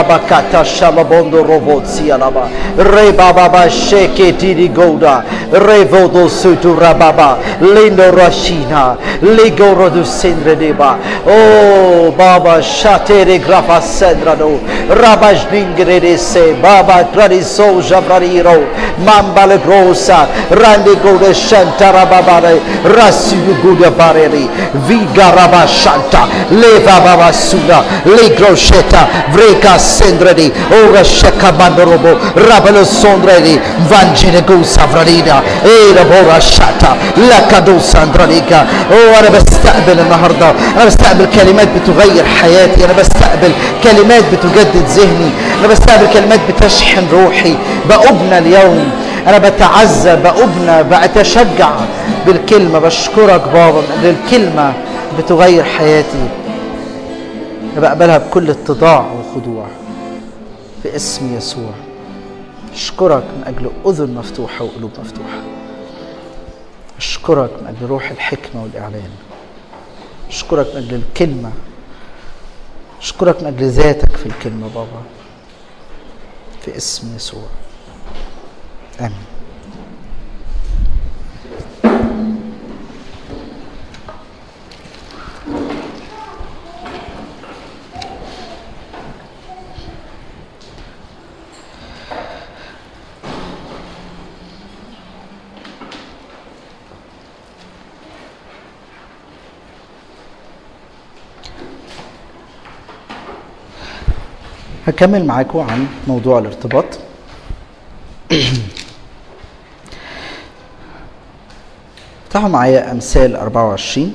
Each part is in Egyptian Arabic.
bakata shalabondo robotsi alaba re baba ba sheke tiri goda re vodo sutu rababa lindo rashina ligoro du sindre deba oh baba shatere grafa sendrado rabaj ningre de se baba tradiso jabraniro mambale grosa rande gode shantara babare rasi guda bareri viga raba shanta leva baba sura legro sheta vreka sendredi ora sheka bandorobo rabelo sondredi vangine gusa vralina ايه بورا شاتا لكادو ساندرانيكا اوه انا بستقبل النهارده انا بستقبل كلمات بتغير حياتي انا بستقبل كلمات بتجدد ذهني انا بستقبل كلمات بتشحن روحي بأبنى اليوم انا بتعزى بأبنى بأتشجع بالكلمة بشكرك بابا لأن الكلمة بتغير حياتي أنا بقبلها بكل اتضاع وخضوع في اسم يسوع أشكرك من أجل أذن مفتوحة وقلوب مفتوحة أشكرك من أجل روح الحكمة والإعلان أشكرك من أجل الكلمة أشكرك من أجل ذاتك في الكلمة بابا في اسم يسوع آمين هكمل معاكم عن موضوع الارتباط افتحوا معايا امثال 24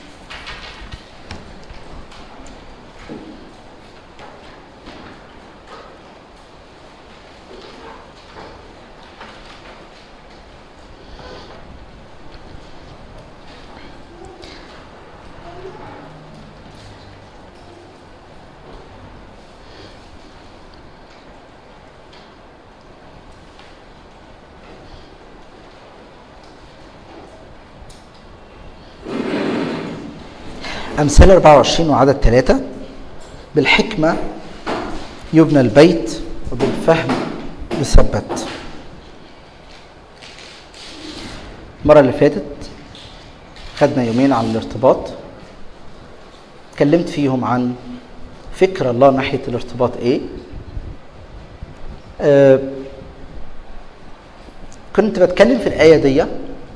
أمثال 24 وعدد ثلاثة بالحكمة يبنى البيت وبالفهم يثبت المرة اللي فاتت خدنا يومين عن الارتباط اتكلمت فيهم عن فكر الله ناحية الارتباط ايه آه كنت بتكلم في الآية دي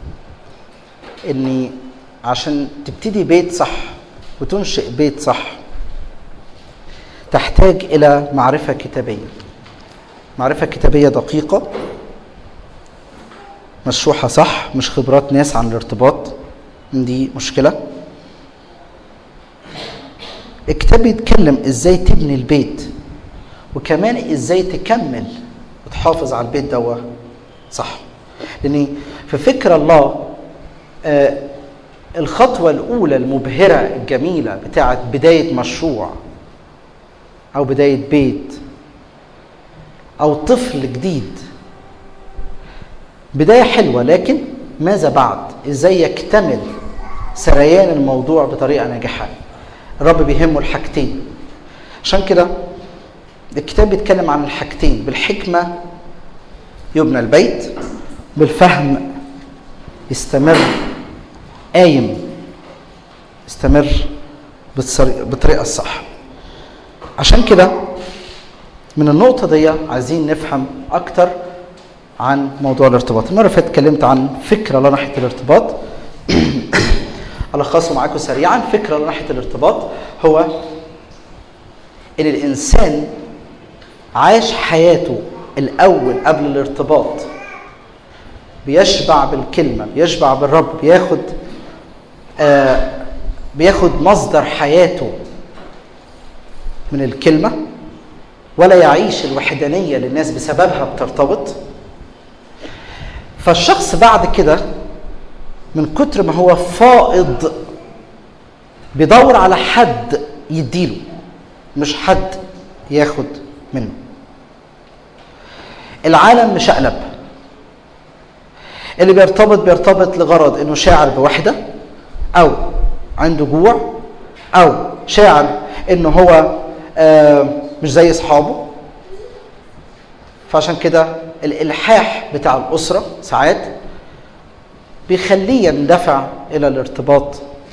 اني عشان تبتدي بيت صح وتنشئ بيت صح تحتاج الى معرفه كتابيه معرفه كتابيه دقيقه مشروحه صح مش خبرات ناس عن الارتباط دي مشكله الكتاب بيتكلم ازاي تبني البيت وكمان ازاي تكمل وتحافظ على البيت دوا صح لان في فكر الله آه الخطوة الأولى المبهرة الجميلة بتاعت بداية مشروع أو بداية بيت أو طفل جديد بداية حلوة لكن ماذا بعد؟ إزاي يكتمل سريان الموضوع بطريقة ناجحة الرب بيهمه الحاجتين عشان كده الكتاب بيتكلم عن الحاجتين بالحكمة يبنى البيت بالفهم يستمر قايم استمر بالطريقه الصح عشان كده من النقطه دي عايزين نفهم اكتر عن موضوع الارتباط المره اللي فاتت اتكلمت عن فكره الله ناحيه الارتباط الخصه معاكم سريعا فكره الله ناحيه الارتباط هو ان الانسان عاش حياته الاول قبل الارتباط بيشبع بالكلمه بيشبع بالرب بياخد آه بياخد مصدر حياته من الكلمة ولا يعيش الوحدانية اللي الناس بسببها بترتبط فالشخص بعد كده من كتر ما هو فائض بيدور على حد يديله مش حد ياخد منه العالم مشقلب اللي بيرتبط بيرتبط لغرض انه شاعر بوحده او عنده جوع او شاعر انه هو آه مش زي اصحابه فعشان كده الالحاح بتاع الاسره ساعات بيخليه يندفع الى الارتباط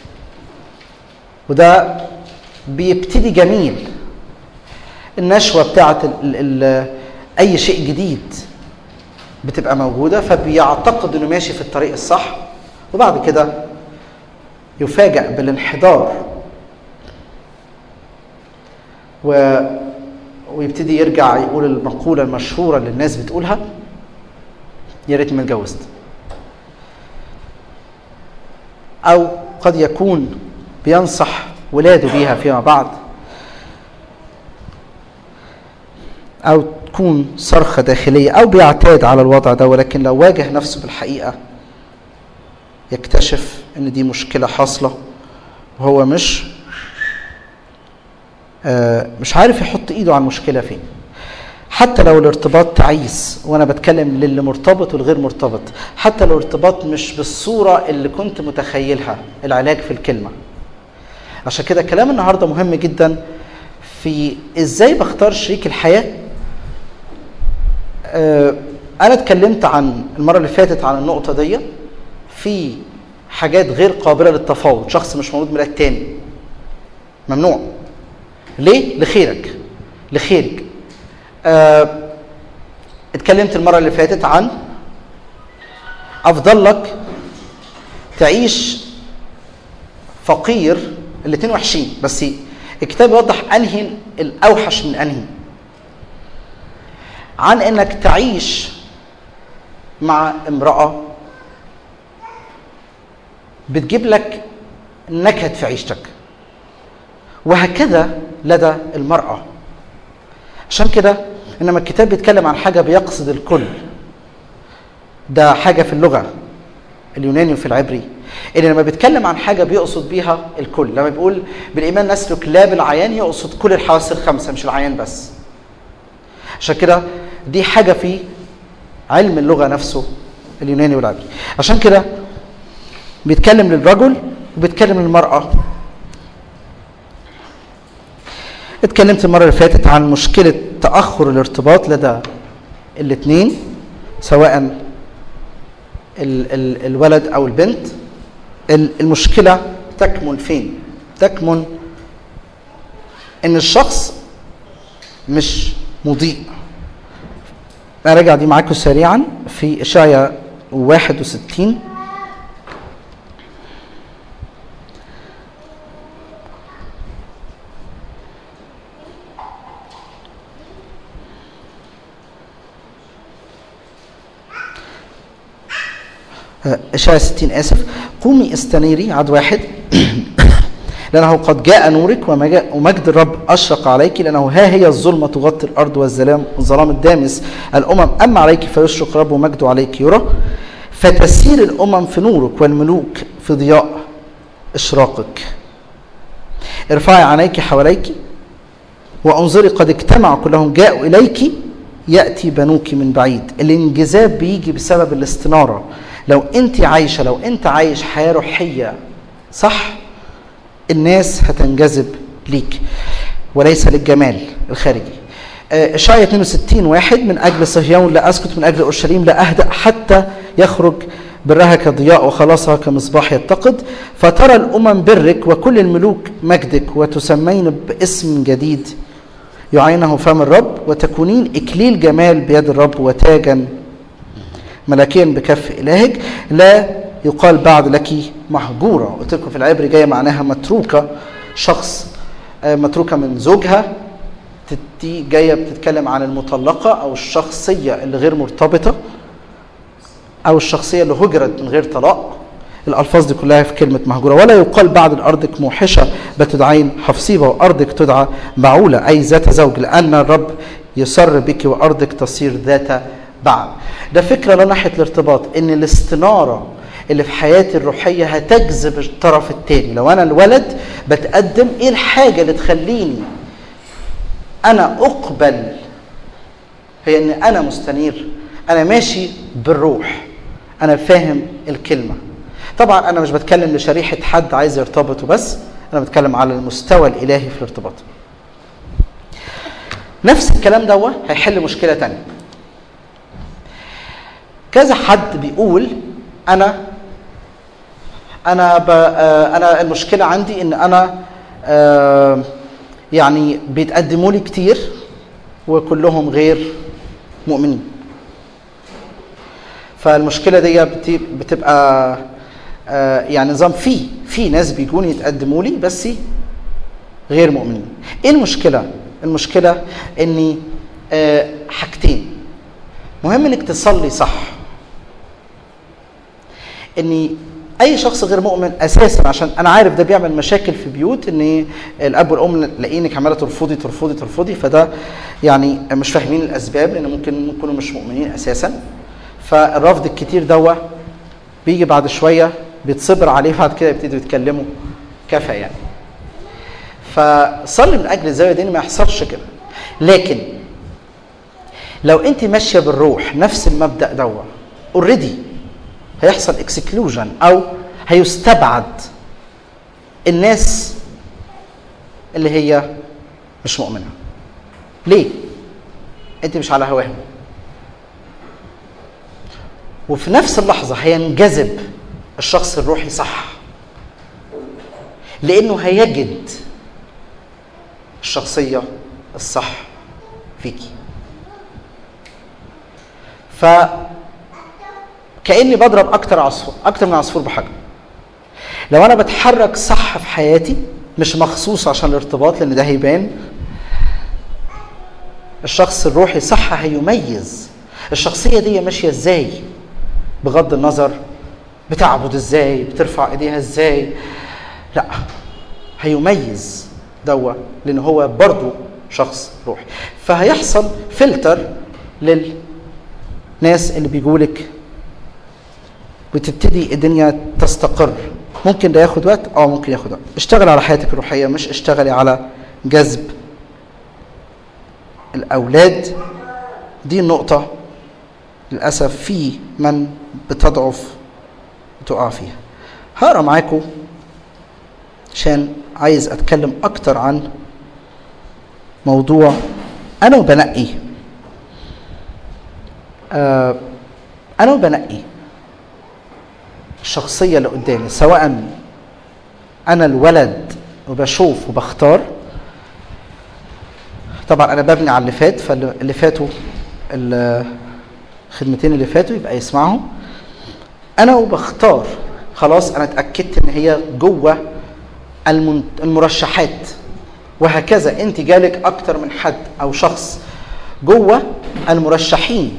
وده بيبتدي جميل النشوه بتاعت ال ال اي شيء جديد بتبقى موجوده فبيعتقد انه ماشي في الطريق الصح وبعد كده يفاجأ بالانحدار و ويبتدي يرجع يقول المقولة المشهورة اللي الناس بتقولها يا ريتني ما اتجوزت أو قد يكون بينصح ولاده بيها فيما بعد أو تكون صرخة داخلية أو بيعتاد على الوضع ده ولكن لو واجه نفسه بالحقيقة يكتشف إن دي مشكلة حاصلة وهو مش آه مش عارف يحط إيده على المشكلة فين حتى لو الارتباط تعيس وانا بتكلم للي مرتبط والغير مرتبط حتى لو الارتباط مش بالصوره اللي كنت متخيلها العلاج في الكلمه عشان كده كلام النهارده مهم جدا في ازاي بختار شريك الحياه آه انا اتكلمت عن المره اللي فاتت عن النقطه دي في حاجات غير قابله للتفاوض شخص مش مولود ميلاد تاني ممنوع ليه لخيرك لخيرك آه اتكلمت المره اللي فاتت عن افضل لك تعيش فقير الاثنين وحشين بس الكتاب يوضح انهي الاوحش من انهي عن انك تعيش مع امراه بتجيب لك نكد في عيشتك وهكذا لدى المراه عشان كده انما الكتاب بيتكلم عن حاجه بيقصد الكل ده حاجه في اللغه اليوناني وفي العبري ان لما بيتكلم عن حاجه بيقصد بيها الكل لما بيقول بالايمان نسلك لا بالعيان يقصد كل الحواس الخمسه مش العيان بس عشان كده دي حاجه في علم اللغه نفسه اليوناني والعبري عشان كده بيتكلم للرجل وبيتكلم للمراه اتكلمت المرة اللي فاتت عن مشكلة تأخر الارتباط لدى الاثنين سواء ال ال الولد أو البنت المشكلة تكمن فين؟ تكمن إن الشخص مش مضيء أراجع دي معاكم سريعا في إشعيا 61 إشاعة 60 آسف قومي استنيري عد واحد لأنه قد جاء نورك ومجد الرب أشرق عليك لأنه ها هي الظلمة تغطي الأرض والظلام الظلام الدامس الأمم أما عليك فيشرق رب ومجده عليك يرى فتسير الأمم في نورك والملوك في ضياء إشراقك ارفعي عينيك حواليك وانظري قد اجتمعوا كلهم جاءوا إليك يأتي بنوك من بعيد الانجذاب بيجي بسبب الاستنارة لو انت عايشه لو انت عايش حياه روحيه صح الناس هتنجذب ليك وليس للجمال الخارجي اشعيا 62 واحد من اجل صهيون لا اسكت من اجل اورشليم لا اهدا حتى يخرج برها كضياء وخلاصها كمصباح يتقد فترى الامم برك وكل الملوك مجدك وتسمين باسم جديد يعينه فم الرب وتكونين اكليل جمال بيد الرب وتاجا ملكيا بكف إلهك لا يقال بعد لك محجورة قلت لكم في العبري جاية معناها متروكة شخص متروكة من زوجها دي جاية بتتكلم عن المطلقة أو الشخصية اللي غير مرتبطة أو الشخصية اللي هجرت من غير طلاق الألفاظ دي كلها في كلمة مهجورة ولا يقال بعد أرضك موحشة بتدعين حفصيبة وأرضك تدعى بعولة أي ذات زوج لأن الرب يسر بك وأرضك تصير ذات بعد ده فكرة لا ناحية الارتباط ان الاستنارة اللي في حياتي الروحية هتجذب الطرف التاني لو انا الولد بتقدم ايه الحاجة اللي تخليني انا اقبل هي ان انا مستنير انا ماشي بالروح انا فاهم الكلمة طبعا انا مش بتكلم لشريحة حد عايز يرتبط وبس انا بتكلم على المستوى الالهي في الارتباط نفس الكلام ده هيحل مشكلة تانية كذا حد بيقول انا انا ب... آه، انا المشكله عندي ان انا آه، يعني بيتقدموا لي كتير وكلهم غير مؤمنين فالمشكله دي بت- بتبقى آه، يعني نظام في في ناس بيجون يتقدموا لي بس غير مؤمنين ايه المشكله المشكله اني آه، حاجتين مهم انك تصلي صح اني اي شخص غير مؤمن اساسا عشان انا عارف ده بيعمل مشاكل في بيوت ان الاب والام لاقينك عماله ترفضي ترفضي ترفضي فده يعني مش فاهمين الاسباب لان ممكن يكونوا مش مؤمنين اساسا فالرفض الكتير دوا بيجي بعد شويه بيتصبر عليه بعد كده يبتدوا يتكلموا كفى يعني فصلي من اجل الزاويه دي إن ما يحصلش كده لكن لو انت ماشيه بالروح نفس المبدا دوا اوريدي هيحصل اكسكلوجن او هيستبعد الناس اللي هي مش مؤمنه ليه انت مش على هواهم وفي نفس اللحظه هينجذب الشخص الروحي صح لانه هيجد الشخصيه الصح فيكي ف كاني بضرب اكتر عصفور اكتر من عصفور بحجر لو انا بتحرك صح في حياتي مش مخصوص عشان الارتباط لان ده هيبان الشخص الروحي صح هيميز الشخصيه دي ماشيه ازاي بغض النظر بتعبد ازاي بترفع ايديها ازاي لا هيميز دوا لان هو برضو شخص روحي فهيحصل فلتر للناس اللي بيجولك وتبتدي الدنيا تستقر ممكن ده ياخد وقت اه ممكن ياخد وقت اشتغل على حياتك الروحيه مش اشتغلي على جذب الاولاد دي النقطه للاسف في من بتضعف وتقع فيها هقرا معاكم عشان عايز اتكلم اكتر عن موضوع انا وبنقي آه انا وبنقي الشخصية اللي قدامي سواء أنا الولد وبشوف وبختار طبعا أنا ببني على اللي فات فاللي فاتوا الخدمتين اللي فاتوا يبقى يسمعهم أنا وبختار خلاص أنا اتأكدت إن هي جوه المن- المرشحات وهكذا أنت جالك أكتر من حد أو شخص جوه المرشحين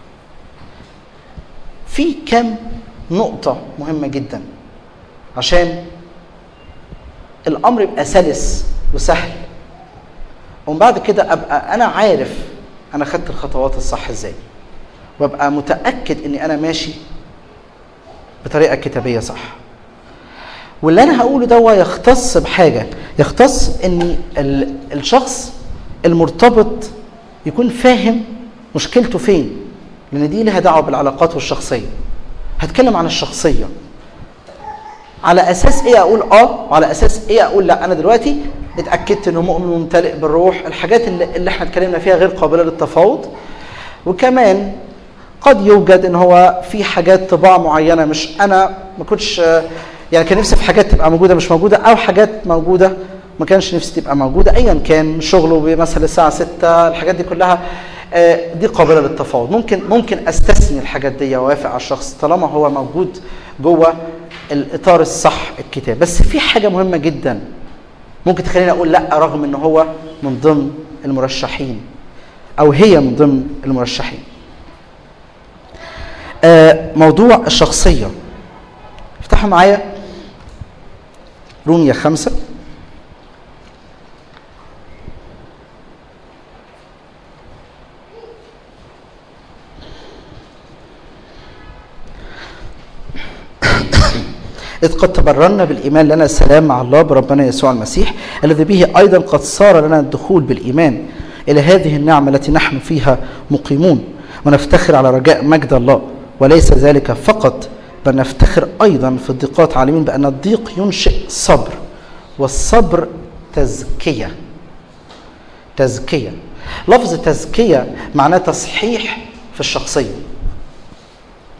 في كم نقطة مهمة جدا عشان الأمر يبقى سلس وسهل ومن بعد كده أبقى أنا عارف أنا خدت الخطوات الصح إزاي وأبقى متأكد إني أنا ماشي بطريقة كتابية صح واللي أنا هقوله ده يختص بحاجة يختص إن ال- الشخص المرتبط يكون فاهم مشكلته فين لأن دي لها دعوة بالعلاقات والشخصية هتكلم عن الشخصية على اساس ايه اقول اه وعلى اساس ايه اقول لا انا دلوقتي اتاكدت انه مؤمن وممتلئ بالروح الحاجات اللي, اللي احنا اتكلمنا فيها غير قابله للتفاوض وكمان قد يوجد ان هو في حاجات طباع معينه مش انا ما كنتش آه، يعني كان نفسي في حاجات تبقى موجوده مش موجوده او حاجات موجوده ما كانش نفسي تبقى موجوده ايا كان شغله مثلا الساعه 6 الحاجات دي كلها آه، دي قابله للتفاوض ممكن ممكن استثني الحاجات دي واوافق على الشخص طالما هو موجود جوه الاطار الصح الكتاب بس في حاجه مهمه جدا ممكن تخليني اقول لا رغم ان هو من ضمن المرشحين او هي من ضمن المرشحين آه، موضوع الشخصيه افتحوا معايا رومية خمسة إذ قد تبررنا بالإيمان لنا السلام مع الله بربنا يسوع المسيح الذي به أيضا قد صار لنا الدخول بالإيمان إلى هذه النعمة التي نحن فيها مقيمون ونفتخر على رجاء مجد الله وليس ذلك فقط بل نفتخر أيضا في الضيقات عالمين بأن الضيق ينشئ صبر والصبر تزكية تزكية لفظ تزكية معناه تصحيح في الشخصية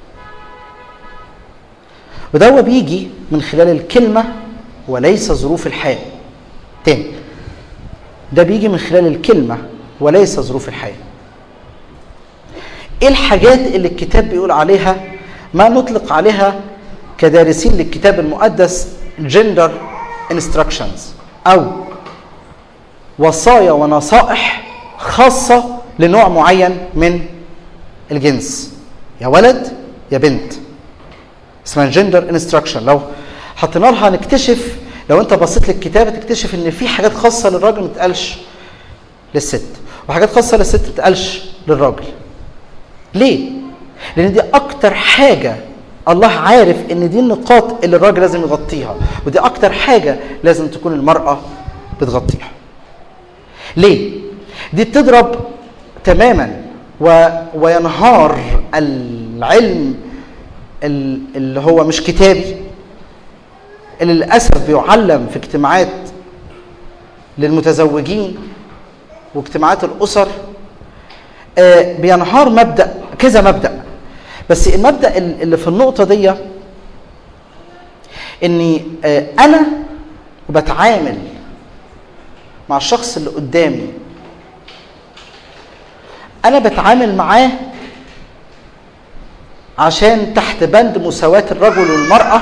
وده هو بيجي من خلال الكلمة وليس ظروف الحياة تاني ده بيجي من خلال الكلمة وليس ظروف الحياة ايه الحاجات اللي الكتاب بيقول عليها ما نطلق عليها كدارسين للكتاب المقدس gender instructions او وصايا ونصائح خاصة لنوع معين من الجنس يا ولد يا بنت اسمها جندر انستراكشن لو حطينا لها نكتشف لو انت بصيت للكتاب تكتشف ان في حاجات خاصه للراجل ما تتقالش للست وحاجات خاصه للست ما تتقالش للراجل ليه لان دي اكتر حاجه الله عارف ان دي النقاط اللي الراجل لازم يغطيها ودي اكتر حاجه لازم تكون المراه بتغطيها ليه دي بتضرب تماما و... وينهار العلم ال- اللي هو مش كتابي اللي للاسف بيعلم في اجتماعات للمتزوجين واجتماعات الاسر آه، بينهار مبدا كذا مبدا بس المبدا ال- اللي في النقطه دي اني آه، انا بتعامل مع الشخص اللي قدامي انا بتعامل معاه عشان تحت بند مساواة الرجل والمرأة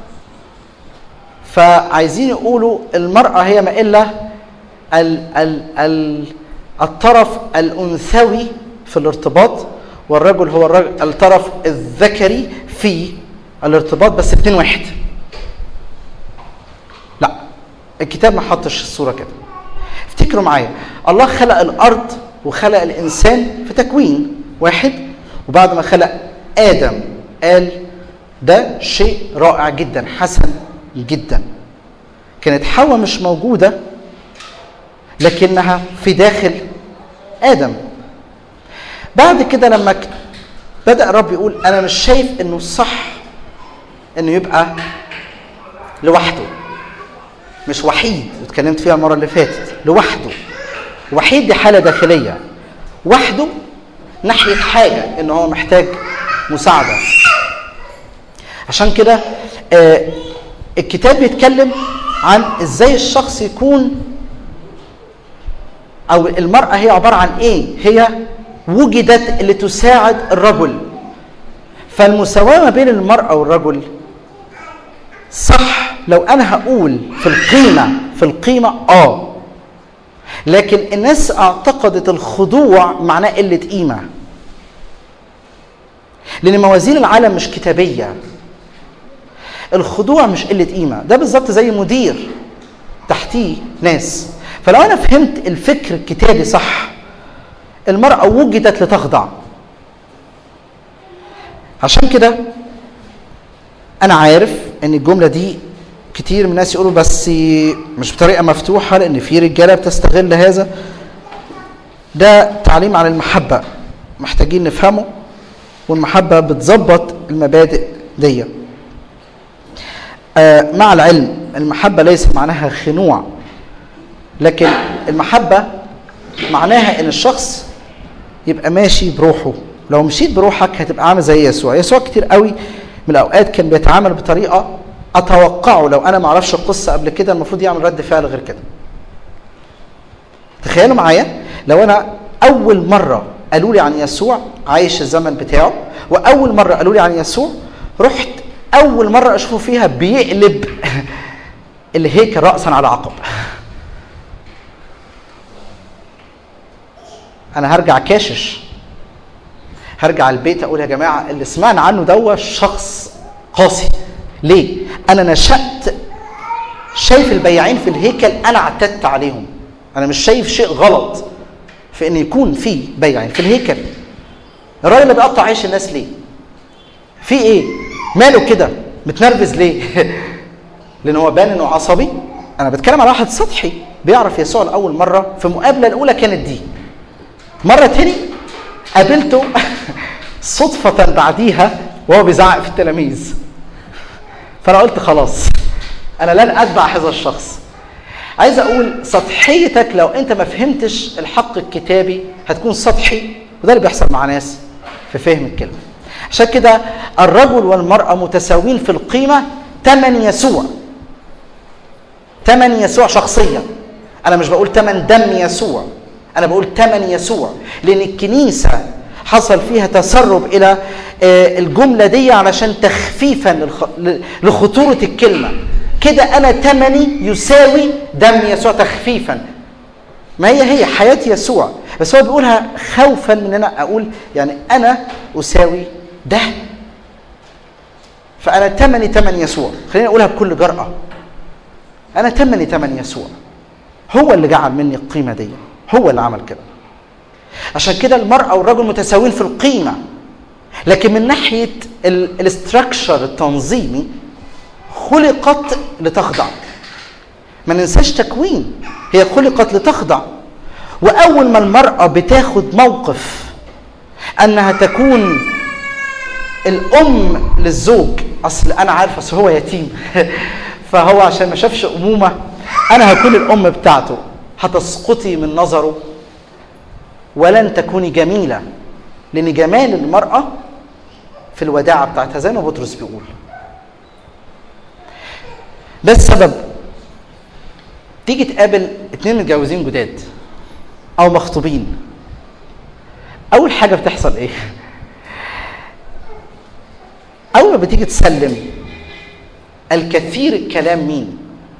فعايزين يقولوا المرأة هي ما إلا ال ال ال الطرف الأنثوي في الارتباط والرجل هو الرجل الطرف الذكري في الارتباط بس اتنين واحد لا الكتاب ما حطش الصورة كده افتكروا معايا الله خلق الأرض وخلق الإنسان في تكوين واحد وبعد ما خلق آدم قال ده شيء رائع جدا حسن جدا كانت حواء مش موجودة لكنها في داخل آدم بعد كده لما ك- بدأ الرب يقول أنا مش شايف إنه الصح إنه يبقى لوحده مش وحيد اتكلمت فيها المرة اللي فاتت لوحده وحيد دي حالة داخلية وحده ناحية حاجة إن هو محتاج مساعدة عشان كده آه، الكتاب بيتكلم عن ازاي الشخص يكون او المرأة هي عبارة عن ايه هي وجدت اللي تساعد الرجل فالمساواة ما بين المرأة والرجل صح لو انا هقول في القيمة في القيمة اه لكن الناس اعتقدت الخضوع معناه قلة قيمة لان موازين العالم مش كتابيه الخضوع مش قله قيمه ده بالظبط زي مدير تحتيه ناس فلو انا فهمت الفكر الكتابي صح المراه وجدت لتخضع عشان كده انا عارف ان الجمله دي كتير من الناس يقولوا بس مش بطريقه مفتوحه لان في رجاله بتستغل هذا ده تعليم عن المحبه محتاجين نفهمه والمحبة بتظبط المبادئ دي آه مع العلم المحبة ليس معناها خنوع لكن المحبة معناها ان الشخص يبقى ماشي بروحه لو مشيت بروحك هتبقى عامل زي يسوع يسوع كتير قوي من الاوقات كان بيتعامل بطريقة اتوقعه لو انا ما اعرفش القصة قبل كده المفروض يعمل رد فعل غير كده تخيلوا معايا لو انا اول مرة قالوا لي عن يسوع عايش الزمن بتاعه واول مره قالوا لي عن يسوع رحت اول مره اشوفه فيها بيقلب الهيكل راسا على عقب انا هرجع كاشش هرجع البيت اقول يا جماعه اللي سمعنا عنه دوا شخص قاسي ليه انا نشات شايف البياعين في الهيكل انا اعتدت عليهم انا مش شايف شيء غلط في ان يكون في بيع في الهيكل الراجل اللي بيقطع عيش الناس ليه في ايه ماله كده متنرفز ليه لان هو بان انه عصبي انا بتكلم على واحد سطحي بيعرف يسوع لاول مره في المقابله الاولى كانت دي مره تاني قابلته صدفه بعديها وهو بيزعق في التلاميذ فانا قلت خلاص انا لن اتبع هذا الشخص عايز اقول سطحيتك لو انت ما فهمتش الحق الكتابي هتكون سطحي وده اللي بيحصل مع ناس في فهم الكلمه عشان كده الرجل والمرأة متساويين في القيمة تمن يسوع تمن يسوع شخصيا أنا مش بقول تمن دم يسوع أنا بقول تمن يسوع لأن الكنيسة حصل فيها تسرب إلى آه، الجملة دي علشان تخفيفا للخ- ل- لخطورة الكلمة كده أنا تمني يساوي دم يسوع تخفيفا ما هي هي حياة يسوع بس هو بيقولها خوفا من ان انا اقول يعني انا اساوي ده فانا تمني تمن يسوع خليني اقولها بكل جرأة انا تمني تمن يسوع هو اللي جعل مني القيمة دي هو اللي عمل كده عشان كده المرأة والرجل متساويين في القيمة لكن من ناحية الاستراكشر التنظيمي خلقت لتخضع ما ننساش تكوين هي خلقت لتخضع واول ما المراه بتاخد موقف انها تكون الام للزوج اصل انا عارف اصل هو يتيم فهو عشان ما شافش امومه انا هكون الام بتاعته هتسقطي من نظره ولن تكوني جميله لان جمال المراه في الوداعه بتاعتها زي ما بطرس بيقول ده السبب تيجي تقابل اتنين متجوزين جداد او مخطوبين اول حاجه بتحصل ايه اول ما بتيجي تسلم الكثير الكلام مين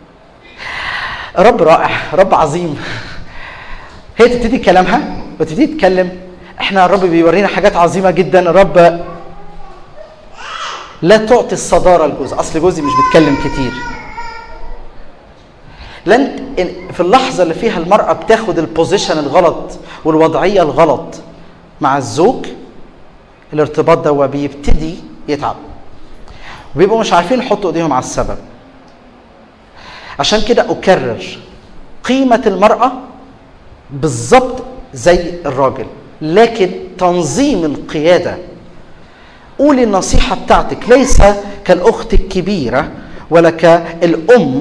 رب رائع رب عظيم هي تبتدي كلامها وتبتدي تتكلم احنا الرب بيورينا حاجات عظيمه جدا الرب لا تعطي الصداره لجوز اصل جوزي مش بيتكلم كتير لن في اللحظه اللي فيها المراه بتاخد البوزيشن الغلط والوضعيه الغلط مع الزوج الارتباط ده بيبتدي يتعب وبيبقوا مش عارفين يحطوا ايديهم على السبب عشان كده اكرر قيمه المراه بالظبط زي الراجل لكن تنظيم القياده قولي النصيحه بتاعتك ليس كالاخت الكبيره ولا كالام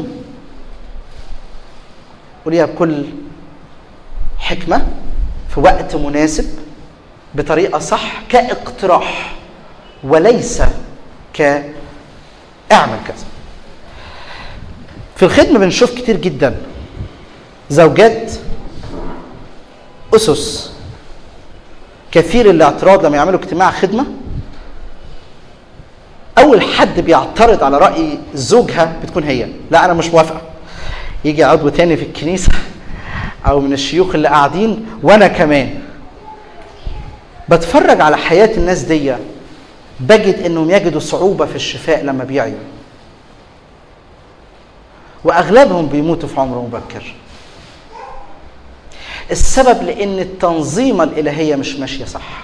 قوليها بكل حكمة في وقت مناسب بطريقة صح كاقتراح وليس ك اعمل كذا في الخدمة بنشوف كتير جدا زوجات أسس كثير الاعتراض لما يعملوا اجتماع خدمة أول حد بيعترض على رأي زوجها بتكون هي لا أنا مش موافقة يجي عضو تاني في الكنيسة أو من الشيوخ اللي قاعدين وأنا كمان بتفرج على حياة الناس دي بجد إنهم يجدوا صعوبة في الشفاء لما بيعيوا وأغلبهم بيموتوا في عمر مبكر السبب لأن التنظيمة الإلهية مش ماشية صح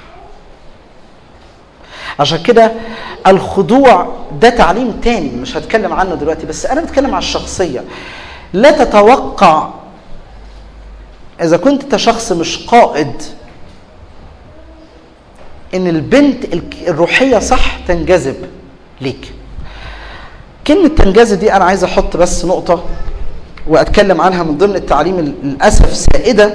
عشان كده الخضوع ده تعليم تاني مش هتكلم عنه دلوقتي بس أنا بتكلم على الشخصية لا تتوقع اذا كنت انت شخص مش قائد ان البنت الروحيه صح تنجذب ليك كلمه تنجذب دي انا عايز احط بس نقطه واتكلم عنها من ضمن التعليم للاسف سائده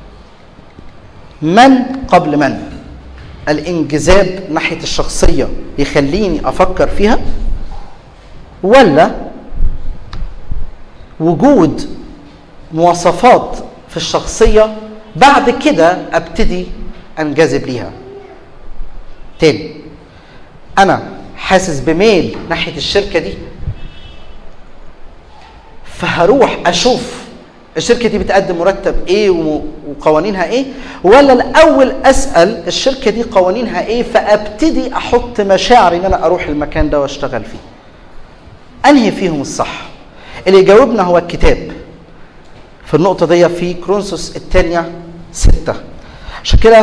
من قبل من الانجذاب ناحيه الشخصيه يخليني افكر فيها ولا وجود مواصفات في الشخصية بعد كده ابتدي انجذب ليها تاني انا حاسس بميل ناحية الشركة دي فهروح اشوف الشركة دي بتقدم مرتب ايه وقوانينها ايه ولا الاول اسأل الشركة دي قوانينها ايه فابتدي احط مشاعري ان انا اروح المكان ده واشتغل فيه انهي فيهم الصح اللي يجاوبنا هو الكتاب في النقطة دي في كرونسوس الثانية ستة عشان كده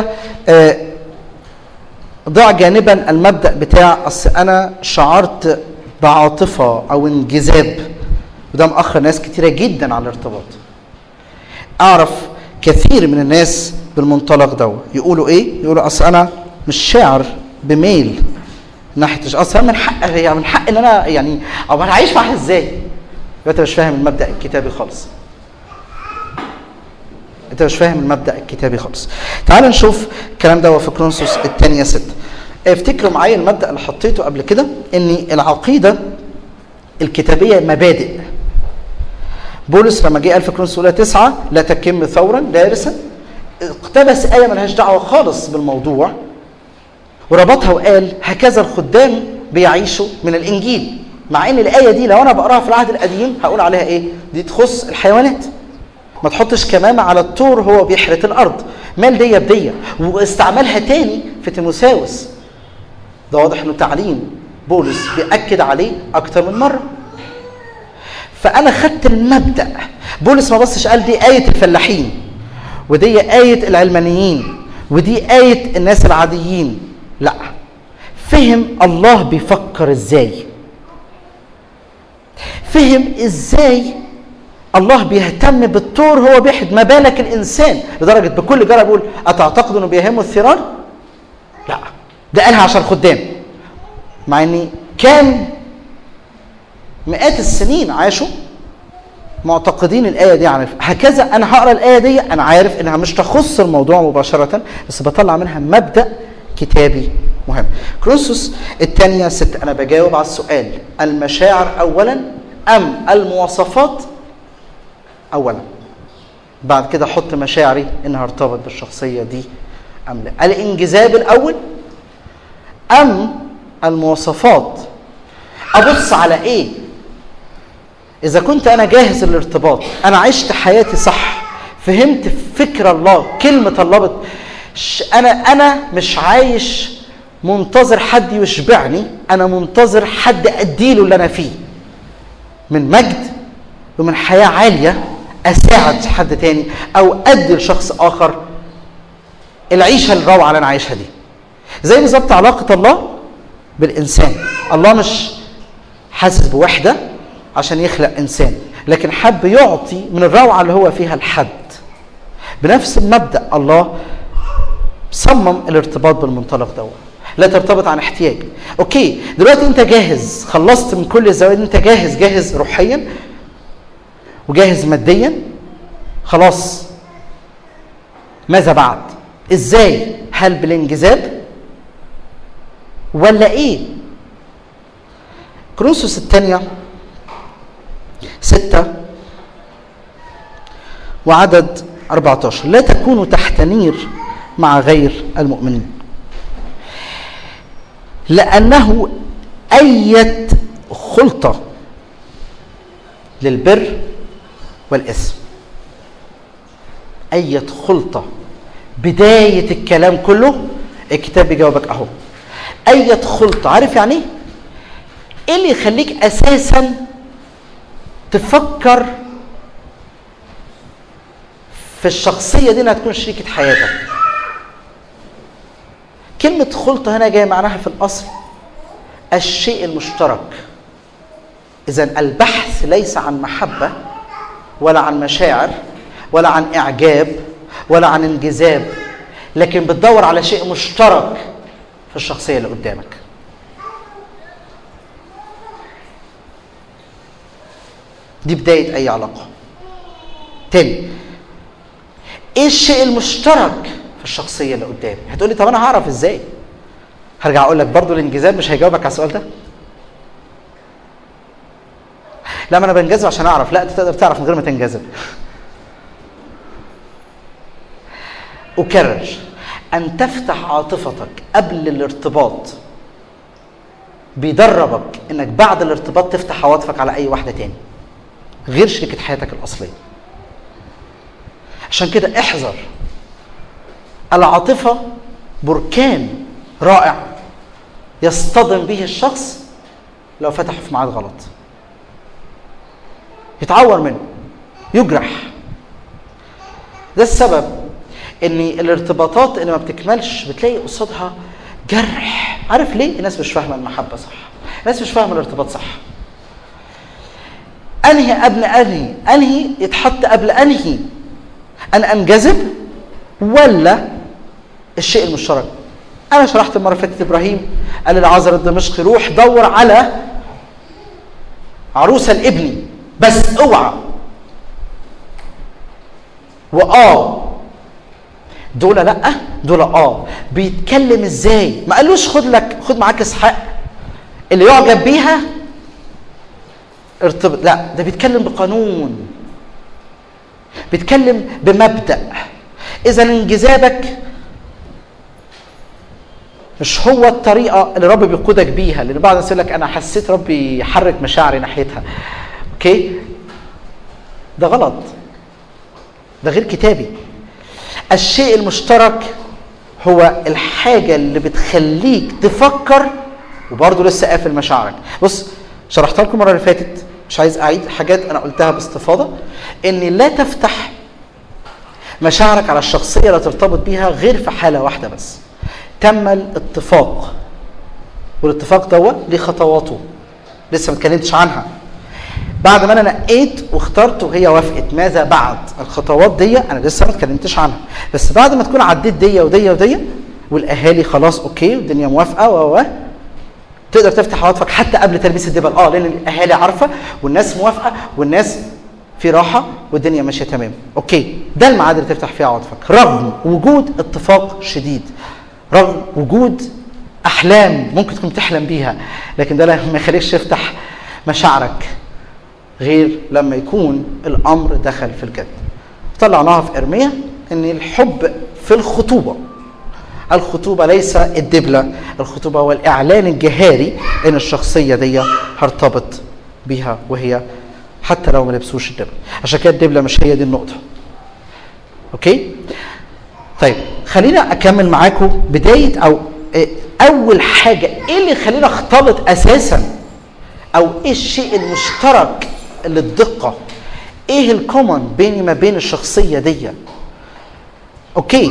ضع جانبا المبدأ بتاع أصل أنا شعرت بعاطفة أو انجذاب وده مأخر ناس كتيرة جدا على الارتباط أعرف كثير من الناس بالمنطلق ده يقولوا إيه؟ يقولوا أصل أنا مش شاعر بميل ناحية أصل من حق هي من حق إن أنا يعني أو أنا عايش معاها إزاي؟ انت مش فاهم المبدا الكتابي خالص انت مش فاهم المبدا الكتابي خالص تعال نشوف الكلام ده في كرونسوس الثانيه ستة افتكروا معايا المبدا اللي حطيته قبل كده ان العقيده الكتابيه مبادئ بولس لما جه قال في كورنثوس الاولى تسعه لا تكم ثورا دارسا اقتبس ايه ملهاش دعوه خالص بالموضوع وربطها وقال هكذا الخدام بيعيشوا من الانجيل مع ان الايه دي لو انا بقراها في العهد القديم هقول عليها ايه دي تخص الحيوانات ما تحطش كمامه على الطور هو بيحرث الارض مال ديه بديه واستعملها تاني في تيموساوس ده واضح انه تعليم بولس بيأكد عليه اكتر من مره فانا خدت المبدا بولس ما بصش قال دي ايه الفلاحين ودي ايه العلمانيين ودي ايه الناس العاديين لا فهم الله بيفكر ازاي فهم ازاي الله بيهتم بالطور هو بيحد ما بالك الانسان لدرجه بكل جرى بيقول اتعتقد انه بيهمه الثيران؟ لا ده قالها عشان خدام مع ان كان مئات السنين عاشوا معتقدين الايه دي عن هكذا انا هقرا الايه دي انا عارف انها مش تخص الموضوع مباشره بس بطلع منها مبدا كتابي مهم كرونسوس الثانيه ست انا بجاوب على السؤال المشاعر اولا ام المواصفات اولا بعد كده احط مشاعري انها ارتبط بالشخصيه دي ام لا الانجذاب الاول ام المواصفات ابص على ايه اذا كنت انا جاهز للارتباط انا عشت حياتي صح فهمت فكر الله كلمه الله بت... انا انا مش عايش منتظر حد يشبعني انا منتظر حد اديله اللي انا فيه من مجد ومن حياه عاليه اساعد حد تاني او ادي لشخص اخر العيشه الروعه اللي انا عايشها دي زي بالظبط علاقه الله بالانسان الله مش حاسس بوحده عشان يخلق انسان لكن حب يعطي من الروعه اللي هو فيها الحد بنفس المبدا الله صمم الارتباط بالمنطلق دوت لا ترتبط عن احتياج اوكي دلوقتي انت جاهز خلصت من كل الزوايا انت جاهز جاهز روحيا وجاهز ماديا خلاص ماذا بعد ازاي هل بالانجذاب ولا ايه كروسوس الثانية ستة وعدد 14 لا تكونوا تحت نير مع غير المؤمنين لأنه أية خلطة للبر والإثم أية خلطة بداية الكلام كله الكتاب بيجاوبك أهو أية خلطة عارف يعني إيه؟ إيه اللي يخليك أساسا تفكر في الشخصية دي إنها تكون شريكة حياتك كلمة خلطة هنا جاية معناها في الأصل الشيء المشترك إذا البحث ليس عن محبة ولا عن مشاعر ولا عن إعجاب ولا عن انجذاب لكن بتدور على شيء مشترك في الشخصية اللي قدامك دي بداية أي علاقة تاني ايه الشيء المشترك في الشخصيه اللي قدامي هتقولي طب انا هعرف ازاي هرجع اقول لك برضو الانجذاب مش هيجاوبك على السؤال ده لا ما انا بنجذب عشان اعرف لا انت تقدر تعرف من غير ما تنجذب اكرر ان تفتح عاطفتك قبل الارتباط بيدربك انك بعد الارتباط تفتح عواطفك على اي واحده تاني غير شريكه حياتك الاصليه عشان كده احذر العاطفة بركان رائع يصطدم به الشخص لو فتح في ميعاد غلط يتعور منه يجرح ده السبب ان الارتباطات اللي ما بتكملش بتلاقي قصادها جرح عارف ليه الناس مش فاهمه المحبه صح الناس مش فاهمه الارتباط صح انهي قبل انهي انهي يتحط قبل انهي ان انجذب ولا الشيء المشترك انا شرحت المره اللي فاتت ابراهيم قال للعازر الدمشقي روح دور على عروسه لابني بس اوعى واه دول لا دول اه بيتكلم ازاي ما قالوش خد لك خد معاك اسحاق اللي يعجب بيها ارتبط لا ده بيتكلم بقانون بيتكلم بمبدا اذا انجذابك مش هو الطريقه اللي رب بيقودك بيها لان بعض الناس يقول لك انا حسيت ربي يحرك مشاعري ناحيتها اوكي ده غلط ده غير كتابي الشيء المشترك هو الحاجه اللي بتخليك تفكر وبرضه لسه قافل مشاعرك بص شرحتها لكم المره اللي فاتت مش عايز اعيد حاجات انا قلتها باستفاضه ان لا تفتح مشاعرك على الشخصيه اللي ترتبط بيها غير في حاله واحده بس تم الاتفاق والاتفاق دوت ليه خطواته لسه ما اتكلمتش عنها بعد ما انا نقيت واخترت وهي وافقت ماذا بعد الخطوات دي انا لسه ما اتكلمتش عنها بس بعد ما تكون عديت دي ودي ودي والاهالي خلاص اوكي والدنيا موافقه و تقدر تفتح عواطفك حتى قبل تلبيس الدبل اه لان الاهالي عارفه والناس موافقه والناس في راحه والدنيا ماشيه تمام اوكي ده الميعاد اللي تفتح فيه عواطفك رغم وجود اتفاق شديد رغم وجود احلام ممكن تكون بتحلم بيها لكن ده ما يخليكش تفتح مشاعرك غير لما يكون الامر دخل في الجد طلعناها في ارميا ان الحب في الخطوبه الخطوبه ليس الدبله الخطوبه هو الاعلان الجهاري ان الشخصيه دي هرتبط بيها وهي حتى لو ما لبسوش الدبله عشان كده الدبله مش هي دي النقطه اوكي طيب خلينا اكمل معاكم بدايه او اول حاجه ايه اللي يخلينا اختلط اساسا او ايه الشيء المشترك للدقه ايه الكومن بيني ما بين الشخصيه دي اوكي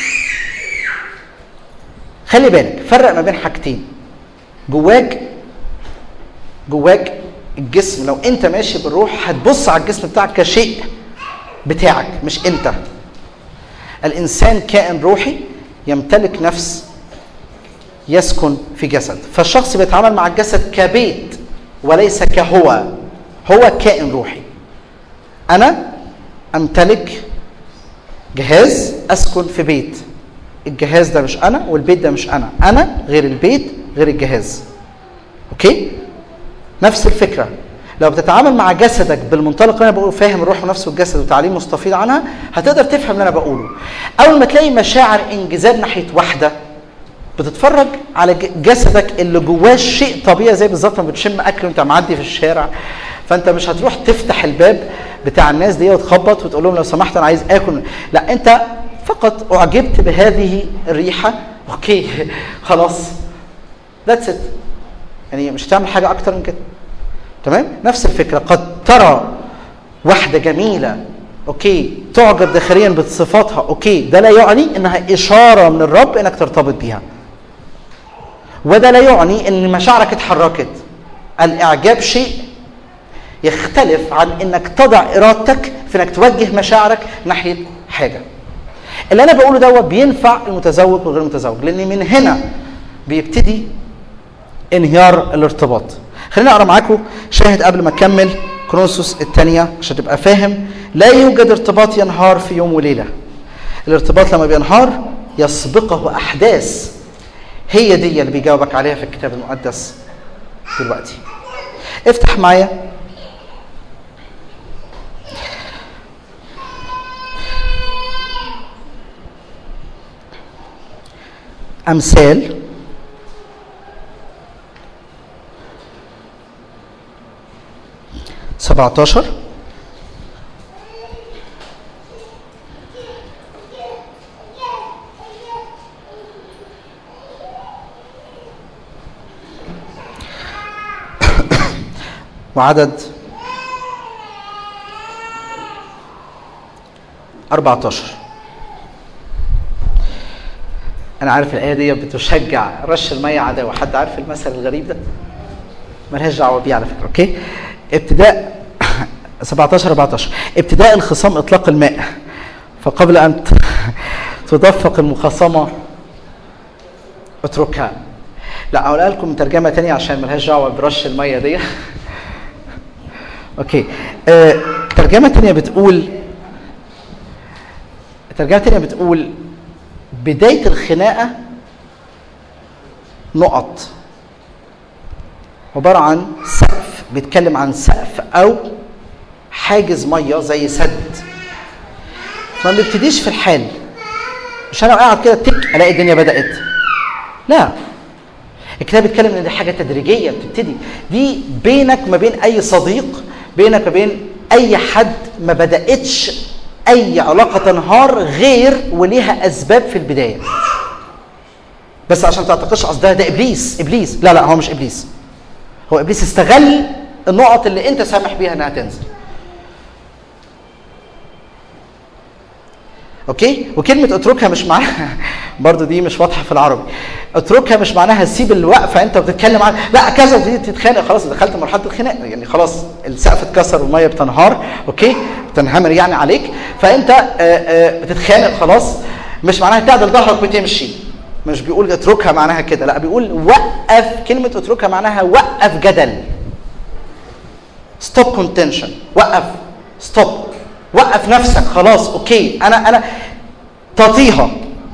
خلي بالك فرق ما بين حاجتين جواك جواك الجسم لو انت ماشي بالروح هتبص على الجسم بتاعك كشيء بتاعك مش انت الانسان كائن روحي يمتلك نفس يسكن في جسد فالشخص بيتعامل مع الجسد كبيت وليس كهو هو كائن روحي انا امتلك جهاز اسكن في بيت الجهاز ده مش انا والبيت ده مش انا انا غير البيت غير الجهاز اوكي نفس الفكره لو بتتعامل مع جسدك بالمنطلق اللي انا بقوله فاهم الروح ونفس والجسد وتعليم مستفيض عنها هتقدر تفهم اللي انا بقوله اول ما تلاقي مشاعر انجذاب ناحيه واحده بتتفرج على جسدك اللي جواه شيء طبيعي زي بالظبط ما بتشم اكل وانت معدي في الشارع فانت مش هتروح تفتح الباب بتاع الناس دي وتخبط وتقول لهم لو سمحت انا عايز اكل لا انت فقط اعجبت بهذه الريحه اوكي خلاص ذاتس ات يعني مش هتعمل حاجه اكتر من كده تمام نفس الفكره قد ترى واحده جميله اوكي تعجب داخليا بصفاتها اوكي ده لا يعني انها اشاره من الرب انك ترتبط بيها وده لا يعني ان مشاعرك اتحركت الاعجاب شيء يختلف عن انك تضع ارادتك في انك توجه مشاعرك ناحيه حاجه اللي انا بقوله دوت بينفع المتزوج والغير المتزوج لان من هنا بيبتدي انهيار الارتباط خليني اقرا معاكم شاهد قبل ما اكمل كرونسوس الثانيه عشان تبقى فاهم لا يوجد ارتباط ينهار في يوم وليله الارتباط لما بينهار يسبقه احداث هي دي اللي بيجاوبك عليها في الكتاب المقدس دلوقتي افتح معايا امثال سبعتاشر وعدد 14 انا عارف الايه دي بتشجع رش الميه عداوه حد عارف المثل الغريب ده ملهاش دعوه بيه على فكره اوكي ابتداء 17 14 ابتداء الخصام اطلاق الماء فقبل ان تدفق المخاصمه اتركها لا اقولها لكم ترجمه تانية عشان ملهاش دعوه برش الميه دي اوكي آه، ترجمه تانية بتقول ترجمه تانية بتقول بدايه الخناقه نقط عباره عن سقف بيتكلم عن سقف او حاجز ميه زي سد ما بنبتديش في الحال مش انا قاعد كده تك الاقي الدنيا بدات لا الكتاب بيتكلم ان دي حاجه تدريجيه بتبتدي دي بينك ما بين اي صديق بينك ما بين اي حد ما بداتش اي علاقه تنهار غير وليها اسباب في البدايه بس عشان تعتقدش قصدها ده ابليس ابليس لا لا هو مش ابليس هو ابليس استغل النقط اللي انت سامح بيها انها تنزل اوكي وكلمه اتركها مش معناها برضو دي مش واضحه في العربي اتركها مش معناها سيب الوقفه انت بتتكلم عن لا كذا وتبتدي تتخانق خلاص دخلت مرحله الخناق يعني خلاص السقف اتكسر والميه بتنهار اوكي بتنهمر يعني عليك فانت آآ آآ بتتخانق خلاص مش معناها تعدل ظهرك وتمشي مش بيقول اتركها معناها كده لا بيقول وقف كلمه اتركها معناها وقف جدل ستوب كونتنشن وقف ستوب وقف نفسك خلاص اوكي انا انا تطيها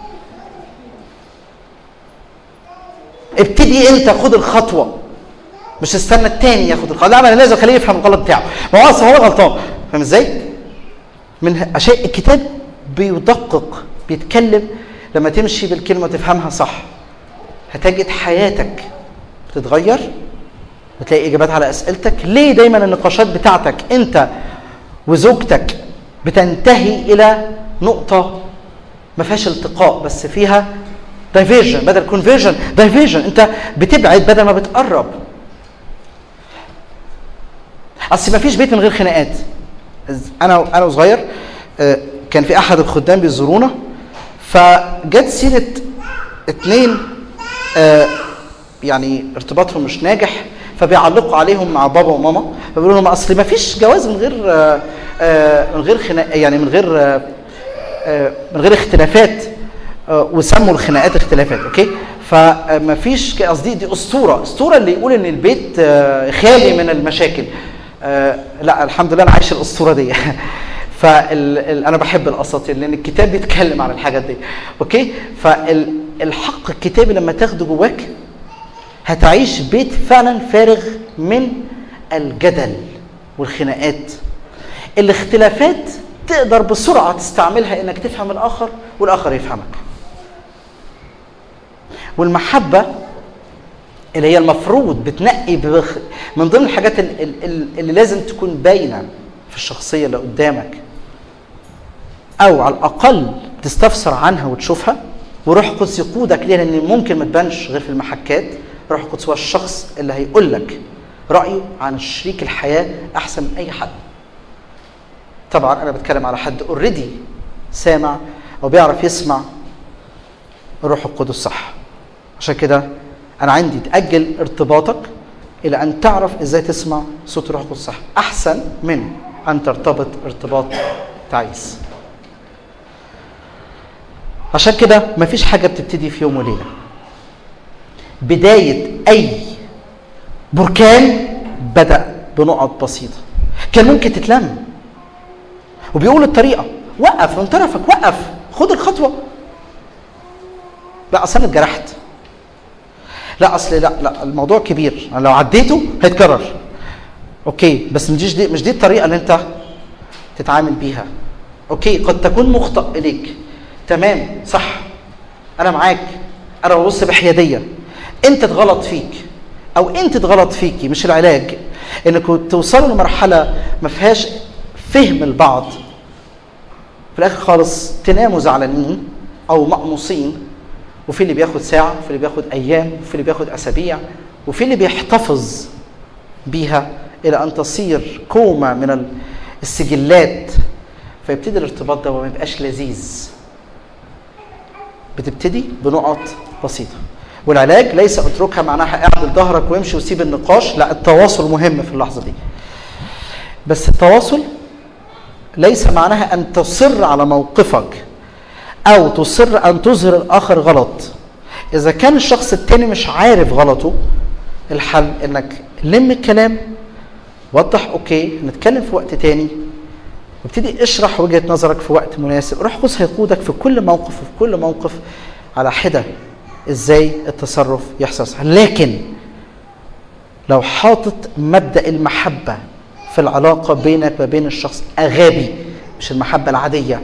ابتدي انت خد الخطوه مش استنى التاني ياخد الخطوه لا انا لازم اخليه يفهم الغلط بتاعه ما هو اصلا هو غلطان فاهم ازاي؟ من عشان الكتاب بيدقق بيتكلم لما تمشي بالكلمه تفهمها صح هتجد حياتك بتتغير وتلاقي اجابات على اسئلتك ليه دايما النقاشات بتاعتك انت وزوجتك بتنتهي الى نقطه ما فيهاش التقاء بس فيها دايفيرجن بدل كونفيرجن دايفيرجن انت بتبعد بدل ما بتقرب اصل ما فيش بيت من غير خناقات انا انا وصغير كان في احد الخدام بيزورونا فجت سيره اتنين يعني ارتباطهم مش ناجح فبيعلقوا عليهم مع بابا وماما فبيقولوا لهم اصل ما فيش جواز من غير من غير خناق يعني من غير من غير اختلافات وسموا الخناقات اختلافات اوكي فما فيش قصدي دي اسطوره اسطوره اللي يقول ان البيت خالي من المشاكل لا الحمد لله انا عايش الاسطوره دي فانا بحب الاساطير لان الكتاب بيتكلم عن الحاجات دي اوكي فالحق الكتابي لما تاخده جواك هتعيش بيت فعلا فارغ من الجدل والخناقات الاختلافات تقدر بسرعه تستعملها انك تفهم الاخر والاخر يفهمك والمحبه اللي هي المفروض بتنقي بخ... من ضمن الحاجات اللي, اللي لازم تكون باينه في الشخصيه اللي قدامك او على الاقل تستفسر عنها وتشوفها وروح قدس يقودك ليها لان ممكن ما تبانش غير في المحكات روح القدس هو الشخص اللي هيقول لك رايه عن شريك الحياه احسن من اي حد طبعا انا بتكلم على حد اوريدي سامع او بيعرف يسمع الروح القدس صح عشان كده انا عندي تاجل ارتباطك الى ان تعرف ازاي تسمع صوت الروح القدس صح احسن من ان ترتبط ارتباط تعيس عشان كده مفيش حاجه بتبتدي في يوم وليله بدايه اي بركان بدا بنقط بسيطه كان ممكن تتلم وبيقول الطريقه وقف من طرفك وقف خد الخطوه لا اصل انا اتجرحت لا اصل لا لا الموضوع كبير انا لو عديته هيتكرر اوكي بس مش دي مش دي الطريقه اللي انت تتعامل بيها اوكي قد تكون مخطئ اليك تمام صح انا معاك انا ببص بحياديه انت اتغلط فيك او انت اتغلط فيكي مش العلاج انكم توصلوا لمرحله ما فيهاش فهم البعض في الاخر خالص تناموا زعلانين او مقموصين وفي اللي بياخد ساعه وفي اللي بياخد ايام وفي اللي بياخد اسابيع وفي اللي بيحتفظ بيها الى ان تصير كومه من السجلات فيبتدي الارتباط ده وما يبقاش لذيذ بتبتدي بنقط بسيطه والعلاج ليس اتركها معناها اعدل ظهرك وامشي وسيب النقاش لا التواصل مهم في اللحظه دي بس التواصل ليس معناها ان تصر على موقفك او تصر ان تظهر الاخر غلط اذا كان الشخص التاني مش عارف غلطه الحل انك لم الكلام وضح اوكي نتكلم في وقت تاني وابتدي اشرح وجهه نظرك في وقت مناسب روح القدس هيقودك في كل موقف وفي كل موقف على حده ازاي التصرف يحصل صح لكن لو حاطط مبدا المحبه في العلاقه بينك وبين الشخص اغابي مش المحبه العاديه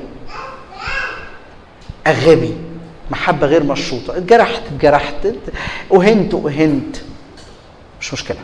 اغابي محبه غير مشروطه اتجرحت اتجرحت اهنت اهنت مش مشكله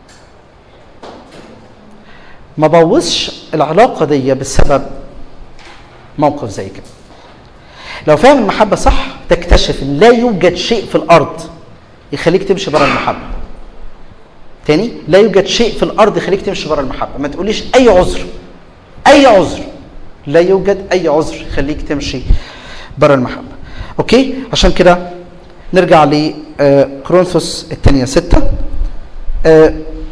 ما بوظش العلاقه دي بسبب موقف زي كده لو فاهم المحبه صح تكتشف ان لا يوجد شيء في الارض يخليك تمشي بره المحبه تاني لا يوجد شيء في الارض يخليك تمشي بره المحبه ما تقوليش اي عذر اي عذر لا يوجد اي عذر يخليك تمشي بره المحبه اوكي عشان كده نرجع لكرونثوس الثانيه ستة آه،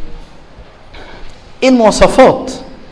ايه المواصفات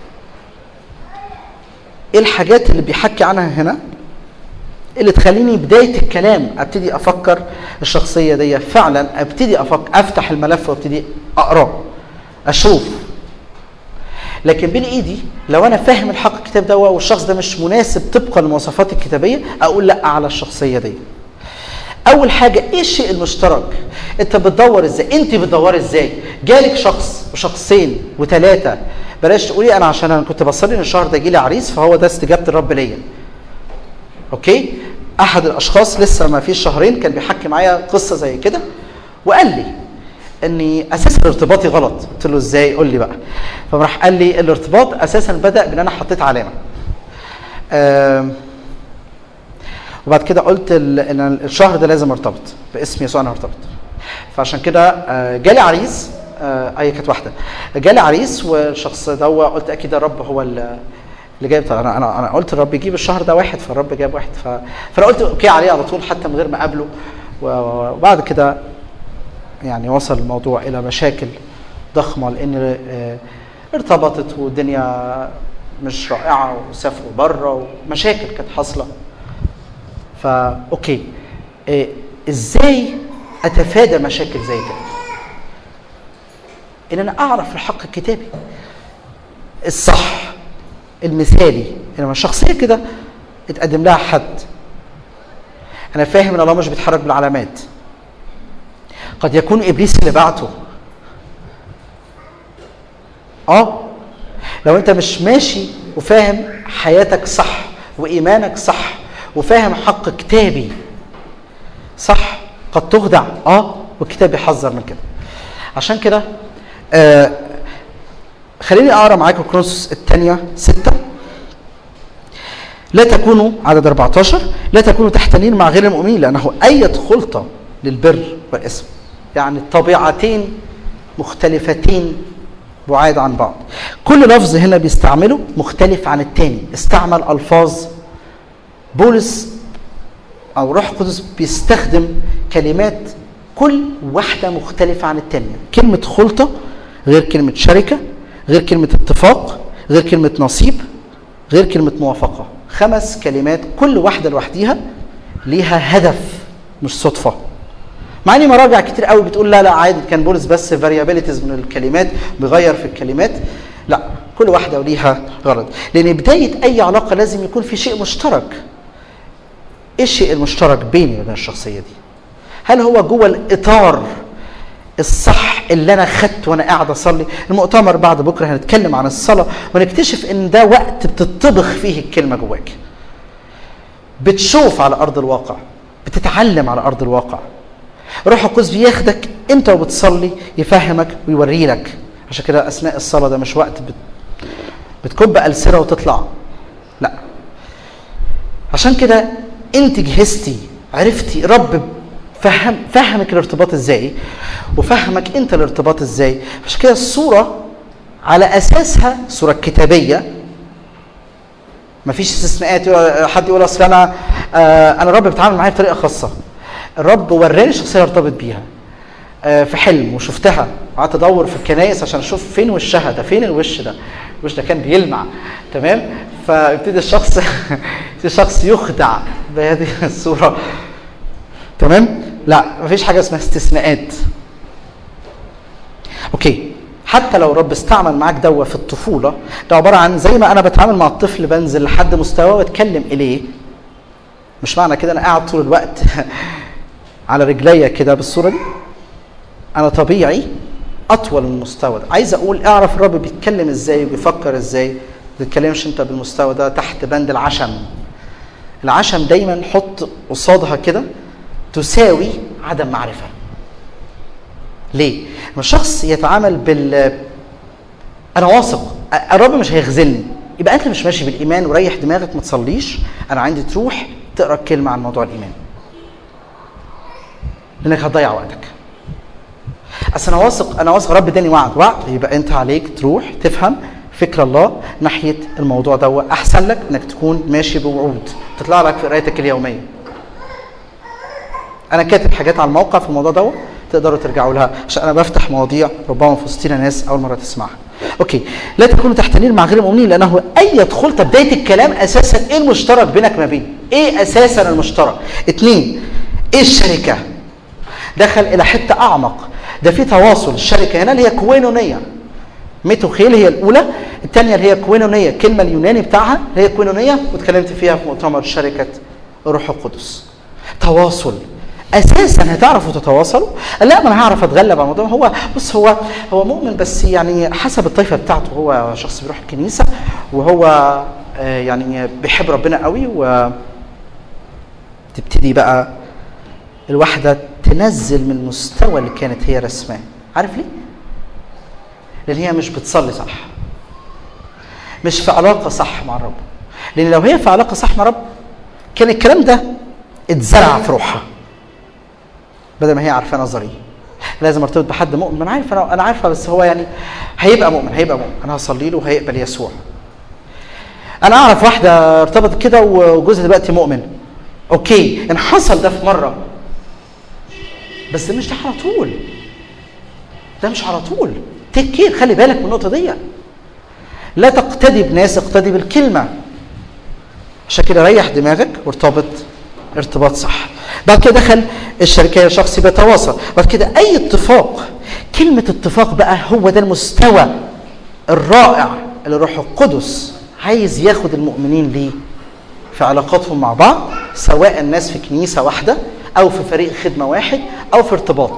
ايه الحاجات اللي بيحكي عنها هنا اللي تخليني بدايه الكلام ابتدي افكر الشخصيه دي فعلا ابتدي افكر افتح الملف وابتدي اقراه اشوف لكن بين ايدي لو انا فاهم الحق الكتاب ده والشخص ده مش مناسب طبقا للمواصفات الكتابيه اقول لا على الشخصيه دي اول حاجه ايه الشيء المشترك انت بتدور ازاي انت بتدور ازاي جالك شخص وشخصين وثلاثه بلاش تقولي انا عشان انا كنت بصلي ان الشهر ده جيلي عريس فهو ده استجابه الرب ليا اوكي احد الاشخاص لسه ما فيش شهرين كان بيحكي معايا قصه زي كده وقال لي اني اساسا ارتباطي غلط قلت له ازاي قول لي بقى فراح قال لي الارتباط اساسا بدا بان انا حطيت علامه آم، وبعد كده قلت ال- ان الشهر ده لازم ارتبط باسم يسوع انا هرتبط فعشان كده آه، جالي عريس آه، اي كانت واحده جالي عريس والشخص ده قلت اكيد الرب هو ال- اللي جايب طبعا انا انا انا قلت الرب يجيب الشهر ده واحد فالرب جاب واحد ف... فانا قلت اوكي عليه على طول حتى من غير ما اقابله و- وبعد كده يعني وصل الموضوع الى مشاكل ضخمه لان آه، ارتبطت والدنيا مش رائعه وسافروا بره ومشاكل كانت حاصله فا اوكي إيه ازاي اتفادى مشاكل زي كده ان انا اعرف الحق الكتابي الصح المثالي لما الشخصيه كده اتقدم لها حد انا فاهم ان الله مش بيتحرك بالعلامات قد يكون ابليس اللي بعته اه لو انت مش ماشي وفاهم حياتك صح وايمانك صح وفاهم حق كتابي صح قد تخدع اه والكتاب بيحذر من كده عشان كده آه خليني اقرا معاكم كرونس الثانيه ستة لا تكونوا عدد 14 لا تكونوا تحتنين مع غير المؤمنين لانه اية خلطه للبر والاسم يعني طبيعتين مختلفتين بعاد عن بعض كل لفظ هنا بيستعمله مختلف عن التاني استعمل الفاظ بولس او روح القدس بيستخدم كلمات كل واحده مختلفه عن التانيه كلمه خلطه غير كلمه شركه غير كلمه اتفاق غير كلمه نصيب غير كلمه موافقه خمس كلمات كل واحده لوحديها ليها هدف مش صدفه مع اني مراجع كتير قوي بتقول لا لا عادي كان بولس بس فاريابيليتيز من الكلمات بيغير في الكلمات لا كل واحده وليها غرض لان بدايه اي علاقه لازم يكون في شيء مشترك ايه الشيء المشترك بيني وبين الشخصيه دي هل هو جوه الاطار الصح اللي انا خدت وانا قاعد اصلي المؤتمر بعد بكره هنتكلم عن الصلاه ونكتشف ان ده وقت بتطبخ فيه الكلمه جواك بتشوف على ارض الواقع بتتعلم على ارض الواقع روح القدس بياخدك انت وبتصلي يفهمك ويوري لك عشان كده اثناء الصلاه ده مش وقت بت... بتكب ألسرة وتطلع لا عشان كده انت جهزتي عرفتي رب فهم فهمك الارتباط ازاي وفهمك انت الارتباط ازاي عشان كده الصوره على اساسها صوره كتابيه مفيش استثناءات يقول- حد يقول اصل انا آه انا الرب بيتعامل معايا بطريقه خاصه الرب وراني الشخصيه اللي ارتبط بيها آه في حلم وشفتها قعدت ادور في الكنايس عشان اشوف فين وشها ده فين الوش ده الوش ده كان بيلمع تمام فابتدي الشخص يبتدي الشخص يخدع بهذه الصوره تمام لا مفيش حاجه اسمها استثناءات اوكي حتى لو رب استعمل معاك دوا في الطفوله ده عباره عن زي ما انا بتعامل مع الطفل بنزل لحد مستواه واتكلم اليه مش معنى كده انا قاعد طول الوقت على رجليا كده بالصوره دي انا طبيعي اطول من المستوى ده عايز اقول اعرف الرب بيتكلم ازاي وبيفكر ازاي ما تتكلمش انت بالمستوى ده تحت بند العشم العشم دايما حط قصادها كده تساوي عدم معرفه ليه؟ لما الشخص يتعامل بال انا واثق الرب مش هيخذلني يبقى انت مش ماشي بالايمان وريح دماغك ما تصليش انا عندي تروح تقرا كلمه عن موضوع الايمان لانك هتضيع وقتك اصل انا واثق انا واثق رب اداني وعد وعد يبقى انت عليك تروح تفهم فكر الله ناحيه الموضوع ده احسن لك انك تكون ماشي بوعود تطلع لك في قرايتك اليوميه انا كاتب حاجات على الموقع في الموضوع ده تقدروا ترجعوا لها عشان انا بفتح مواضيع ربما في وسطينا ناس اول مره تسمعها اوكي لا تكونوا تحتانين مع غير المؤمنين لانه اي دخول بدايه الكلام اساسا ايه المشترك بينك ما بين ايه اساسا المشترك اثنين ايه الشركه دخل الى حته اعمق ده في تواصل الشركه هنا اللي هي كوينونيه ميتوخيل هي الاولى الثانيه اللي هي كوينونيه الكلمه اليوناني بتاعها اللي هي كوينونيه واتكلمت فيها في مؤتمر شركه الروح القدس تواصل اساسا هتعرفوا تتواصلوا لا ما انا هعرف اتغلب على الموضوع هو بص هو هو مؤمن بس يعني حسب الطائفه بتاعته هو شخص بيروح الكنيسه وهو آه، يعني بيحب ربنا قوي و تبتدي بقى الواحده تنزل من المستوى اللي كانت هي رسماه عارف ليه لان هي مش بتصلي صح مش في علاقه صح مع الرب لان لو هي في علاقه صح مع الرب كان الكلام ده اتزرع في روحها بدل ما هي عارفاه نظري لازم ارتبط بحد مؤمن انا عارف انا انا عارفه بس هو يعني هيبقى مؤمن هيبقى مؤمن انا هصلي له وهيقبل يسوع انا اعرف واحده ارتبطت كده وجوزها دلوقتي مؤمن اوكي ان حصل ده في مره بس ده مش ده على طول ده مش على طول تكير خلي بالك من النقطه دي لا تقتدي بناس اقتدي بالكلمه عشان كده ريح دماغك وارتبط ارتباط صح بعد كده دخل الشركه شخص بيتواصل بعد كده اي اتفاق كلمه اتفاق بقى هو ده المستوى الرائع اللي الروح القدس عايز ياخد المؤمنين ليه في علاقاتهم مع بعض سواء الناس في كنيسه واحده او في فريق خدمه واحد او في ارتباط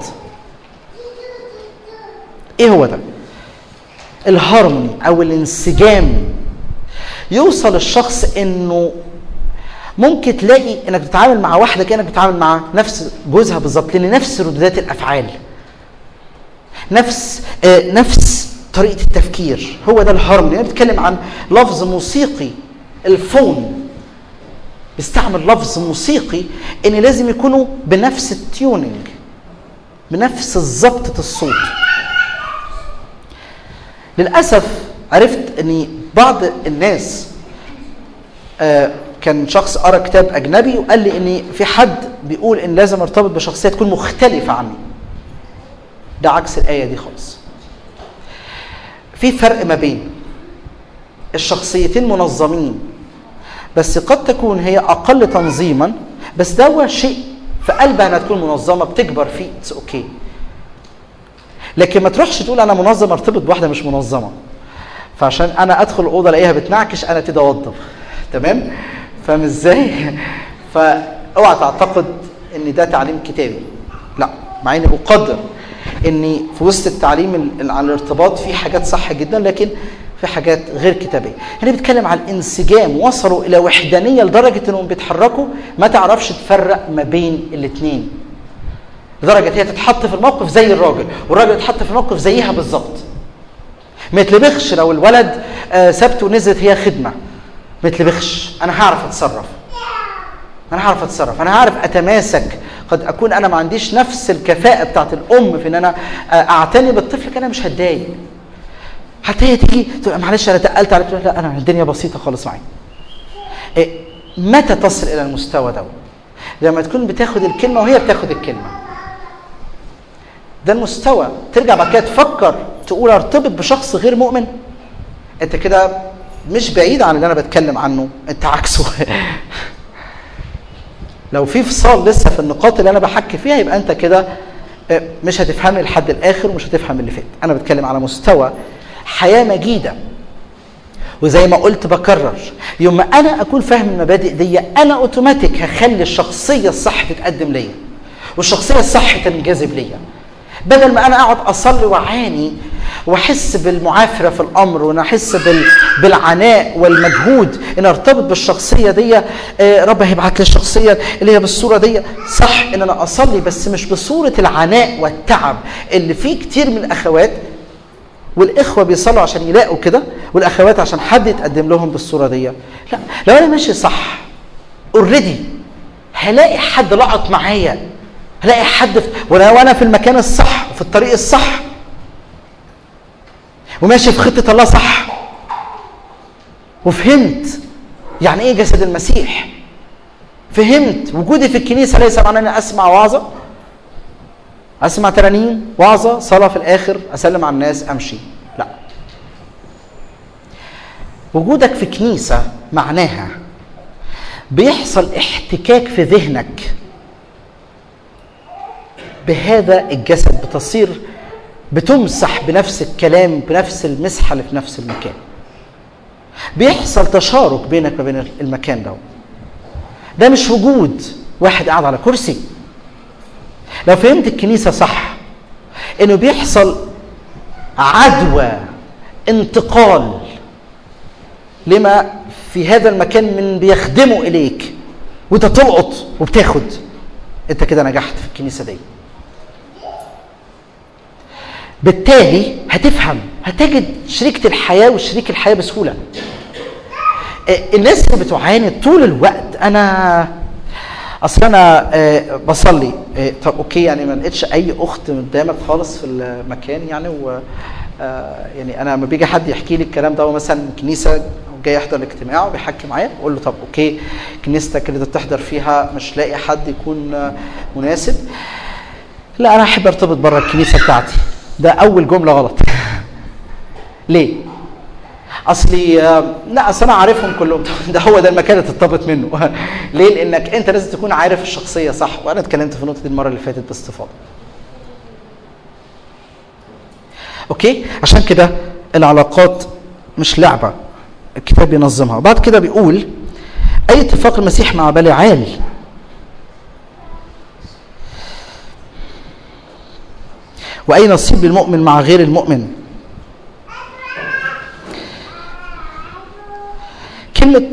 ايه هو ده الهارموني او الانسجام يوصل الشخص انه ممكن تلاقي انك بتتعامل مع واحده كانك بتتعامل مع نفس جوزها بالظبط لان نفس ردودات الافعال نفس آه نفس طريقه التفكير هو ده الهارموني انا بتكلم عن لفظ موسيقي الفون بيستعمل لفظ موسيقي ان لازم يكونوا بنفس التيوننج بنفس ظبطه الصوت للاسف عرفت ان بعض الناس آه كان شخص قرا كتاب اجنبي وقال لي ان في حد بيقول ان لازم ارتبط بشخصيه تكون مختلفه عني ده عكس الايه دي خالص في فرق ما بين الشخصيتين منظمين بس قد تكون هي اقل تنظيما بس ده شيء في قلبها انها تكون منظمه بتكبر فيه اتس اوكي okay. لكن ما تروحش تقول انا منظم ارتبط بواحده مش منظمه فعشان انا ادخل الاوضه الاقيها بتنعكش انا ابتدي اوضب تمام فاهم ازاي فاوعى تعتقد ان ده تعليم كتابي لا مع اني اقدر ان في وسط التعليم عن الارتباط في حاجات صح جدا لكن في حاجات غير كتابيه هنا بيتكلم عن الانسجام وصلوا الى وحدانيه لدرجه انهم بيتحركوا ما تعرفش تفرق ما بين الاثنين لدرجه هي تتحط في الموقف زي الراجل والراجل يتحط في الموقف زيها بالظبط ما يتلبخش لو الولد آه سبت ونزلت هي خدمه ما يتلبخش انا هعرف اتصرف انا هعرف اتصرف انا هعرف اتماسك قد اكون انا ما عنديش نفس الكفاءه بتاعت الام في ان انا اعتني بالطفل كده مش هتضايق حتى هي تيجي تقول معلش انا تقلت عليك لا انا الدنيا بسيطه خالص معايا إيه متى تصل الى المستوى ده لما تكون بتاخد الكلمه وهي بتاخد الكلمه ده المستوى ترجع بعد كده تفكر تقول ارتبط بشخص غير مؤمن انت كده مش بعيد عن اللي انا بتكلم عنه انت عكسه لو في فصال لسه في النقاط اللي انا بحكي فيها يبقى انت كده آه، مش هتفهمي لحد الاخر ومش هتفهم اللي فات انا بتكلم على مستوى حياه مجيده وزي ما قلت بكرر يوم ما انا اكون فاهم المبادئ دي انا اوتوماتيك هخلي الشخصيه الصح تتقدم ليا والشخصيه الصح تنجذب ليا بدل ما انا اقعد اصلي واعاني واحس بالمعافره في الامر وانا احس بال... بالعناء والمجهود ان ارتبط بالشخصيه دي آه، رب هيبعت لي الشخصيه اللي هي بالصوره دي صح ان انا اصلي بس مش بصوره العناء والتعب اللي فيه كتير من الاخوات والاخوه بيصلوا عشان يلاقوا كده والاخوات عشان حد يتقدم لهم بالصوره دي لا لو انا ماشي صح اوريدي هلاقي حد لقط معايا هلاقي حد في ولو انا في المكان الصح وفي الطريق الصح وماشي في خطه الله صح وفهمت يعني ايه جسد المسيح فهمت وجودي في الكنيسه ليس معناه اني اسمع وعظه اسمع ترانيم وعظه صلاه في الاخر اسلم على الناس امشي لا وجودك في كنيسه معناها بيحصل احتكاك في ذهنك بهذا الجسد بتصير بتمسح بنفس الكلام بنفس المسحه اللي في نفس المكان بيحصل تشارك بينك وبين المكان ده ده مش وجود واحد قاعد على كرسي لو فهمت الكنيسه صح انه بيحصل عدوى انتقال لما في هذا المكان من بيخدمه اليك وانت تلقط وبتاخد انت كده نجحت في الكنيسه دي بالتالي هتفهم هتجد شريكة الحياة وشريك الحياة بسهولة آه، الناس اللي بتعاني طول الوقت انا اصل انا آه، بصلي آه، طب اوكي يعني ما لقيتش اي اخت قدامك خالص في المكان يعني و آه، يعني انا لما بيجي حد يحكي لي الكلام ده مثلا كنيسه جاي يحضر الاجتماع وبيحكي معايا بقول له طب اوكي كنيستك اللي انت بتحضر فيها مش لاقي حد يكون آه، مناسب لا انا احب ارتبط بره الكنيسه بتاعتي ده اول جمله غلط ليه اصلي آه، لا اصل انا عارفهم كلهم ده هو ده المكان اللي ترتبط منه ليه لانك انت لازم تكون عارف الشخصيه صح وانا اتكلمت في النقطه دي المره اللي فاتت باستفاضه اوكي عشان كده العلاقات مش لعبه الكتاب بينظمها وبعد كده بيقول اي اتفاق المسيح مع بليعال واي نصيب للمؤمن مع غير المؤمن كلمه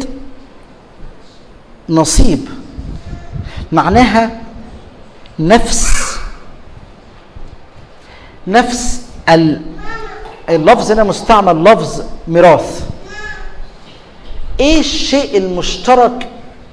نصيب معناها نفس نفس ال- اللفظ هنا مستعمل لفظ ميراث ايه الشيء المشترك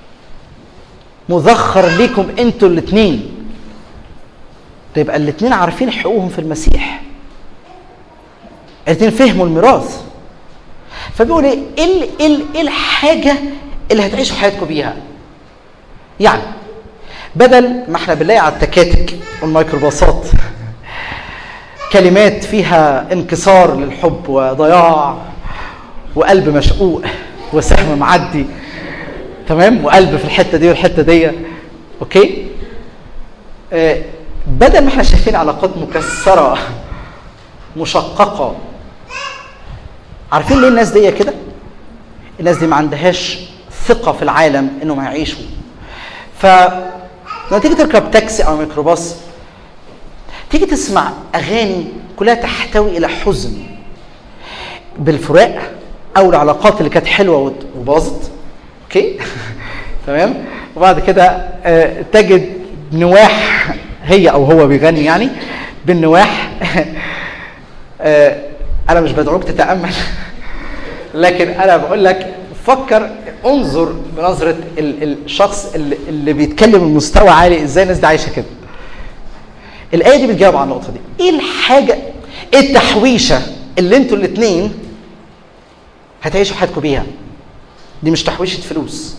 مذخر ليكم انتوا الاثنين يبقى الاثنين عارفين حقوقهم في المسيح الاثنين فهموا الميراث فبيقول ايه ايه ال- ايه ال- ايه الحاجه اللي هتعيشوا حياتكم بيها يعني بدل ما احنا بنلاقي على التكاتك والميكروباصات كلمات فيها انكسار للحب وضياع وقلب مشقوق وسهم معدي تمام وقلب في الحته دي والحته دي اوكي آه بدل ما احنا شايفين علاقات مكسره مشققه عارفين ليه الناس دي كده الناس دي ما عندهاش ثقه في العالم انهم هيعيشوا ف لما تيجي تركب تاكسي او ميكروباص تيجي تسمع اغاني كلها تحتوي الى حزن بالفراق او العلاقات اللي كانت حلوه وت- وباظت اوكي تمام وبعد كده آه، تجد نواح هي او هو بيغني يعني بالنواح آه، انا مش بدعوك تتامل لكن انا بقول لك فكر انظر بنظره ال- الشخص اللي, اللي بيتكلم بمستوى عالي ازاي الناس دي عايشه كده الايه دي بتجاوب على النقطه دي ايه الحاجه ايه التحويشه اللي انتوا الاثنين هتعيشوا حياتكم بيها دي مش تحويشه فلوس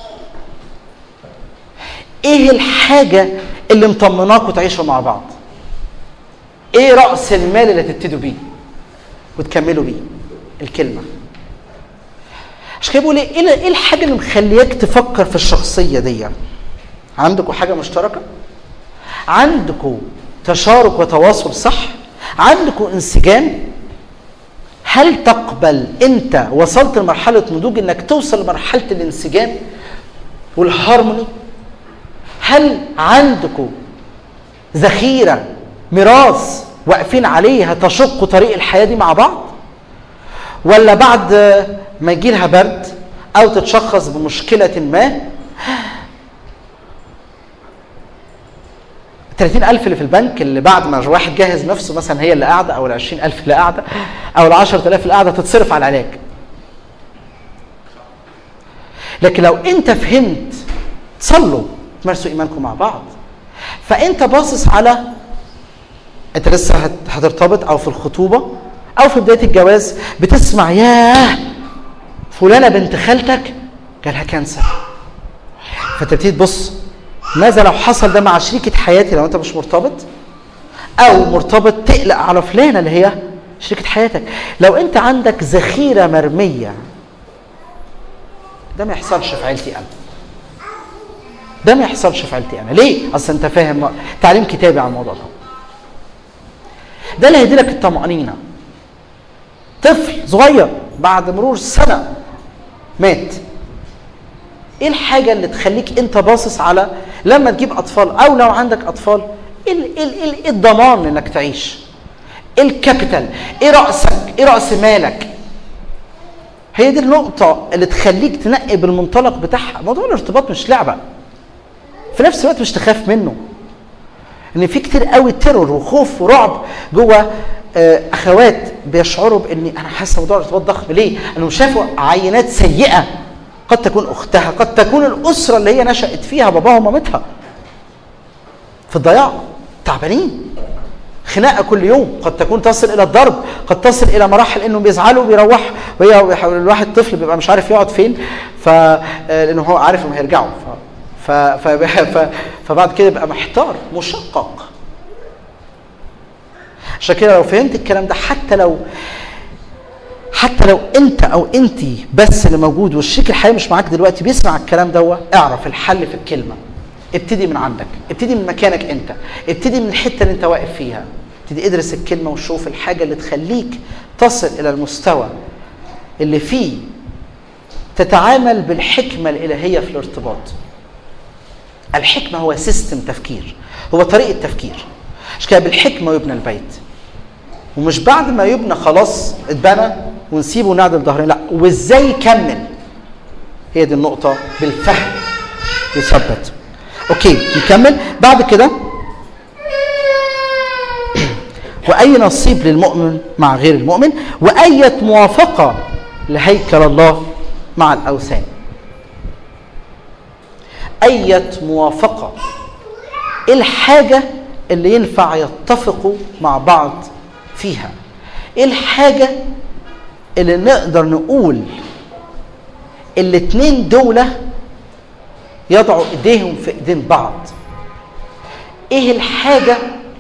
ايه الحاجه اللي مطمناكم تعيشوا مع بعض ايه راس المال اللي هتبتدوا بيه وتكملوا بيه الكلمه عشان كده بقول ايه ايه إيه الحاجه اللي مخلياك تفكر في الشخصيه دي عندكم حاجه مشتركه عندكم تشارك وتواصل صح عندكم انسجام هل تقبل انت وصلت لمرحله نضوج انك توصل لمرحله الانسجام والهارموني هل عندكم ذخيره ميراث واقفين عليها تشق طريق الحياه دي مع بعض ولا بعد ما يجي لها برد او تتشخص بمشكله ما 30000 اللي في البنك اللي بعد ما واحد جهز نفسه مثلا هي اللي قاعده او ال 20000 اللي قاعده او ال 10000 اللي قاعده تتصرف على العلاج. لكن لو انت فهمت تصلوا تمارسوا ايمانكم مع بعض فانت باصص على انت لسه هت- هترتبط او في الخطوبه او في بدايه الجواز بتسمع ياه فلانه بنت خالتك جالها كانسر فتبتدي تبص ماذا لو حصل ده مع شريكة حياتي لو انت مش مرتبط او مرتبط تقلق على فلانة اللي هي شريكة حياتك لو انت عندك ذخيرة مرمية ده ما يحصلش في عيلتي انا ده ما يحصلش في عيلتي انا ليه اصل انت فاهم تعليم كتابي عن الموضوع ده ده اللي هيدي لك الطمأنينة طفل صغير بعد مرور سنة مات ايه الحاجة اللي تخليك انت باصص على لما تجيب اطفال او لو عندك اطفال ايه ال- ايه ال- ايه ال- إيه الضمان انك تعيش ايه الكابيتال ايه رأسك ايه رأس مالك هي دي النقطة اللي تخليك تنقي بالمنطلق بتاعها موضوع الارتباط مش لعبة في نفس الوقت مش تخاف منه ان في كتير قوي تيرور وخوف ورعب جوه آه، اخوات بيشعروا بان انا حاسه موضوع الارتباط ضخم ليه؟ انهم شافوا عينات سيئه قد تكون اختها قد تكون الاسره اللي هي نشات فيها باباها ومامتها في الضياع تعبانين خناقه كل يوم قد تكون تصل الى الضرب قد تصل الى مراحل انه بيزعلوا بيروح وهي الواحد طفل بيبقى مش عارف يقعد فين ف آه، لانه هو عارف انهم هيرجعوا ف... ف... ف... ف... فبعد كده يبقى محتار مشقق عشان كده لو فهمت الكلام ده حتى لو حتى لو انت او انت بس اللي موجود والشريك الحياه مش معاك دلوقتي بيسمع الكلام ده اعرف الحل في الكلمه ابتدي من عندك ابتدي من مكانك انت ابتدي من الحته اللي انت واقف فيها ابتدي ادرس الكلمه وشوف الحاجه اللي تخليك تصل الى المستوى اللي فيه تتعامل بالحكمه الالهيه في الارتباط الحكمه هو سيستم تفكير هو طريقه تفكير عشان كده بالحكمه يبنى البيت ومش بعد ما يبنى خلاص اتبنى ونسيبه ونعدل ظهرنا لا وازاي يكمل هي دي النقطه بالفهم يثبت اوكي نكمل بعد كده واي نصيب للمؤمن مع غير المؤمن واية موافقه لهيكل الله مع الاوثان أية موافقة إيه الحاجة اللي ينفع يتفقوا مع بعض فيها إيه الحاجة اللي نقدر نقول الاتنين دولة يضعوا ايديهم في ايدين بعض ايه الحاجة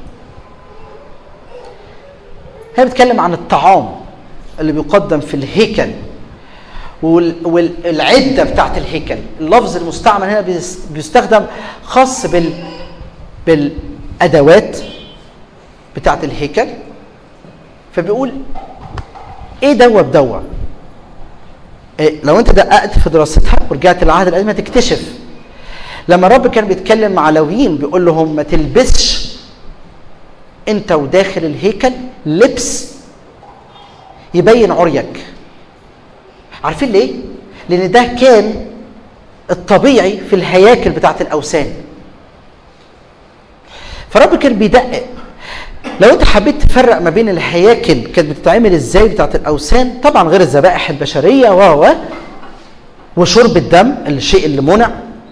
هي بتتكلم عن الطعام اللي بيقدم في الهيكل وال- والعده بتاعت الهيكل اللفظ المستعمل هنا بيس- بيستخدم خاص بال بالادوات بتاعت الهيكل فبيقول ايه دوا بدوا إيه لو انت دققت في دراستها ورجعت للعهد القديم هتكتشف لما الرب كان بيتكلم مع لاويين بيقول لهم ما تلبسش انت وداخل الهيكل لبس يبين عريك عارفين ليه؟ لأن ده كان الطبيعي في الهياكل بتاعت الأوثان. فرب كان بيدقق لو انت حبيت تفرق ما بين الهياكل كانت بتتعمل ازاي بتاعت الاوثان طبعا غير الذبائح البشريه و و وشرب الدم الشيء اللي منع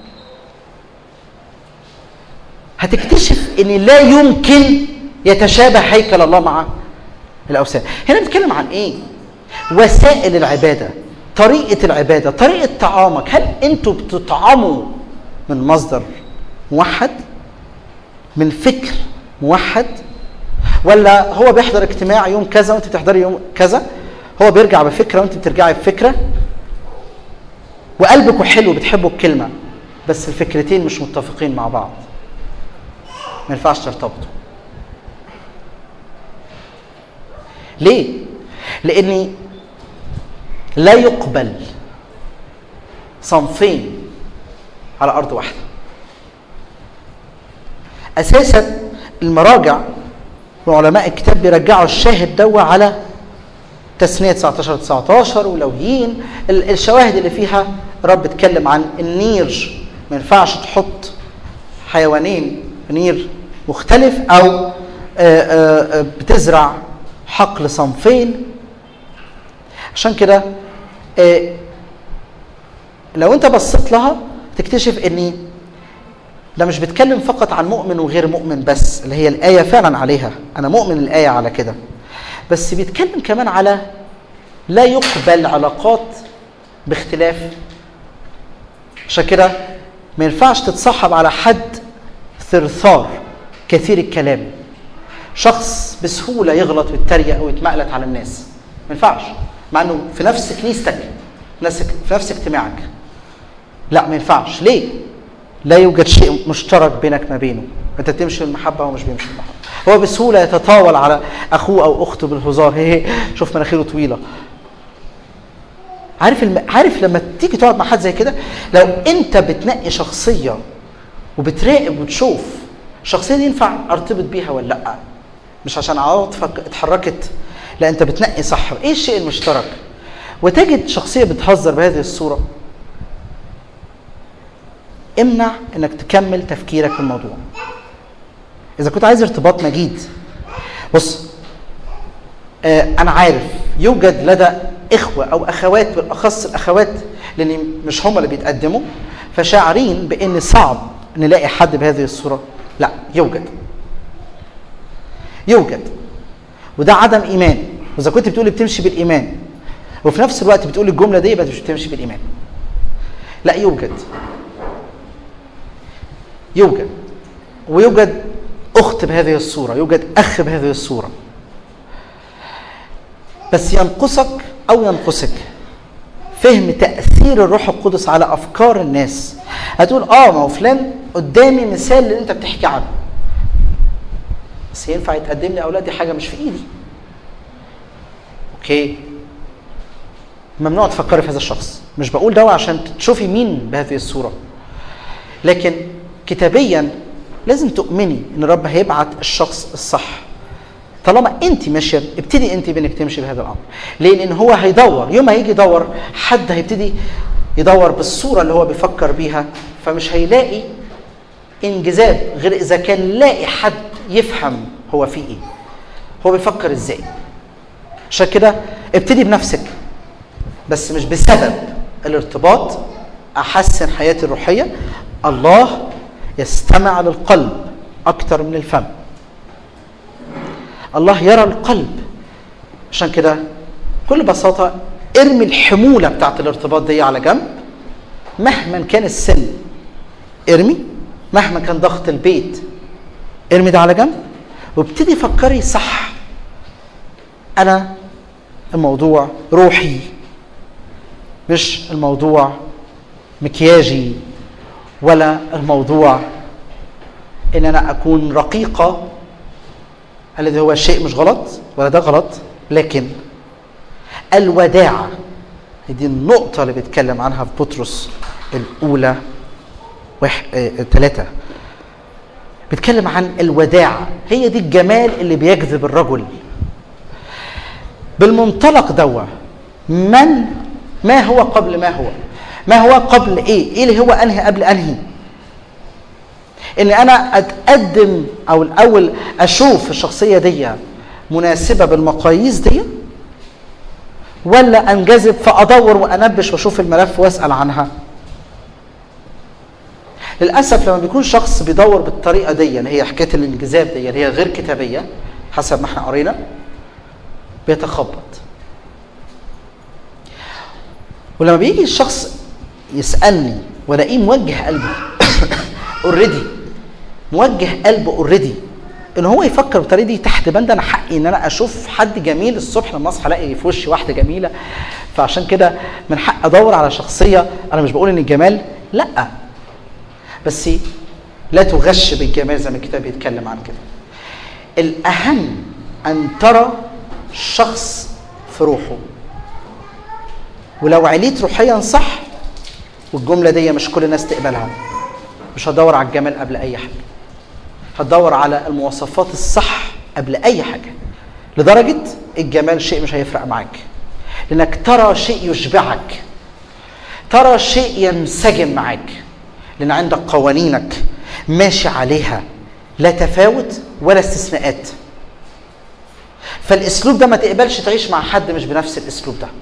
هتكتشف ان لا يمكن يتشابه هيكل الله مع الاوثان هنا بنتكلم عن ايه وسائل العباده طريقه العباده طريقه طعامك هل انتوا بتطعموا من مصدر موحد من فكر موحد ولا هو بيحضر اجتماع يوم كذا وانت بتحضري يوم كذا هو بيرجع بفكره وانت بترجعي بفكره وقلبكم حلو بتحبوا الكلمه بس الفكرتين مش متفقين مع بعض ما ينفعش ترتبطوا ليه لاني لا يقبل صنفين على ارض واحده اساسا المراجع وعلماء الكتاب بيرجعوا الشاهد دوا على تسنية 19 19 ولويين ال- الشواهد اللي فيها رب اتكلم عن النير ما ينفعش تحط حيوانين في نير مختلف او آه، آه، آه، بتزرع حقل صنفين عشان كده آه، لو انت بصيت لها تكتشف ان ده مش بيتكلم فقط عن مؤمن وغير مؤمن بس اللي هي الآية فعلا عليها أنا مؤمن الآية على كده بس بيتكلم كمان على لا يقبل علاقات باختلاف عشان كده ما ينفعش تتصاحب على حد ثرثار كثير الكلام شخص بسهولة يغلط ويتريق أو يتمقلت على الناس ما ينفعش مع أنه في نفس كنيستك في نفس في نفس اجتماعك لا ما ينفعش ليه؟ لا يوجد شيء مشترك بينك ما بينه انت تمشي بالمحبه وهو مش بيمشي بالمحبه هو بسهوله يتطاول على اخوه او اخته بالهزار هي هي شوف مناخيره طويله عارف الم... عارف لما تيجي تقعد مع حد زي كده لو انت بتنقي شخصيه وبتراقب وتشوف الشخصيه دي ينفع ارتبط بيها ولا لا مش عشان عواطفك اتحركت لا انت بتنقي صح ايه الشيء المشترك وتجد شخصيه بتهزر بهذه الصوره امنع انك تكمل تفكيرك في الموضوع اذا كنت عايز ارتباط مجيد بص آه انا عارف يوجد لدى اخوه او اخوات بالاخص الاخوات لان مش هم اللي بيتقدموا فشاعرين بان صعب نلاقي حد بهذه الصوره لا يوجد يوجد وده عدم ايمان واذا كنت بتقولي بتمشي بالايمان وفي نفس الوقت بتقول الجمله دي يبقى مش بتمشي بالايمان لا يوجد يوجد ويوجد اخت بهذه الصوره يوجد اخ بهذه الصوره بس ينقصك او ينقصك فهم تاثير الروح القدس على افكار الناس هتقول اه ما هو فلان قدامي مثال اللي انت بتحكي عنه بس ينفع يتقدم لي اولاد دي حاجه مش في ايدي اوكي ممنوع تفكري في هذا الشخص مش بقول ده عشان تشوفي مين بهذه الصوره لكن كتابيا لازم تؤمني ان الرب هيبعت الشخص الصح طالما انت ماشيه ابتدي انت بانك تمشي بهذا الامر ليه لان هو هيدور يوم ما هيجي يدور حد هيبتدي يدور بالصوره اللي هو بيفكر بيها فمش هيلاقي انجذاب غير اذا كان لاقي حد يفهم هو فيه ايه هو بيفكر ازاي عشان كده ابتدي بنفسك بس مش بسبب الارتباط احسن حياتي الروحيه الله يستمع للقلب اكتر من الفم الله يرى القلب عشان كده بكل بساطه ارمي الحموله بتاعت الارتباط دي على جنب مهما كان السن ارمي مهما كان ضغط البيت ارمي ده على جنب وابتدي فكري صح انا الموضوع روحي مش الموضوع مكياجي ولا الموضوع ان انا اكون رقيقه الذي هو شيء مش غلط ولا ده غلط لكن الوداعه دي النقطة اللي بيتكلم عنها في بطرس الأولى وح... اه... ثلاثة بيتكلم عن الوداعة هي دي الجمال اللي بيجذب الرجل بالمنطلق دوا من ما هو قبل ما هو ما هو قبل ايه ايه اللي هو انهي قبل انهي ان انا اتقدم او الاول اشوف الشخصيه دي مناسبه بالمقاييس دي ولا انجذب فادور وانبش واشوف الملف واسال عنها للاسف لما بيكون شخص بيدور بالطريقه دي اللي هي حكايه الانجذاب دي اللي هي غير كتابيه حسب ما احنا قرينا بيتخبط ولما بيجي الشخص يسالني والاقيه موجه قلبه اوريدي موجه قلبه اوريدي ان هو يفكر بالطريقه دي تحت بند انا حقي ان انا اشوف حد جميل الصبح لما اصحى الاقي في وشي واحده جميله فعشان كده من حق ادور على شخصيه انا مش بقول ان الجمال لا بس لا تغش بالجمال زي ما الكتاب بيتكلم عن كده الاهم ان ترى شخص في روحه ولو عليت روحيا صح والجملة دي مش كل الناس تقبلها مش هدور على الجمال قبل أي حاجة هتدور على المواصفات الصح قبل أي حاجة لدرجة الجمال شيء مش هيفرق معاك لأنك ترى شيء يشبعك ترى شيء ينسجم معاك لأن عندك قوانينك ماشي عليها لا تفاوت ولا استثناءات فالاسلوب ده ما تقبلش تعيش مع حد مش بنفس الاسلوب ده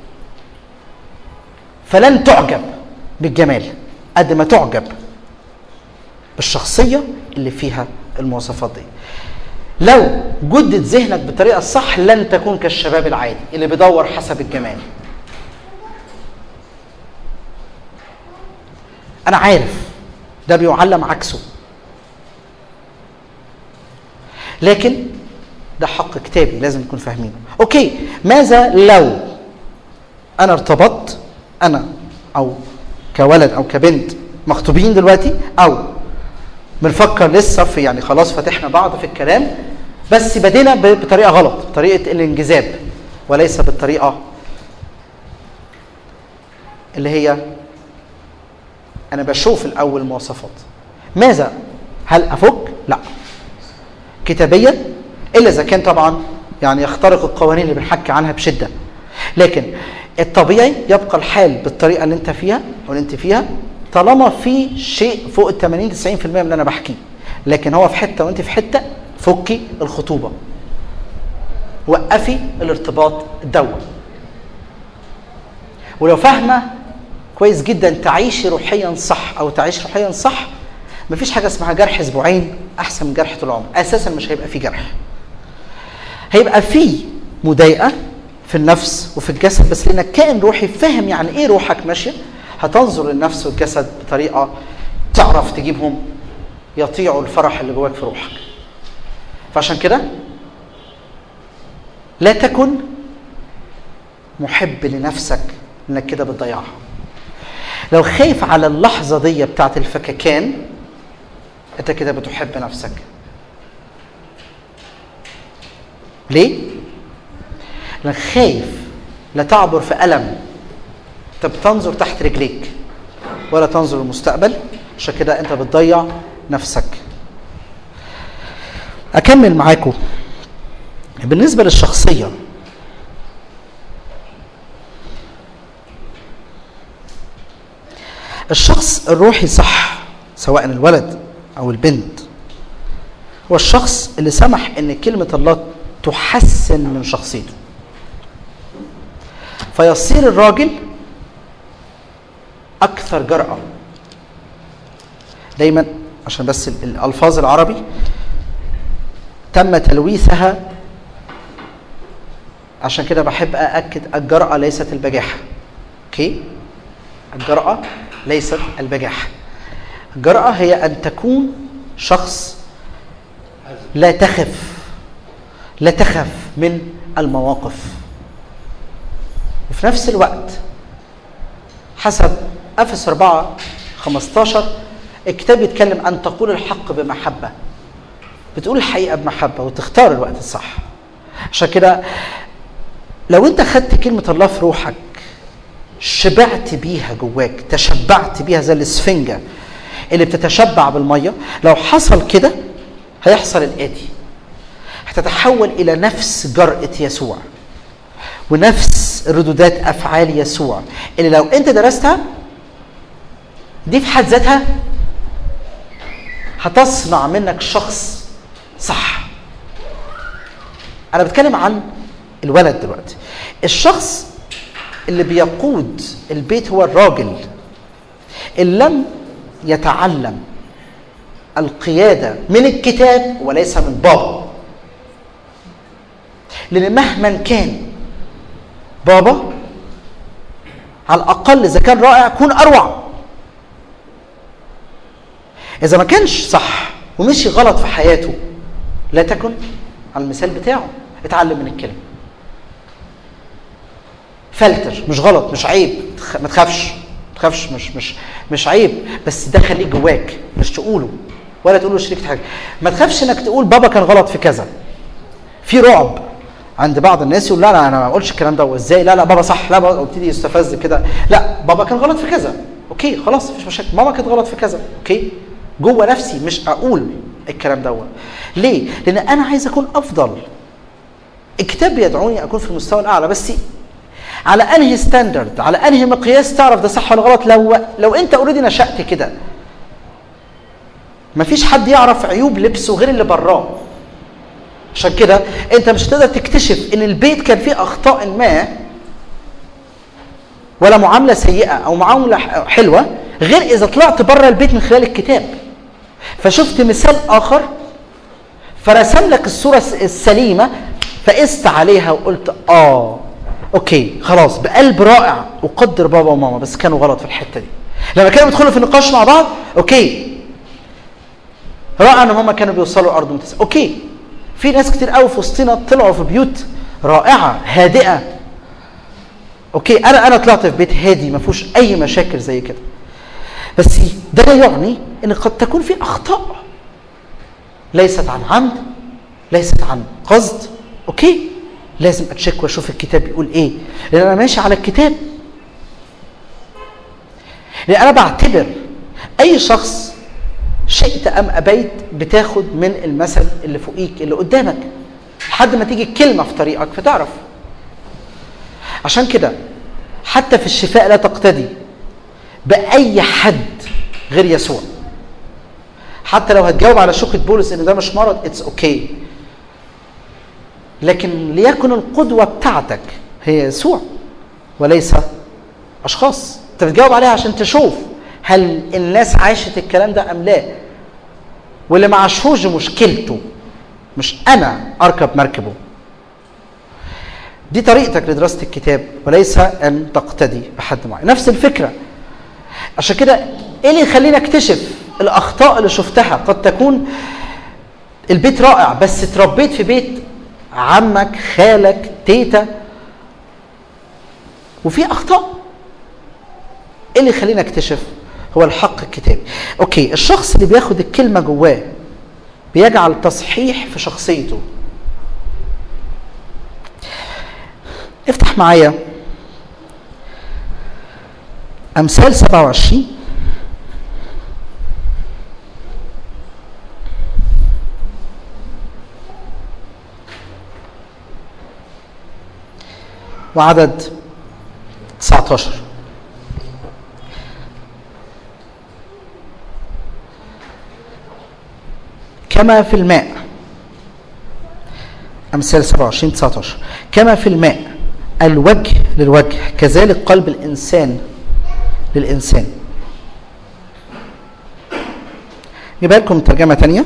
فلن تعجب بالجمال قد ما تعجب بالشخصيه اللي فيها المواصفات دي لو جدد ذهنك بالطريقه الصح لن تكون كالشباب العادي اللي بيدور حسب الجمال انا عارف ده بيعلم عكسه لكن ده حق كتابي لازم نكون فاهمينه اوكي ماذا لو انا ارتبطت انا او كولد او كبنت مخطوبين دلوقتي او بنفكر لسه في يعني خلاص فتحنا بعض في الكلام بس بدينا بطريقه غلط بطريقه الانجذاب وليس بالطريقه اللي هي انا بشوف الاول مواصفات ماذا هل افك لا كتابيا الا اذا كان طبعا يعني يخترق القوانين اللي بنحكي عنها بشده لكن الطبيعي يبقى الحال بالطريقه اللي انت فيها او اللي انت فيها طالما في شيء فوق ال 80 90% من اللي انا بحكيه لكن هو في حته وانت في حته فكي الخطوبه وقفي الارتباط الدوي ولو فاهمه كويس جدا تعيشي روحيا صح او تعيش روحيا صح مفيش حاجه اسمها جرح اسبوعين احسن من جرح طول العمر اساسا مش هيبقى في جرح هيبقى في مضايقه في النفس وفي الجسد بس لانك كائن روحي فاهم يعني ايه روحك ماشيه هتنظر للنفس والجسد بطريقه تعرف تجيبهم يطيعوا الفرح اللي جواك في روحك فعشان كده لا تكن محب لنفسك انك كده بتضيعها لو خايف على اللحظه دي بتاعت الفككان انت كده بتحب نفسك ليه لانك خايف لا تعبر في الم انت بتنظر تحت رجليك ولا تنظر للمستقبل عشان كده انت بتضيع نفسك اكمل معاكم بالنسبه للشخصيه الشخص الروحي صح سواء الولد او البنت هو الشخص اللي سمح ان كلمه الله تحسن من شخصيته فيصير الراجل اكثر جرأه دايما عشان بس الالفاظ العربي تم تلويثها عشان كده بحب أأكد الجرأة ليست البجاحة أوكي الجرأة ليست البجاحة الجرأة هي أن تكون شخص لا تخف لا تخف من المواقف وفي نفس الوقت حسب افس 4 15 الكتاب يتكلم عن تقول الحق بمحبه بتقول الحقيقه بمحبه وتختار الوقت الصح عشان كده لو انت خدت كلمه الله في روحك شبعت بيها جواك تشبعت بيها زي الاسفنجه اللي بتتشبع بالميه لو حصل كده هيحصل الاتي هتتحول الى نفس جرأة يسوع ونفس ردودات افعال يسوع اللي لو انت درستها دي في حد ذاتها هتصنع منك شخص صح انا بتكلم عن الولد دلوقتي الشخص اللي بيقود البيت هو الراجل اللي لم يتعلم القيادة من الكتاب وليس من بابا لأن مهما كان بابا على الأقل إذا كان رائع كون أروع إذا ما كانش صح ومشي غلط في حياته لا تكن على المثال بتاعه اتعلم من الكلمة فلتر مش غلط مش عيب ما تخافش ما تخافش مش مش مش عيب بس ده خليه جواك مش تقوله ولا تقول له شريكة حاجه ما تخافش انك تقول بابا كان غلط في كذا في رعب عند بعض الناس يقول لا لا انا ما اقولش الكلام ده وازاي لا لا بابا صح لا بابا وابتدي يستفز كده لا بابا كان غلط في كذا اوكي خلاص مفيش مشاكل ماما كانت غلط في كذا اوكي جوه نفسي مش اقول الكلام دوت ليه لان انا عايز اكون افضل الكتاب بيدعوني اكون في المستوى الاعلى بس على انهي ستاندرد على انهي مقياس تعرف ده صح ولا غلط لو لو انت اوريدي نشات كده مفيش حد يعرف عيوب لبسه غير اللي براه عشان كده انت مش هتقدر تكتشف ان البيت كان فيه اخطاء ما ولا معامله سيئه او معامله حلوه غير اذا طلعت بره البيت من خلال الكتاب فشفت مثال اخر فرسم لك الصوره السليمه فقست عليها وقلت اه اوكي خلاص بقلب رائع اقدر بابا وماما بس كانوا غلط في الحته دي لما كانوا بيدخلوا في النقاش مع بعض اوكي رائع ان هم كانوا بيوصلوا ارض متسع اوكي في ناس كتير قوي في وسطنا طلعوا في بيوت رائعه هادئه اوكي انا انا طلعت في بيت هادي ما فيهوش اي مشاكل زي كده بس ده لا يعني ان قد تكون في اخطاء ليست عن عمد ليست عن قصد اوكي لازم اتشيك واشوف الكتاب بيقول ايه لان انا ماشي على الكتاب لان انا بعتبر اي شخص شئت ام ابيت بتاخد من المثل اللي فوقيك اللي قدامك لحد ما تيجي الكلمه في طريقك فتعرف عشان كده حتى في الشفاء لا تقتدي باي حد غير يسوع حتى لو هتجاوب على شوكة بولس ان ده مش مرض اتس اوكي okay. لكن ليكن القدوة بتاعتك هي يسوع وليس اشخاص انت بتجاوب عليها عشان تشوف هل الناس عاشت الكلام ده ام لا واللي ما عاشوش مشكلته مش انا اركب مركبه دي طريقتك لدراسه الكتاب وليس ان تقتدي بحد معين نفس الفكره عشان كده ايه اللي يخليني اكتشف الاخطاء اللي شفتها قد تكون البيت رائع بس اتربيت في بيت عمك خالك تيتا وفي اخطاء ايه اللي يخليني اكتشف هو الحق الكتابي اوكي الشخص اللي بياخد الكلمه جواه بيجعل تصحيح في شخصيته افتح معايا امثال 27 وعدد 19 كما في الماء أمثال 27 19 كما في الماء الوجه للوجه كذلك قلب الإنسان للإنسان نجيب لكم ترجمة تانية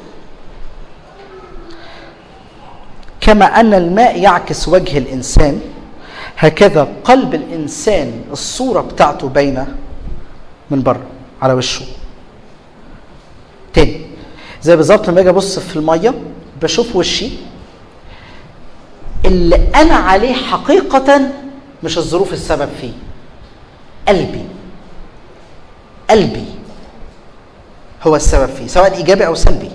كما أن الماء يعكس وجه الإنسان هكذا قلب الإنسان الصورة بتاعته باينة من بره على وشه تاني زي بالظبط لما اجي ابص في الميه بشوف وشي اللي انا عليه حقيقه مش الظروف السبب فيه قلبي قلبي هو السبب فيه سواء ايجابي او سلبي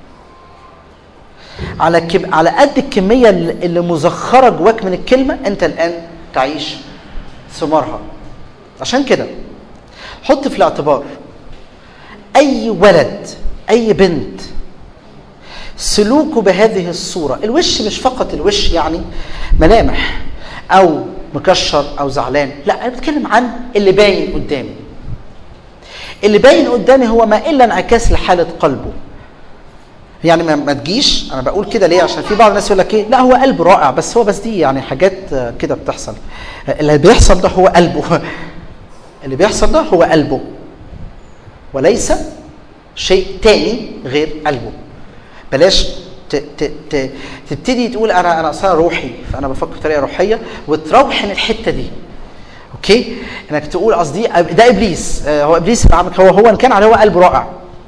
على كم على قد الكميه اللي مزخره جواك من الكلمه انت الان تعيش ثمارها عشان كده حط في الاعتبار اي ولد اي بنت سلوكه بهذه الصوره الوش مش فقط الوش يعني ملامح او مكشر او زعلان لا انا بتكلم عن اللي باين قدامي اللي باين قدامي هو ما الا انعكاس لحاله قلبه يعني ما, ما تجيش انا بقول كده ليه عشان في بعض الناس يقول لك ايه لا هو قلبه رائع بس هو بس دي يعني حاجات كده بتحصل اللي بيحصل ده هو قلبه اللي بيحصل ده هو قلبه وليس شيء تاني غير قلبه بلاش ت ت ت تبتدي تقول انا انا اصلا روحي فانا بفكر بطريقه روحيه وتروحن الحته دي اوكي انك تقول قصدي ده ابليس هو ابليس اللي عمل هو هو ان كان عليه هو قلب رائع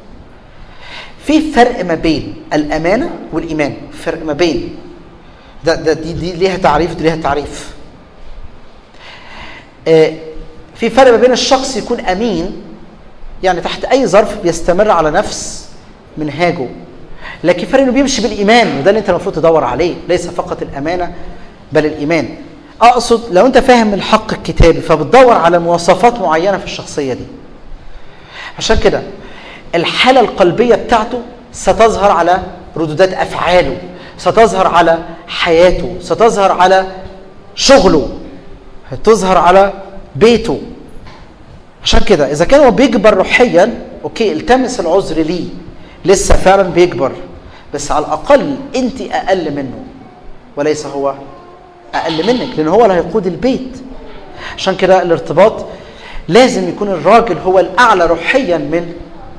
في فرق ما بين الامانه والايمان فرق ما بين ده, ده دي, دي ليها تعريف ودي ليها تعريف آه في فرق ما بين الشخص يكون امين يعني تحت اي ظرف بيستمر على نفس منهاجه لكن فرق انه بيمشي بالايمان وده اللي انت المفروض تدور عليه ليس فقط الامانه بل الايمان اقصد لو انت فاهم الحق الكتابي فبتدور على مواصفات معينه في الشخصيه دي عشان كده الحاله القلبيه بتاعته ستظهر على ردودات افعاله ستظهر على حياته ستظهر على شغله هتظهر على بيته عشان كده اذا كان هو بيكبر روحيا اوكي التمس العذر ليه لسه فعلا بيكبر بس على الاقل انت اقل منه وليس هو اقل منك لان هو اللي هيقود البيت عشان كده الارتباط لازم يكون الراجل هو الاعلى روحيا من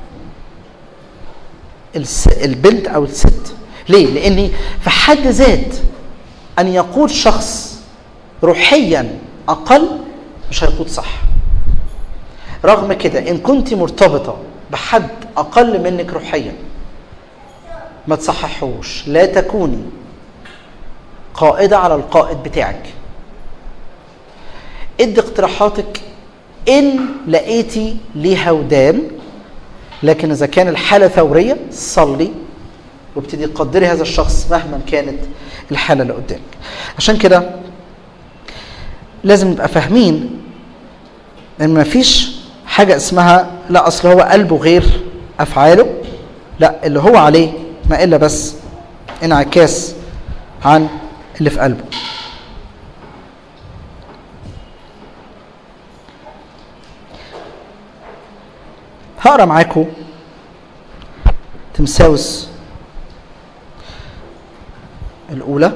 الس- البنت او الست ليه لان في حد ذات ان يقود شخص روحيا اقل مش هيقود صح رغم كده ان كنت مرتبطه بحد اقل منك روحيا ما تصححوش لا تكوني قائده على القائد بتاعك ادي اقتراحاتك ان لقيتي ليها ودان لكن اذا كان الحاله ثوريه صلي وابتدي قدري هذا الشخص مهما كانت الحاله اللي قدامك عشان كده لازم نبقى فاهمين ان مفيش حاجه اسمها لا اصل هو قلبه غير افعاله لا اللي هو عليه ما الا بس انعكاس عن اللي في قلبه هقرا معاكم تمساوس الاولى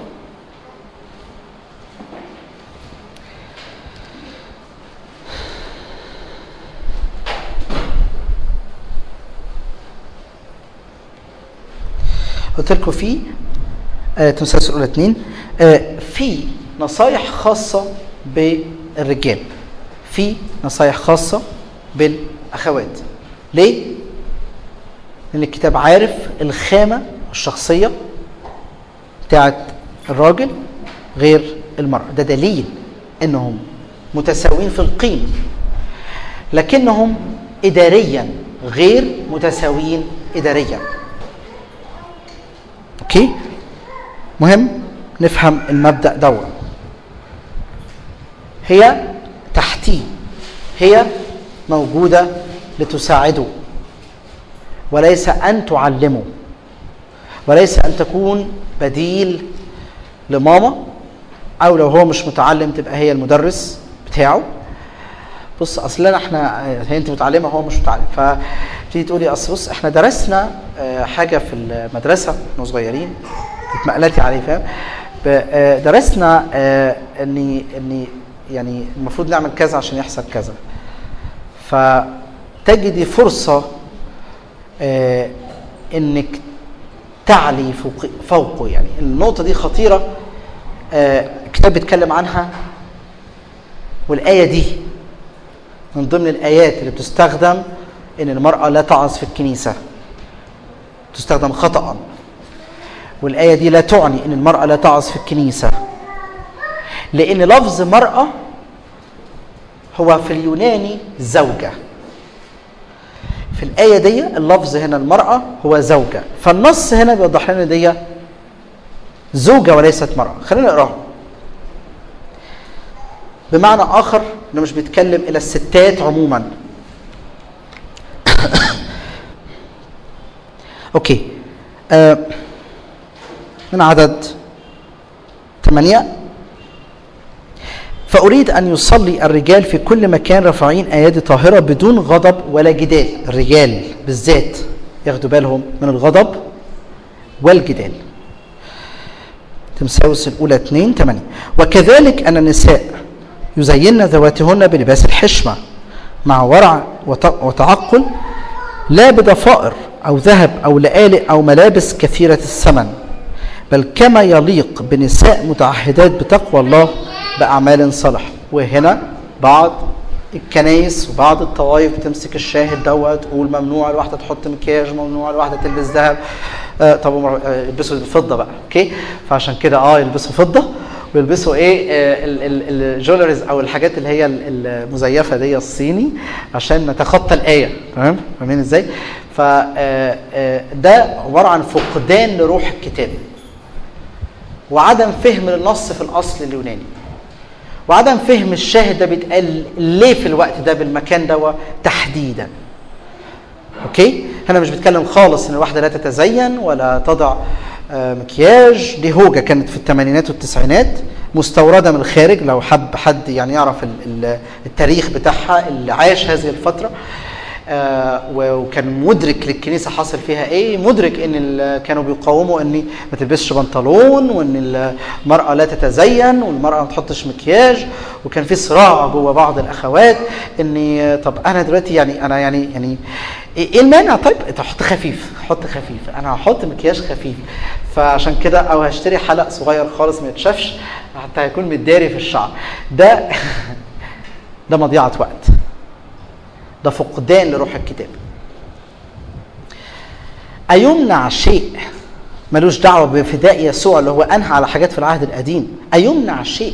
قلت لكم في آه تمساوس الاولى اتنين آه في نصايح خاصه بالرجال في نصايح خاصه بالاخوات ليه لان الكتاب عارف الخامه الشخصيه بتاعت الراجل غير المراه ده دليل انهم متساويين في القيمه لكنهم اداريا غير متساويين اداريا اوكي مهم نفهم المبدا دوت هي تحتيه هي موجوده لتساعده وليس ان تعلمه وليس ان تكون بديل لماما او لو هو مش متعلم تبقى هي المدرس بتاعه بص اصلا احنا هي انت متعلمه هو مش متعلم فتيجي تقولي اصل بص احنا درسنا آه، حاجه في المدرسه واحنا صغيرين اتمقلتي عليه فاهم ب- آه، درسنا آه، اني اني يعني المفروض نعمل كذا عشان يحصل كذا فتجدي فرصه آه، انك تعلي فوق فوقه يعني النقطه دي خطيره آه، الكتاب بيتكلم عنها والايه دي من ضمن الايات اللي بتستخدم ان المراه لا تعظ في الكنيسه تستخدم خطا والايه دي لا تعني ان المراه لا تعظ في الكنيسه لان لفظ مراه هو في اليوناني زوجه في الآية دي اللفظ هنا المرأة هو زوجة فالنص هنا بيوضح لنا دي زوجة وليست مرأة خلينا نقراها بمعنى آخر إنه مش بيتكلم إلى الستات عموما أوكي آه من عدد ثمانية فأريد أن يصلي الرجال في كل مكان رافعين أيادي طاهرة بدون غضب ولا جدال الرجال بالذات ياخدوا بالهم من الغضب والجدال تمساوس الأولى 2 8 وكذلك أن النساء يزين ذواتهن بلباس الحشمة مع ورع وت- وتعقل لا بضفائر أو ذهب أو لآلئ أو ملابس كثيرة الثمن بل كما يليق بنساء متعهدات بتقوى الله بأعمال صالحة وهنا بعض الكنايس وبعض الطوائف بتمسك الشاهد دوت تقول ممنوع الواحدة تحط مكياج ممنوع الواحدة تلبس ذهب آه طب هم- آه، يلبسوا الفضة بقى اوكي فعشان كده اه يلبسوا فضة ويلبسوا ايه آه، ال- ال- الجولريز او الحاجات اللي هي ال- المزيفه دي الصيني عشان نتخطى الايه تمام فاهمين ازاي فده عباره عن فقدان لروح الكتاب وعدم فهم النص في الاصل اليوناني وعدم فهم الشاهد ده بيتقال ليه في الوقت ده بالمكان ده تحديدا اوكي هنا مش بتكلم خالص ان الواحده لا تتزين ولا تضع آه، مكياج دي هوجه كانت في الثمانينات والتسعينات مستورده من الخارج لو حب حد يعني يعرف ال- ال- التاريخ بتاعها اللي عاش هذه الفتره آه، وكان مدرك للكنيسه حاصل فيها ايه مدرك ان ال- كانوا بيقاوموا ان ما تلبسش بنطلون وان المراه لا تتزين والمراه ما تحطش مكياج وكان في صراع جوه بعض الاخوات ان طب انا دلوقتي يعني انا يعني يعني ايه إيه المانع طيب انت حط خفيف حط خفيف انا هحط مكياج خفيف فعشان كده او هشتري حلق صغير خالص ما يتشافش حتى هيكون متداري في الشعر ده ده مضيعه وقت ده فقدان لروح الكتاب أيمنع شيء ملوش دعوة بفداء يسوع اللي هو أنهى على حاجات في العهد القديم أيمنع شيء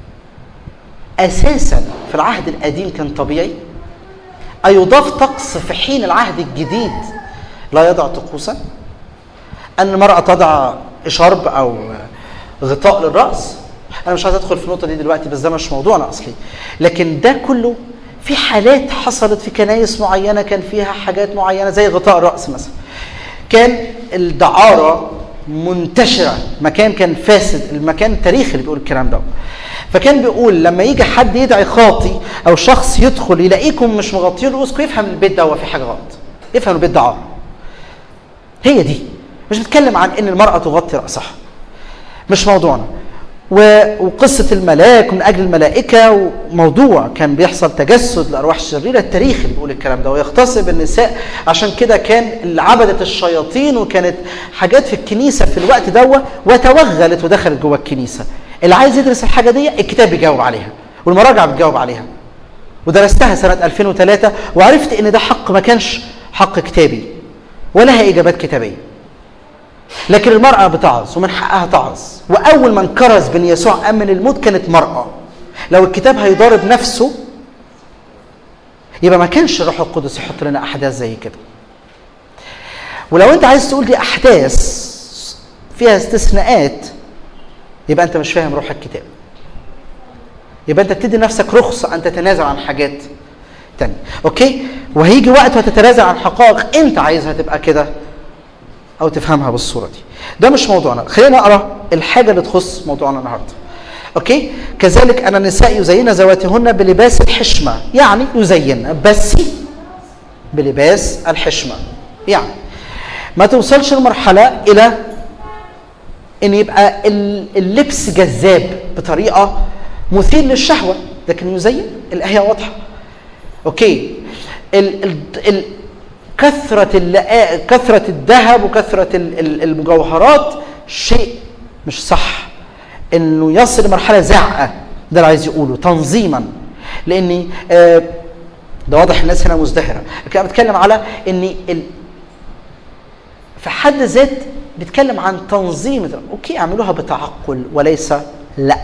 أساسا في العهد القديم كان طبيعي أيضاف طقس في حين العهد الجديد لا يضع طقوسا أن المرأة تضع شرب أو غطاء للرأس أنا مش عايز أدخل في النقطة دي دلوقتي بس ده مش موضوعنا أصلي لكن ده كله في حالات حصلت في كنايس معينة كان فيها حاجات معينة زي غطاء الرأس مثلا كان الدعارة منتشرة مكان كان فاسد المكان التاريخي اللي بيقول الكلام ده فكان بيقول لما يجي حد يدعي خاطي او شخص يدخل يلاقيكم مش مغطيين رؤوسكم يفهم البيت ده هو في حاجه غلط يفهم البيت ده عار هي دي مش بتكلم عن ان المراه تغطي راسها مش موضوعنا و- وقصة الملاك من أجل الملائكة وموضوع كان بيحصل تجسد لأرواح الشريرة التاريخ اللي بيقول الكلام ده ويغتصب النساء عشان كده كان اللي عبدت الشياطين وكانت حاجات في الكنيسة في الوقت ده وتوغلت ودخلت جوه الكنيسة اللي عايز يدرس الحاجة دي الكتاب بيجاوب عليها والمراجع بتجاوب عليها ودرستها سنة 2003 وعرفت إن ده حق ما كانش حق كتابي ولها إجابات كتابية لكن المرأة بتعظ ومن حقها تعظ وأول من كرز بن يسوع أمن الموت كانت مرأة لو الكتاب هيضارب نفسه يبقى ما كانش الروح القدس يحط لنا أحداث زي كده ولو أنت عايز تقول دي أحداث فيها استثناءات يبقى أنت مش فاهم روح الكتاب يبقى أنت بتدي نفسك رخصة أن تتنازل عن حاجات تانية أوكي وهيجي وقت وتتنازل عن حقائق أنت عايزها تبقى كده او تفهمها بالصوره دي ده مش موضوعنا خلينا نقرا الحاجه اللي تخص موضوعنا النهارده اوكي كذلك ان النساء يزين ذواتهن بلباس الحشمه يعني يزين بس بلباس الحشمه يعني ما توصلش المرحله الى ان يبقى ال- اللبس جذاب بطريقه مثير للشهوه لكن يزين الايه واضحه اوكي ال ال ال كثرة اللقاء كثرة الذهب وكثرة ال- ال- المجوهرات شيء مش صح انه يصل لمرحلة زعقة ده اللي عايز يقوله تنظيما لاني آه، ده واضح الناس هنا مزدهرة لكن انا بتكلم على ان ال- في حد ذات بيتكلم عن تنظيم اوكي اعملوها بتعقل وليس لا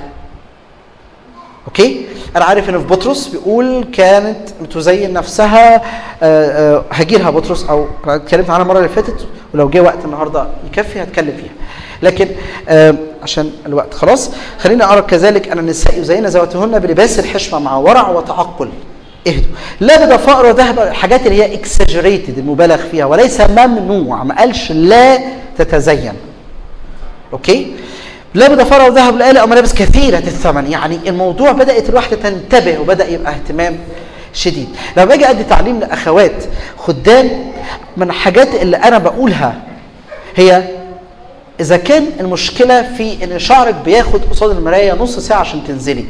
اوكي انا عارف ان في بطرس بيقول كانت تزين نفسها آه، آه، هجي لها بطرس او أنا اتكلمت عنها المره اللي فاتت ولو جه وقت النهارده يكفي هتكلم فيها لكن آه، عشان الوقت خلاص خلينا ارى كذلك ان النساء يزين ذواتهن بلباس الحشمه مع ورع وتعقل اهدوا لا بضفائر وذهب الحاجات اللي هي اكسجريتد المبالغ فيها وليس ممنوع ما قالش لا تتزين اوكي لا بضفارة وذهب لآلة أو ملابس كثيرة الثمن يعني الموضوع بدأت الواحدة تنتبه وبدأ يبقى اهتمام شديد لما باجي أدي تعليم لأخوات خدام من الحاجات اللي أنا بقولها هي إذا كان المشكلة في إن شعرك بياخد قصاد المراية نص ساعة عشان تنزلي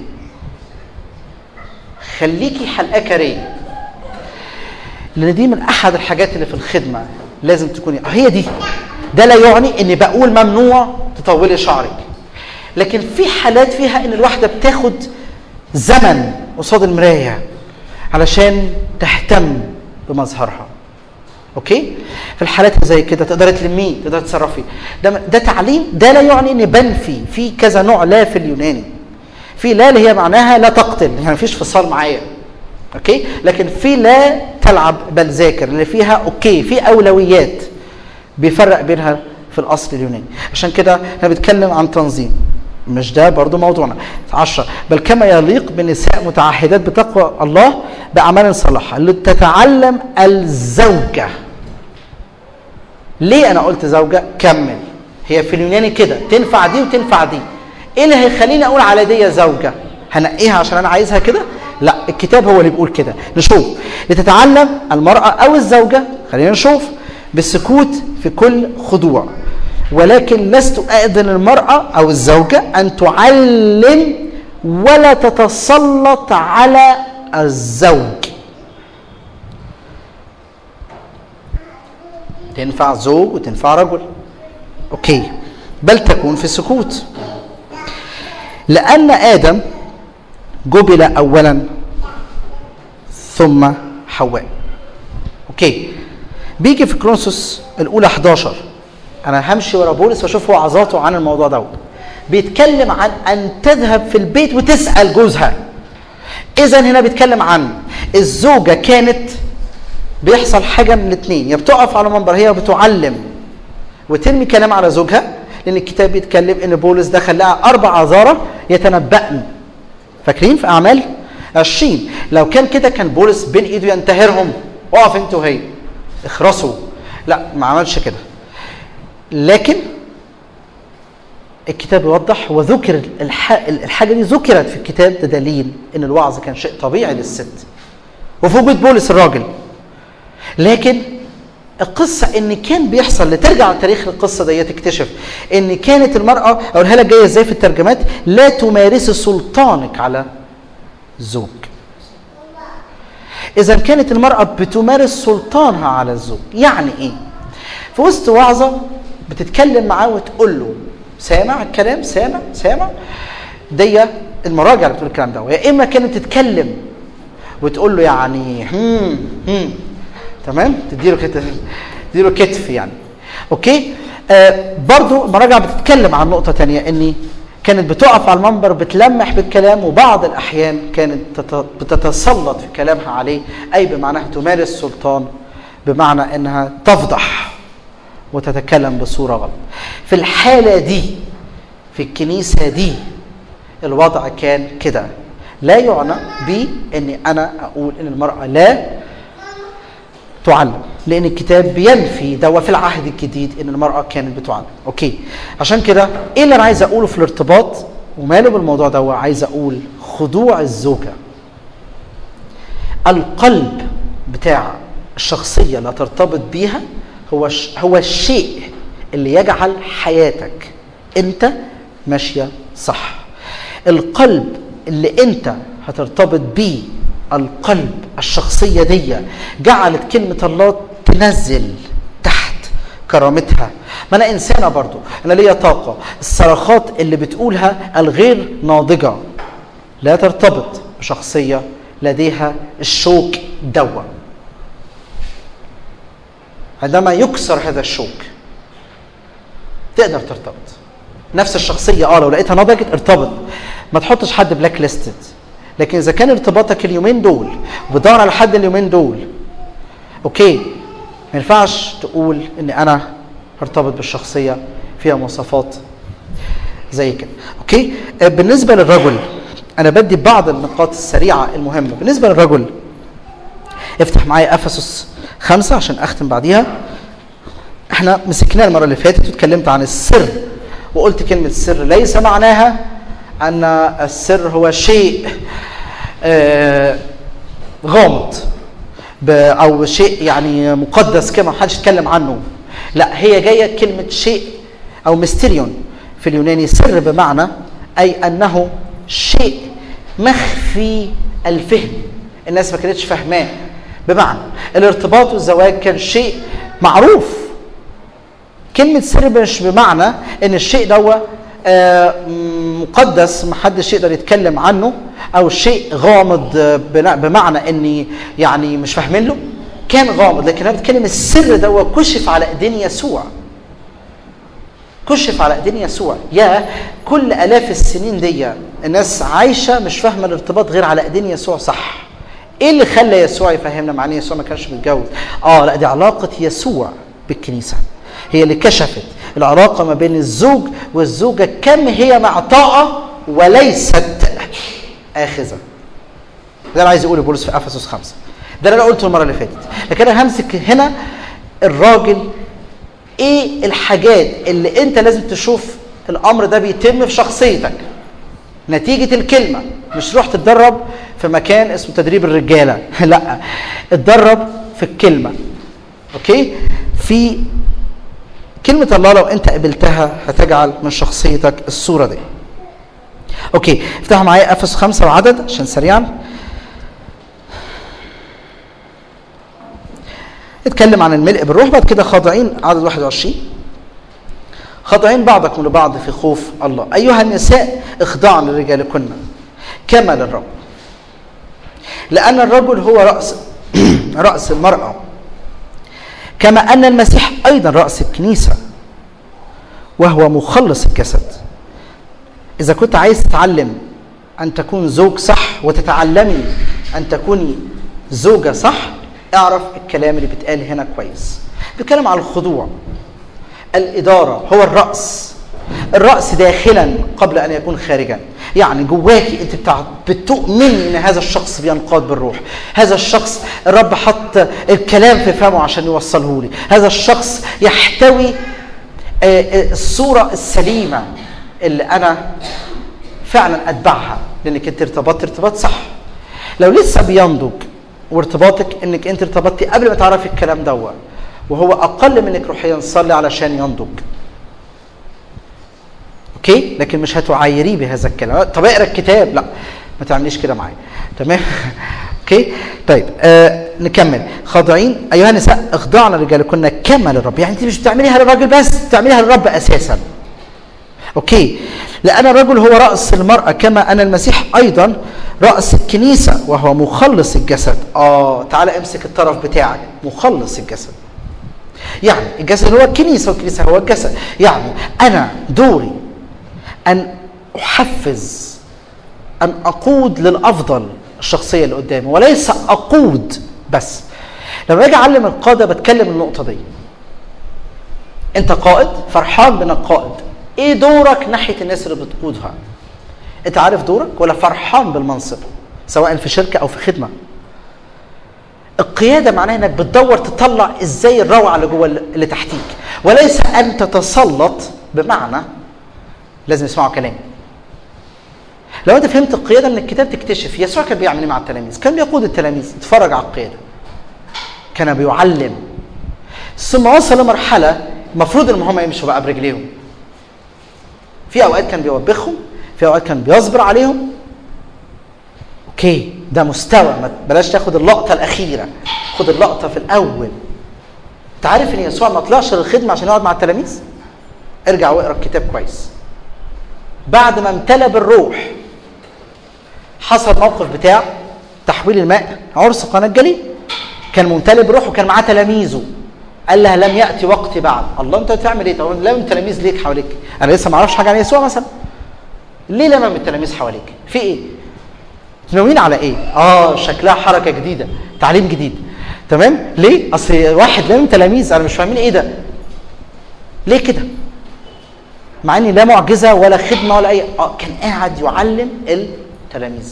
خليكي حلقة كاريه لان دي من احد الحاجات اللي في الخدمه لازم تكوني هي دي ده لا يعني اني بقول ممنوع تطولي شعرك لكن في حالات فيها ان الواحده بتاخد زمن قصاد المرايه علشان تهتم بمظهرها اوكي في الحالات اللي زي كده تقدري تلميه تقدري تتصرفي ده ده تعليم ده لا يعني اني بنفي في كذا نوع لا في اليوناني في لا اللي هي معناها لا تقتل يعني مفيش فصال معايا اوكي لكن في لا تلعب بل ذاكر اللي فيها اوكي في اولويات بيفرق بينها في الاصل اليوناني عشان كده احنا بنتكلم عن تنظيم مش ده برضو موضوعنا عشرة بل كما يليق بنساء متعهدات بتقوى الله بأعمال صالحة اللي تتعلم الزوجة ليه أنا قلت زوجة كمل هي في اليوناني كده تنفع دي وتنفع دي ايه اللي هيخليني اقول على دي زوجة هنقيها عشان انا عايزها كده لا الكتاب هو اللي بيقول كده نشوف لتتعلم المرأة او الزوجة خلينا نشوف بالسكوت في كل خضوع ولكن لست أأذن المرأة أو الزوجة أن تعلم ولا تتسلط على الزوج تنفع زوج وتنفع رجل أوكي بل تكون في السكوت لأن آدم جبل أولا ثم حواء أوكي بيجي في كرونسوس الأولى 11 انا همشي ورا بولس واشوف وعظاته عن الموضوع دوت بيتكلم عن ان تذهب في البيت وتسال جوزها اذا هنا بيتكلم عن الزوجه كانت بيحصل حاجه من الاثنين يا بتقف على منبر هي بتعلم وترمي كلام على زوجها لان الكتاب بيتكلم ان بولس دخل لها اربع عذاره يتنبأن فاكرين في اعمال 20 لو كان كده كان بولس بين ايده ينتهرهم اقف انت وهي اخرسوا لا ما عملش كده لكن الكتاب يوضح وذكر الحاجه دي ذكرت في الكتاب ده دليل ان الوعظ كان شيء طبيعي للست وفي وجود بولس الراجل لكن القصه ان كان بيحصل لترجع تاريخ القصه دي تكتشف ان كانت المراه اقولها لك جايه ازاي في الترجمات لا تمارس سلطانك على الزوج اذا كانت المراه بتمارس سلطانها على الزوج يعني ايه في وسط وعظه بتتكلم معاه وتقول له سامع الكلام سامع سامع دي المراجع اللي بتقول الكلام ده يا اما كانت تتكلم وتقول له يعني هم هم تمام تديله كتف تديله كتف يعني اوكي آه برضو المراجع بتتكلم عن نقطه تانية اني كانت بتقف على المنبر بتلمح بالكلام وبعض الاحيان كانت بتتسلط في كلامها عليه اي بمعنى تمارس سلطان بمعنى انها تفضح وتتكلم بصوره غلط في الحاله دي في الكنيسه دي الوضع كان كده لا يعنى باني انا اقول ان المراه لا تعلم لان الكتاب بينفي ده في العهد الجديد ان المراه كانت بتعلم اوكي عشان كده ايه اللي انا عايز اقوله في الارتباط وماله بالموضوع ده عايز اقول خضوع الزوجه القلب بتاع الشخصيه اللي ترتبط بيها هو هو الشيء اللي يجعل حياتك انت ماشيه صح القلب اللي انت هترتبط بيه القلب الشخصيه دي جعلت كلمه الله تنزل تحت كرامتها ما انا انسانه برضو انا ليا طاقه الصرخات اللي بتقولها الغير ناضجه لا ترتبط بشخصيه لديها الشوك دوا عندما يكسر هذا الشوك تقدر ترتبط نفس الشخصيه اه لو لقيتها نضجت ارتبط ما تحطش حد بلاك ليستد لكن اذا كان ارتباطك اليومين دول وبتدور على حد اليومين دول اوكي ما ينفعش تقول ان انا هرتبط بالشخصيه فيها مواصفات زي كده اوكي بالنسبه للرجل انا بدي بعض النقاط السريعه المهمه بالنسبه للرجل افتح معايا افسس خمسة عشان اختم بعديها احنا مسكناه المره اللي فاتت واتكلمت عن السر وقلت كلمه السر ليس معناها ان السر هو شيء آه غامض او شيء يعني مقدس كما محدش يتكلم عنه لا هي جايه كلمه شيء او ميستيريون في اليوناني سر بمعنى اي انه شيء مخفي الفهم الناس ما كانتش فاهماه بمعنى الارتباط والزواج كان شيء معروف كلمة سر مش بمعنى ان الشيء دوا مقدس محدش يقدر يتكلم عنه او شيء غامض بمعنى اني يعني مش فاهمين له كان غامض لكن انا بتكلم السر دوا كشف على ايدين يسوع كشف على ايدين يسوع يا كل الاف السنين دي الناس عايشه مش فاهمه الارتباط غير على ايدين يسوع صح ايه اللي خلى يسوع يفهمنا معنى يسوع ما كانش متجوز اه لا دي علاقه يسوع بالكنيسه هي اللي كشفت العلاقه ما بين الزوج والزوجه كم هي معطاءه وليست اخذه ده انا عايز اقوله بولس في افسس خمسه ده اللي انا قلته المره اللي فاتت لكن انا همسك هنا الراجل ايه الحاجات اللي انت لازم تشوف الامر ده بيتم في شخصيتك نتيجه الكلمه مش روح تتدرب في مكان اسمه تدريب الرجاله لا اتدرب في الكلمه اوكي في كلمه الله لو انت قبلتها هتجعل من شخصيتك الصوره دي اوكي افتحوا معايا افس خمسة وعدد عشان سريعا اتكلم عن الملء بالروح بعد كده خاضعين عدد 21 خاضعين بعضكم لبعض في خوف الله ايها النساء اخضعن لرجالكن كما للرب لان الرجل هو راس راس المراه كما ان المسيح ايضا راس الكنيسه وهو مخلص الجسد اذا كنت عايز تتعلم ان تكون زوج صح وتتعلمي ان تكوني زوجه صح اعرف الكلام اللي بيتقال هنا كويس بيتكلم على الخضوع الإدارة هو الرأس الرأس داخلا قبل أن يكون خارجا يعني جواكي أنت بتاع بتؤمني أن هذا الشخص بينقاد بالروح هذا الشخص الرب حط الكلام في فمه عشان يوصله لي هذا الشخص يحتوي الصورة السليمة اللي أنا فعلا أتبعها لأنك أنت ارتبطت ارتباط صح لو لسه بينضج وارتباطك انك انت ارتبطتي قبل ما تعرفي الكلام دوت وهو اقل منك روحيا صلي علشان ينضج اوكي لكن مش هتعايريه بهذا الكلام طب اقرا الكتاب لا ما تعمليش كده معايا تمام اوكي طيب آه نكمل خاضعين ايها النساء اخضعنا رجالكن كما للرب يعني انت مش بتعمليها للراجل بس بتعمليها للرب اساسا اوكي لان الرجل هو راس المراه كما ان المسيح ايضا راس الكنيسه وهو مخلص الجسد اه تعالى امسك الطرف بتاعك مخلص الجسد يعني الجسد هو الكنيسه والكنيسه هو الجسد يعني انا دوري ان احفز ان اقود للافضل الشخصيه اللي قدامي وليس اقود بس لما باجي اعلم القاده بتكلم النقطه دي انت قائد فرحان بانك قائد ايه دورك ناحيه الناس اللي بتقودها انت عارف دورك ولا فرحان بالمنصب سواء في شركه او في خدمه القياده معناها انك بتدور تطلع ازاي الروعه اللي جوه اللي تحتيك وليس ان تتسلط بمعنى لازم يسمعوا كلامي لو انت فهمت القياده من الكتاب تكتشف يسوع كان بيعمل ايه مع التلاميذ كان بيقود التلاميذ اتفرج على القياده كان بيعلم ثم وصل لمرحله المفروض ان هم يمشوا بقى برجليهم في اوقات كان بيوبخهم في اوقات كان بيصبر عليهم اوكي ده مستوى ما بلاش تاخد اللقطه الاخيره خد اللقطه في الاول انت عارف ان يسوع ما طلعش للخدمه عشان يقعد مع التلاميذ ارجع واقرا الكتاب كويس بعد ما امتلى بالروح حصل موقف بتاع تحويل الماء عرس قناه الجليل كان ممتلئ بالروح وكان معاه تلاميذه قال لها لم ياتي وقتي بعد الله انت بتعمل ايه طب لم التلاميذ ليك حواليك انا لسه ما اعرفش حاجه عن يسوع مثلا ليه لمم التلاميذ حواليك في ايه ناويين على ايه اه شكلها حركه جديده تعليم جديد تمام ليه اصل واحد لمم تلاميذ انا مش فاهمين ايه ده ليه كده مع ان لا معجزه ولا خدمه ولا اي آه كان قاعد يعلم التلاميذ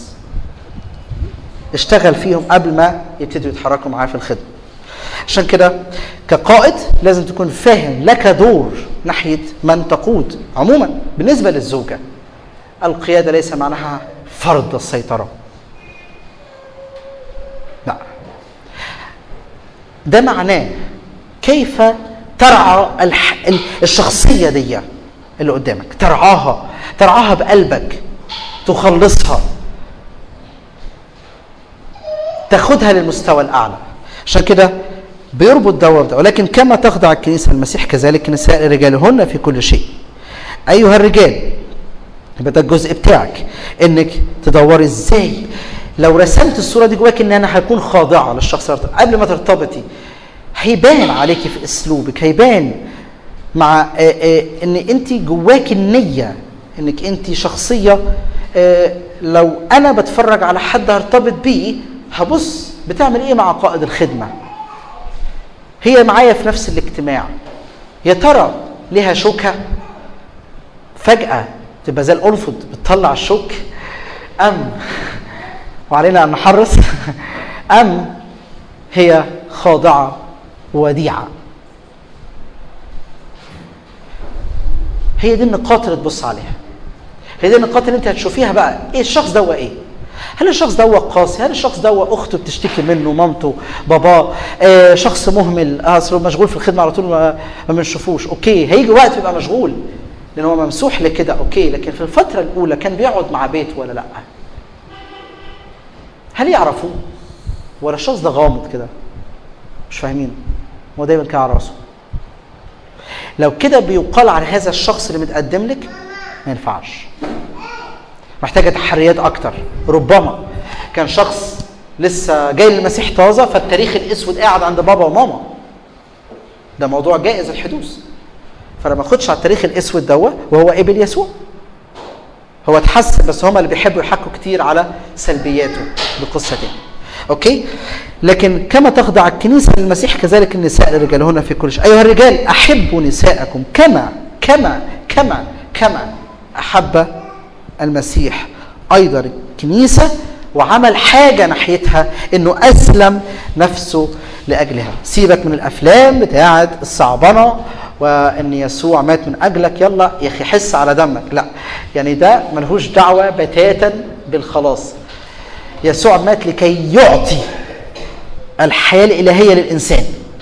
اشتغل فيهم قبل ما يبتدوا يتحركوا معاه في الخدمه عشان كده كقائد لازم تكون فاهم لك دور ناحيه من تقود عموما بالنسبه للزوجه القياده ليس معناها فرض السيطره لا ده معناه كيف ترعى الح... الشخصيه دي اللي قدامك ترعاها ترعاها بقلبك تخلصها تاخدها للمستوى الاعلى عشان كده بيربط ده وده ولكن كما تخضع الكنيسه المسيح كذلك النساء لرجالهن في كل شيء ايها الرجال يبقى ده الجزء بتاعك انك تدوري ازاي لو رسمت الصوره دي جواك ان انا هكون خاضعه للشخص قبل ما ترتبطي هيبان عليكي في اسلوبك هيبان مع آآ آآ ان انت جواك النيه انك انت شخصيه لو انا بتفرج على حد هرتبط بيه هبص بتعمل ايه مع قائد الخدمه هي معايا في نفس الاجتماع يا ترى ليها شوكه فجاه تبقى زي القنفذ بتطلع الشوك ام وعلينا ان نحرص ام هي خاضعه وديعه هي دي النقاط اللي تبص عليها هي دي النقاط اللي انت هتشوفيها بقى ايه الشخص ده ايه هل الشخص ده قاسي هل الشخص ده اخته بتشتكي منه مامته باباه آه شخص مهمل اصله مشغول في الخدمه على طول ما, ما بنشوفوش اوكي هيجي وقت يبقى مشغول لان هو ممسوح لكده اوكي لكن في الفتره الاولى كان بيقعد مع بيت ولا لا هل يعرفوه ولا الشخص ده غامض كده مش فاهمين هو دايما كان على راسه لو كده بيقال عن هذا الشخص اللي متقدم لك ما ينفعش محتاجه تحريات اكتر ربما كان شخص لسه جاي للمسيح طازه فالتاريخ الاسود قاعد عند بابا وماما ده موضوع جائز الحدوث فانا ما اخدش على التاريخ الاسود دوا وهو قبل يسوع هو اتحسن بس هما اللي بيحبوا يحكوا كتير على سلبياته بقصه دي اوكي لكن كما تخضع الكنيسه للمسيح كذلك النساء للرجال هنا في كل شيء ايها الرجال احبوا نساءكم كما كما كما كما احب المسيح ايضا الكنيسه وعمل حاجه ناحيتها انه اسلم نفسه لاجلها سيبك من الافلام بتاعه الصعبنه وان يسوع مات من اجلك يلا يا اخي حس على دمك لا يعني ده ملهوش دعوه بتاتا بالخلاص يسوع مات لكي يعطي الحياه الالهيه للانسان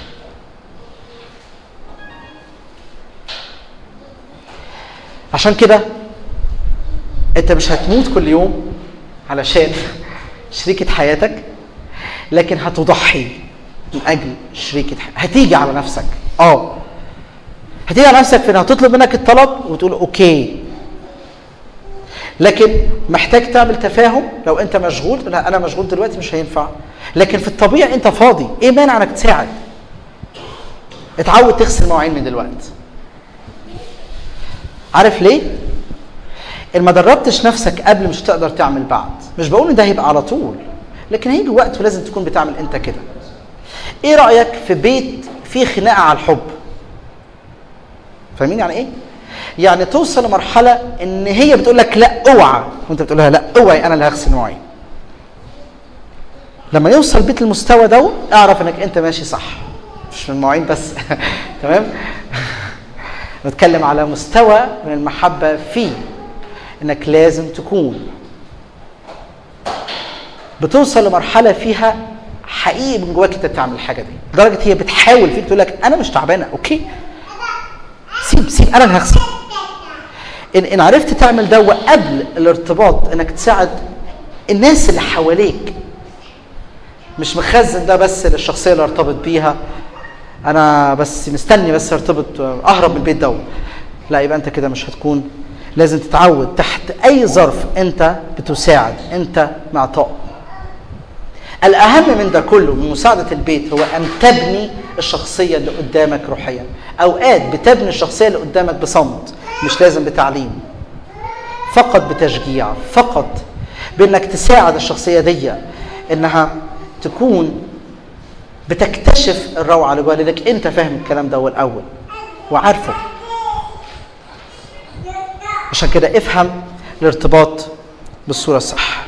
عشان كده انت مش هتموت كل يوم علشان شريكة حياتك لكن هتضحي من اجل شريكة حياتك هتيجي على نفسك اه هتيجي على نفسك في انها تطلب منك الطلب وتقول اوكي لكن محتاج تعمل تفاهم لو انت مشغول لا انا مشغول دلوقتي مش هينفع لكن في الطبيعي انت فاضي ايه مانع انك تساعد اتعود تغسل مواعين من دلوقتي عارف ليه ان ما دربتش نفسك قبل مش هتقدر تعمل بعد مش بقول ان ده هيبقى على طول لكن هيجي وقت ولازم تكون بتعمل انت كده ايه رايك في بيت فيه خناقه على الحب فاهمين يعني ايه يعني توصل لمرحله ان هي بتقول لك لا اوعى وانت بتقول لها لا اوعي انا اللي هغسل مواعين لما يوصل بيت المستوى ده اعرف انك انت ماشي صح مش من المواعين بس تمام نتكلم على مستوى من المحبه فيه انك لازم تكون بتوصل لمرحله فيها حقيقي من جواك انت بتعمل الحاجه دي لدرجه هي بتحاول فيك تقول لك انا مش تعبانه اوكي سيب سيب انا اللي هغسل ان ان عرفت تعمل ده قبل الارتباط انك تساعد الناس اللي حواليك مش مخزن ده بس للشخصيه اللي ارتبط بيها انا بس مستني بس ارتبط اهرب من البيت ده لا يبقى انت كده مش هتكون لازم تتعود تحت اي ظرف انت بتساعد انت معطاء الاهم من ده كله من مساعده البيت هو ان تبني الشخصيه اللي قدامك روحيا اوقات بتبني الشخصيه اللي قدامك بصمت مش لازم بتعليم فقط بتشجيع فقط بانك تساعد الشخصيه دي انها تكون بتكتشف الروعه اللي جواها لانك انت فاهم الكلام ده الاول وعارفه عشان كده افهم الارتباط بالصوره الصح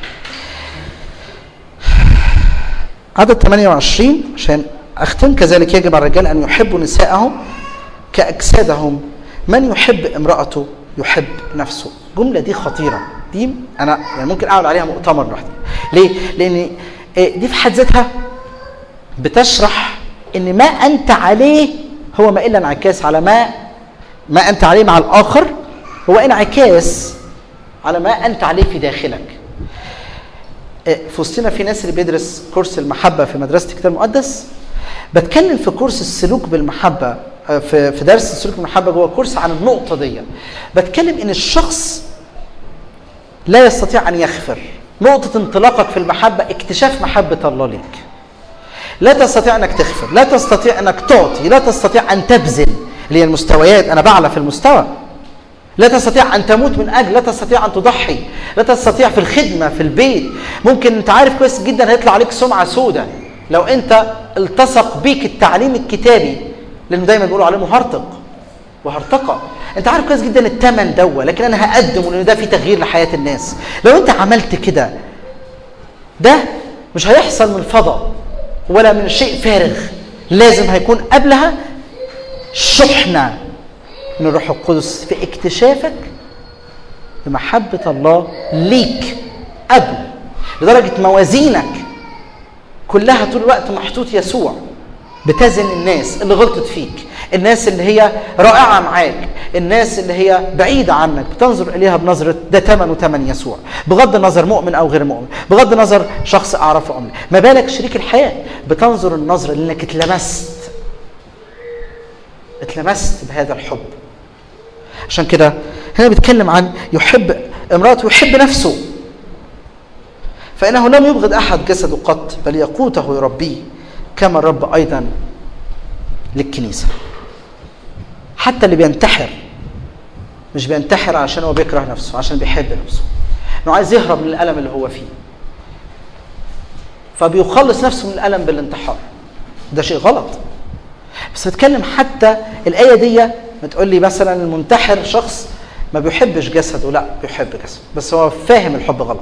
عدد 28 عشان اختم كذلك يجب على الرجال ان يحبوا نساءهم كاجسادهم من يحب امراته يحب نفسه الجمله دي خطيره دي انا يعني ممكن اعمل عليها مؤتمر لوحدي ليه لان دي في حد ذاتها بتشرح ان ما انت عليه هو ما الا انعكاس على ما ما انت عليه مع الاخر هو انعكاس على ما انت عليه في داخلك في وسطنا في ناس اللي بيدرس كورس المحبه في مدرسه الكتاب المقدس بتكلم في كورس السلوك بالمحبه في في درس السلوك بالمحبه جوه كورس عن النقطه دي بتكلم ان الشخص لا يستطيع ان يغفر نقطه انطلاقك في المحبه اكتشاف محبه الله ليك لا تستطيع انك تغفر لا تستطيع انك تعطي لا تستطيع ان تبذل اللي هي المستويات انا بعلى في المستوى لا تستطيع ان تموت من اجل لا تستطيع ان تضحي لا تستطيع في الخدمه في البيت ممكن انت عارف كويس جدا هيطلع عليك سمعه سوداء لو انت التصق بيك التعليم الكتابي لانه دايما بيقولوا عليه مهرطق وهرطقه انت عارف كويس جدا الثمن دوا لكن انا هقدمه لان ده في تغيير لحياه الناس لو انت عملت كده ده مش هيحصل من فضاء ولا من شيء فارغ لازم هيكون قبلها شحنه من الروح القدس في اكتشافك بمحبه الله ليك قبل لدرجه موازينك كلها طول الوقت محطوط يسوع بتزن الناس اللي غلطت فيك الناس اللي هي رائعة معاك الناس اللي هي بعيدة عنك بتنظر إليها بنظرة ده تمن وتمن يسوع بغض النظر مؤمن أو غير مؤمن بغض النظر شخص أعرفه أم ما بالك شريك الحياة بتنظر النظرة لأنك اتلمست اتلمست بهذا الحب عشان كده هنا بيتكلم عن يحب امرأته يحب نفسه فإنه لم يبغض أحد جسده قط بل يقوته يربيه كما الرب أيضا للكنيسة حتى اللي بينتحر مش بينتحر عشان هو بيكره نفسه عشان بيحب نفسه انه عايز يهرب من الالم اللي هو فيه فبيخلص نفسه من الالم بالانتحار ده شيء غلط بس بتكلم حتى الايه دي ما تقول لي مثلا المنتحر شخص ما بيحبش جسده لا بيحب جسده بس هو فاهم الحب غلط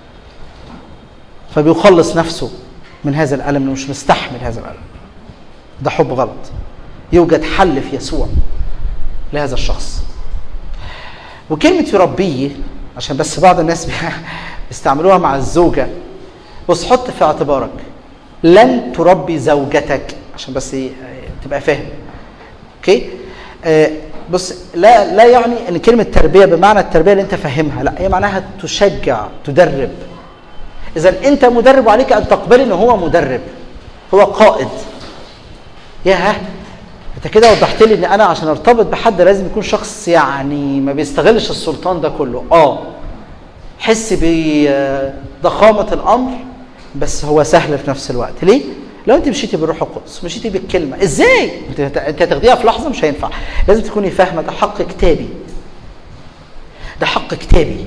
فبيخلص نفسه من هذا الالم انه مش مستحمل هذا الالم ده حب غلط يوجد حل في يسوع لهذا الشخص وكلمة يربيه عشان بس بعض الناس بيستعملوها مع الزوجة بص حط في اعتبارك لن تربي زوجتك عشان بس تبقى فاهم اوكي آه بص لا لا يعني ان كلمه تربيه بمعنى التربيه اللي انت فاهمها لا هي معناها تشجع تدرب اذا انت مدرب وعليك ان تقبل ان هو مدرب هو قائد ياه انت كده وضحت لي ان انا عشان ارتبط بحد لازم يكون شخص يعني ما بيستغلش السلطان ده كله اه حس بضخامه الامر بس هو سهل في نفس الوقت ليه لو انت مشيتي بالروح القدس مشيتي بالكلمه ازاي انت انت هتاخديها في لحظه مش هينفع لازم تكوني فاهمه ده حق كتابي ده حق كتابي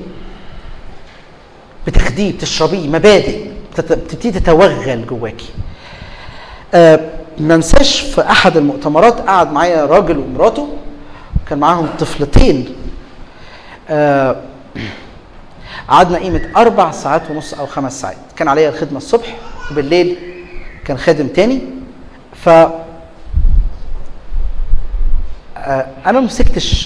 بتاخديه بتشربيه مبادئ بتبتدي تتوغل جواكي أه ما انساش في احد المؤتمرات قعد معايا راجل ومراته كان معاهم طفلتين أه قعدنا قيمة أربع ساعات ونص أو خمس ساعات كان عليا الخدمة الصبح وبالليل كان خادم تاني ف أنا مسكتش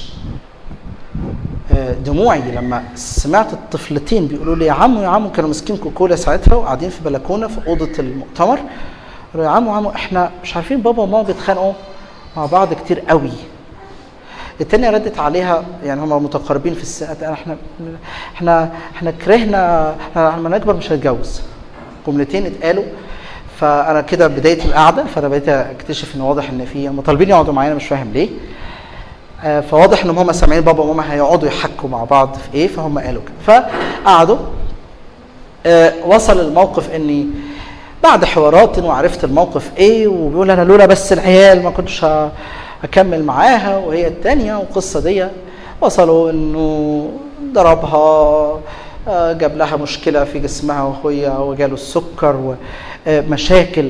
دموعي لما سمعت الطفلتين بيقولوا لي يا عمو يا عمو كانوا ماسكين كوكولا ساعتها وقاعدين في بلكونه في اوضه المؤتمر يا عمو عمو احنا مش عارفين بابا وماما بيتخانقوا مع بعض كتير قوي التانية ردت عليها يعني هم متقاربين في السن احنا احنا احنا كرهنا احنا لما نكبر مش هنتجوز جملتين اتقالوا فانا كده بدايه القعده فانا بقيت اكتشف ان واضح ان في هم طالبين يقعدوا معايا مش فاهم ليه فواضح ان هم سامعين بابا وماما هيقعدوا يحكوا مع بعض في ايه فهم قالوا كده فقعدوا وصل الموقف اني بعد حوارات وعرفت الموقف ايه وبيقول انا لولا بس العيال ما كنتش اكمل معاها وهي الثانيه والقصه دي وصلوا انه ضربها جاب لها مشكله في جسمها وهي وجاله السكر ومشاكل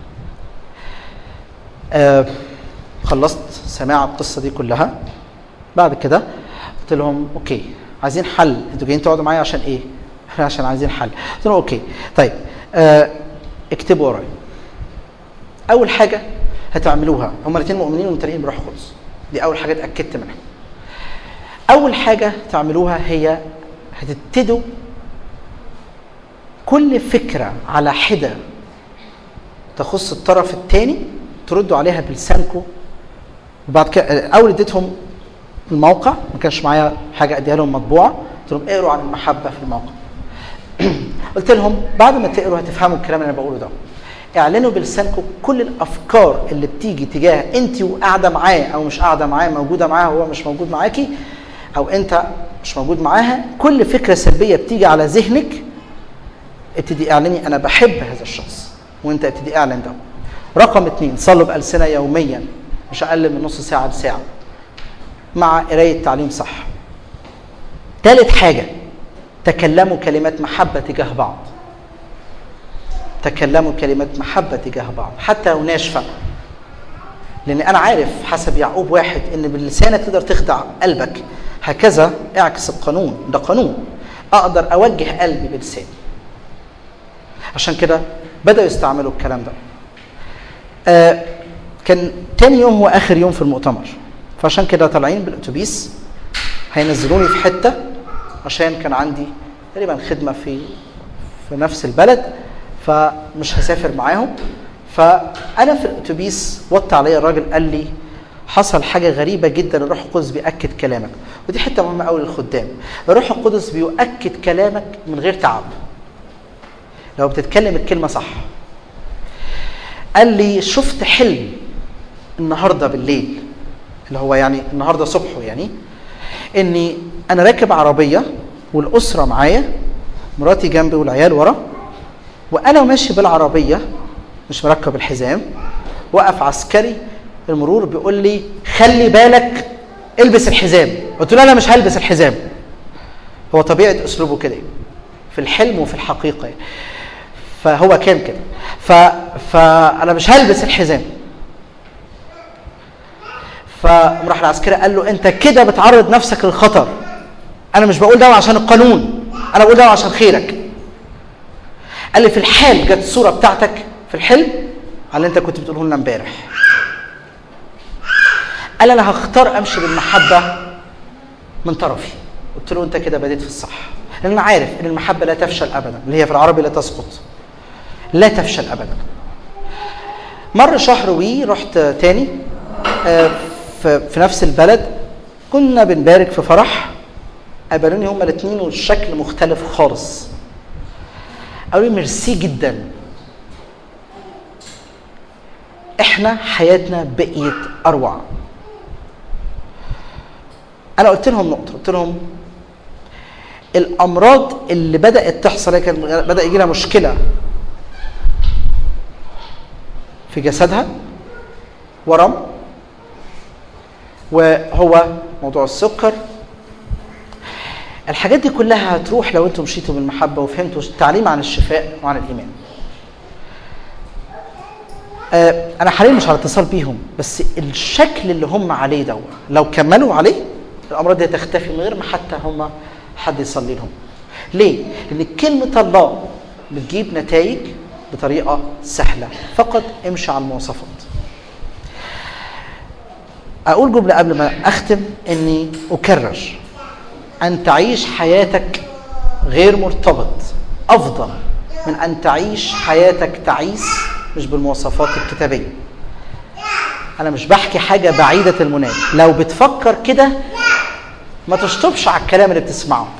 خلصت سماع القصه دي كلها بعد كده قلت لهم اوكي عايزين حل انتوا جايين تقعدوا معايا عشان ايه عشان عايزين حل قلت لهم اوكي طيب آه اكتبوا ورايا اول حاجه هتعملوها هما الاثنين مؤمنين وممتلئين بروح القدس دي اول حاجه اتاكدت منها اول حاجه تعملوها هي هتبتدوا كل فكره على حده تخص الطرف الثاني تردوا عليها بلسانكم وبعد كده اول اديتهم الموقع ما كانش معايا حاجه اديها لهم مطبوعه قلت لهم اقروا عن المحبه في الموقع قلت لهم بعد ما تقروا هتفهموا الكلام اللي انا بقوله ده اعلنوا بلسانكم كل الافكار اللي بتيجي تجاه انت وقاعده معاه او مش قاعده معاه موجوده معاه وهو مش موجود معاكي او انت مش موجود معاها كل فكره سلبيه بتيجي على ذهنك ابتدي اعلني انا بحب هذا الشخص وانت ابتدي اعلن ده رقم اثنين صلوا بألسنة يوميا مش أقل من نص ساعة لساعة مع قراية تعليم صح ثالث حاجه تكلموا كلمات محبه تجاه بعض تكلموا كلمات محبه تجاه بعض حتى لو ناشفه لان انا عارف حسب يعقوب واحد ان بلسانك تقدر تخدع قلبك هكذا اعكس القانون ده قانون اقدر اوجه قلبي بلساني عشان كده بداوا يستعملوا الكلام ده آه كان تاني يوم هو اخر يوم في المؤتمر فعشان كده طالعين بالاتوبيس هينزلوني في حته عشان كان عندي تقريبا خدمه في في نفس البلد فمش هسافر معاهم فانا في الاتوبيس وط عليا الراجل قال لي حصل حاجة غريبة جدا الروح القدس بيأكد كلامك ودي حتة مهمة قوي للخدام الروح القدس بيؤكد كلامك من غير تعب لو بتتكلم الكلمة صح قال لي شفت حلم النهارده بالليل اللي هو يعني النهارده صبحه يعني اني انا راكب عربيه والاسره معايا مراتي جنبي والعيال ورا وانا ماشي بالعربيه مش مركب الحزام وقف عسكري المرور بيقول لي خلي بالك البس الحزام قلت له انا مش هلبس الحزام هو طبيعه اسلوبه كده في الحلم وفي الحقيقه يعني. فهو كان كده ف... فانا مش هلبس الحزام فراح العسكري قال له انت كده بتعرض نفسك للخطر انا مش بقول ده عشان القانون انا بقول ده عشان خيرك قال لي في الحال جت الصوره بتاعتك في الحلم على اللي انت كنت بتقوله لنا امبارح قال انا هختار امشي بالمحبه من طرفي قلت له انت كده بديت في الصح لان انا عارف ان المحبه لا تفشل ابدا اللي هي في العربي لا تسقط لا تفشل ابدا مر شهر وي رحت تاني آه، في في نفس البلد كنا بنبارك في فرح قابلوني هما الاثنين والشكل مختلف خالص قالوا لي ميرسي جدا احنا حياتنا بقيت اروع انا قلت لهم نقطه قلت لهم الامراض اللي بدات تحصل هي كان بدا يجي لها مشكله في جسدها ورم وهو موضوع السكر الحاجات دي كلها هتروح لو انتم مشيتوا بالمحبه وفهمتوا التعليم عن الشفاء وعن الايمان آه، انا حاليا مش على اتصال بيهم بس الشكل اللي هم عليه ده لو كملوا عليه الامراض دي هتختفي من غير ما حتى هم حد يصلي لهم ليه لان كلمه الله بتجيب نتائج بطريقه سهله فقط امشي على المواصفات اقول جمله قبل ما اختم اني اكرر ان تعيش حياتك غير مرتبط افضل من ان تعيش حياتك تعيس مش بالمواصفات الكتابيه انا مش بحكي حاجه بعيده المنال لو بتفكر كده ما تشطبش على الكلام اللي بتسمعه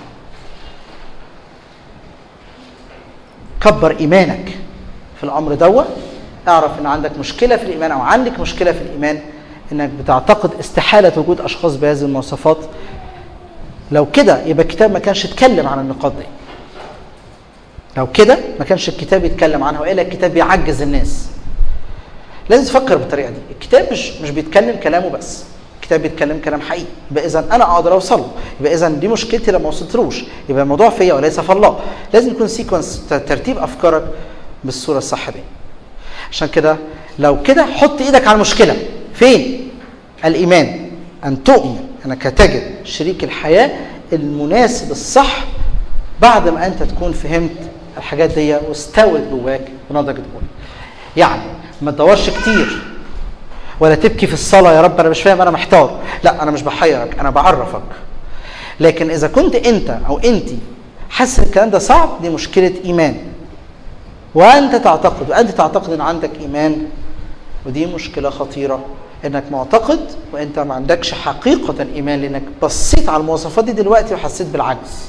كبر ايمانك في الامر دوا اعرف ان عندك مشكله في الايمان او عندك مشكله في الايمان انك بتعتقد استحاله وجود اشخاص بهذه المواصفات لو كده يبقى الكتاب ما كانش اتكلم عن النقاط دي لو كده ما كانش الكتاب يتكلم عنها والا الكتاب بيعجز الناس لازم تفكر بالطريقه دي الكتاب مش مش بيتكلم كلامه بس الكتاب بيتكلم كلام حقيقي يبقى اذا انا اقدر اوصل له يبقى اذا دي مشكلتي لما وصلتلوش يبقى الموضوع فيا وليس في الله لازم يكون سيكونس ترتيب افكارك بالصوره الصح دي عشان كده لو كده حط ايدك على المشكله فين الايمان ان تؤمن انك تجد شريك الحياه المناسب الصح بعد ما انت تكون فهمت الحاجات دي واستوت جواك ونضجت جواك يعني ما تدورش كتير ولا تبكي في الصلاة يا رب أنا مش فاهم أنا محتار لا أنا مش بحيرك أنا بعرفك لكن إذا كنت أنت أو أنت حاسس الكلام ده صعب دي مشكلة إيمان وأنت تعتقد وأنت تعتقد أن عندك إيمان ودي مشكلة خطيرة انك معتقد وانت ما عندكش حقيقة ايمان لانك بصيت على المواصفات دي دلوقتي وحسيت بالعجز.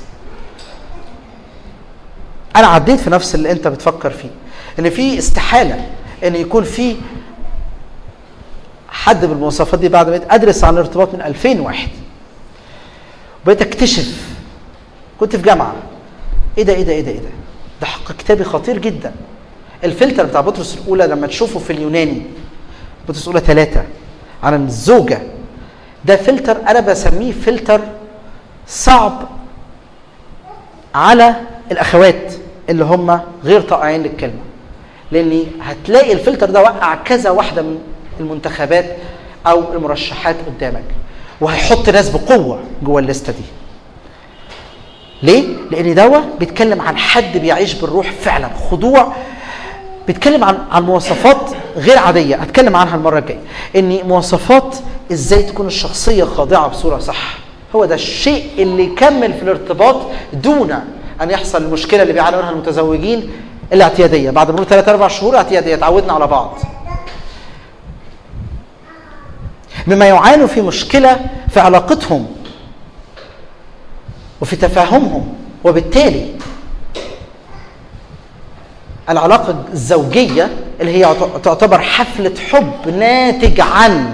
انا عديت في نفس اللي انت بتفكر فيه ان في استحالة ان يكون في حد بالمواصفات دي بعد ما ادرس عن الارتباط من 2001 وبقيت اكتشف كنت في جامعه ايه ده ايه ده ايه ده ايه ده ده حق كتابي خطير جدا الفلتر بتاع بطرس الاولى لما تشوفه في اليوناني بطرس الاولى ثلاثه عن الزوجه ده فلتر انا بسميه فلتر صعب على الاخوات اللي هم غير طائعين للكلمه لان هتلاقي الفلتر ده وقع كذا واحده من المنتخبات او المرشحات قدامك وهيحط ناس بقوه جوه الليسته دي ليه؟ لأن دوا بيتكلم عن حد بيعيش بالروح فعلا خضوع بيتكلم عن عن مواصفات غير عادية هتكلم عنها المرة الجاية إن مواصفات إزاي تكون الشخصية خاضعة بصورة صح هو ده الشيء اللي يكمل في الارتباط دون أن يحصل المشكلة اللي بيعانوا منها المتزوجين الاعتيادية بعد مرور ثلاث أربع شهور اعتيادية اتعودنا على بعض مما يعانوا في مشكلة في علاقتهم وفي تفاهمهم وبالتالي العلاقة الزوجية اللي هي تعتبر حفلة حب ناتج عن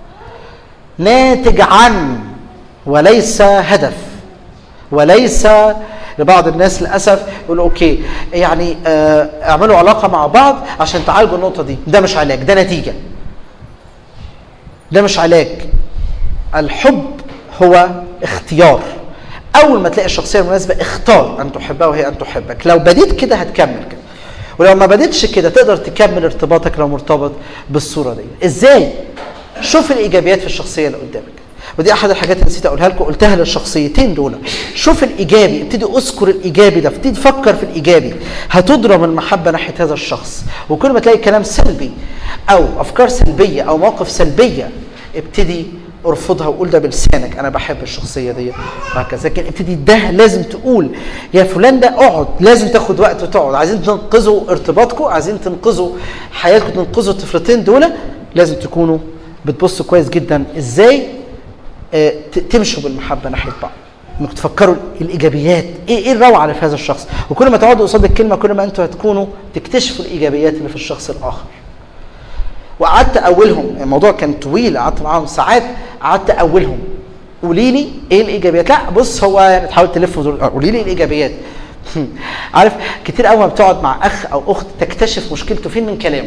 ناتج عن وليس هدف وليس لبعض الناس للاسف يقولوا اوكي يعني آه اعملوا علاقه مع بعض عشان تعالجوا النقطه دي ده مش علاج ده نتيجه ده مش علاج الحب هو اختيار اول ما تلاقي الشخصيه المناسبه اختار ان تحبها وهي ان تحبك لو بديت كده هتكمل كده ولو ما بديتش كده تقدر تكمل ارتباطك لو مرتبط بالصوره دي ازاي شوف الايجابيات في الشخصيه اللي قدامك ودي احد الحاجات اللي نسيت اقولها لكم قلتها للشخصيتين دول شوف الايجابي ابتدي اذكر الايجابي ده ابتدي تفكر في الايجابي هتضرم المحبه ناحيه هذا الشخص وكل ما تلاقي كلام سلبي او افكار سلبيه او مواقف سلبيه ابتدي ارفضها وقول ده بلسانك انا بحب الشخصيه دي وهكذا لكن ابتدي ده لازم تقول يا فلان ده اقعد لازم تاخد وقت وتقعد عايزين تنقذوا ارتباطكم عايزين تنقذوا حياتكم تنقذوا الطفلتين دول لازم تكونوا بتبصوا كويس جدا ازاي آه تمشوا بالمحبه ناحيه بعض انكم تفكروا الايجابيات ايه ايه الروعه اللي في هذا الشخص وكل ما تقعدوا قصاد الكلمه كل ما انتوا هتكونوا تكتشفوا الايجابيات اللي في الشخص الاخر وقعدت اولهم الموضوع كان طويل قعدت معاهم ساعات قعدت اولهم قولي لي ايه الايجابيات لا بص هو يعني تحاول تلف قولي لي الايجابيات عارف كتير قوي ما بتقعد مع اخ او اخت تكتشف مشكلته فين من كلامه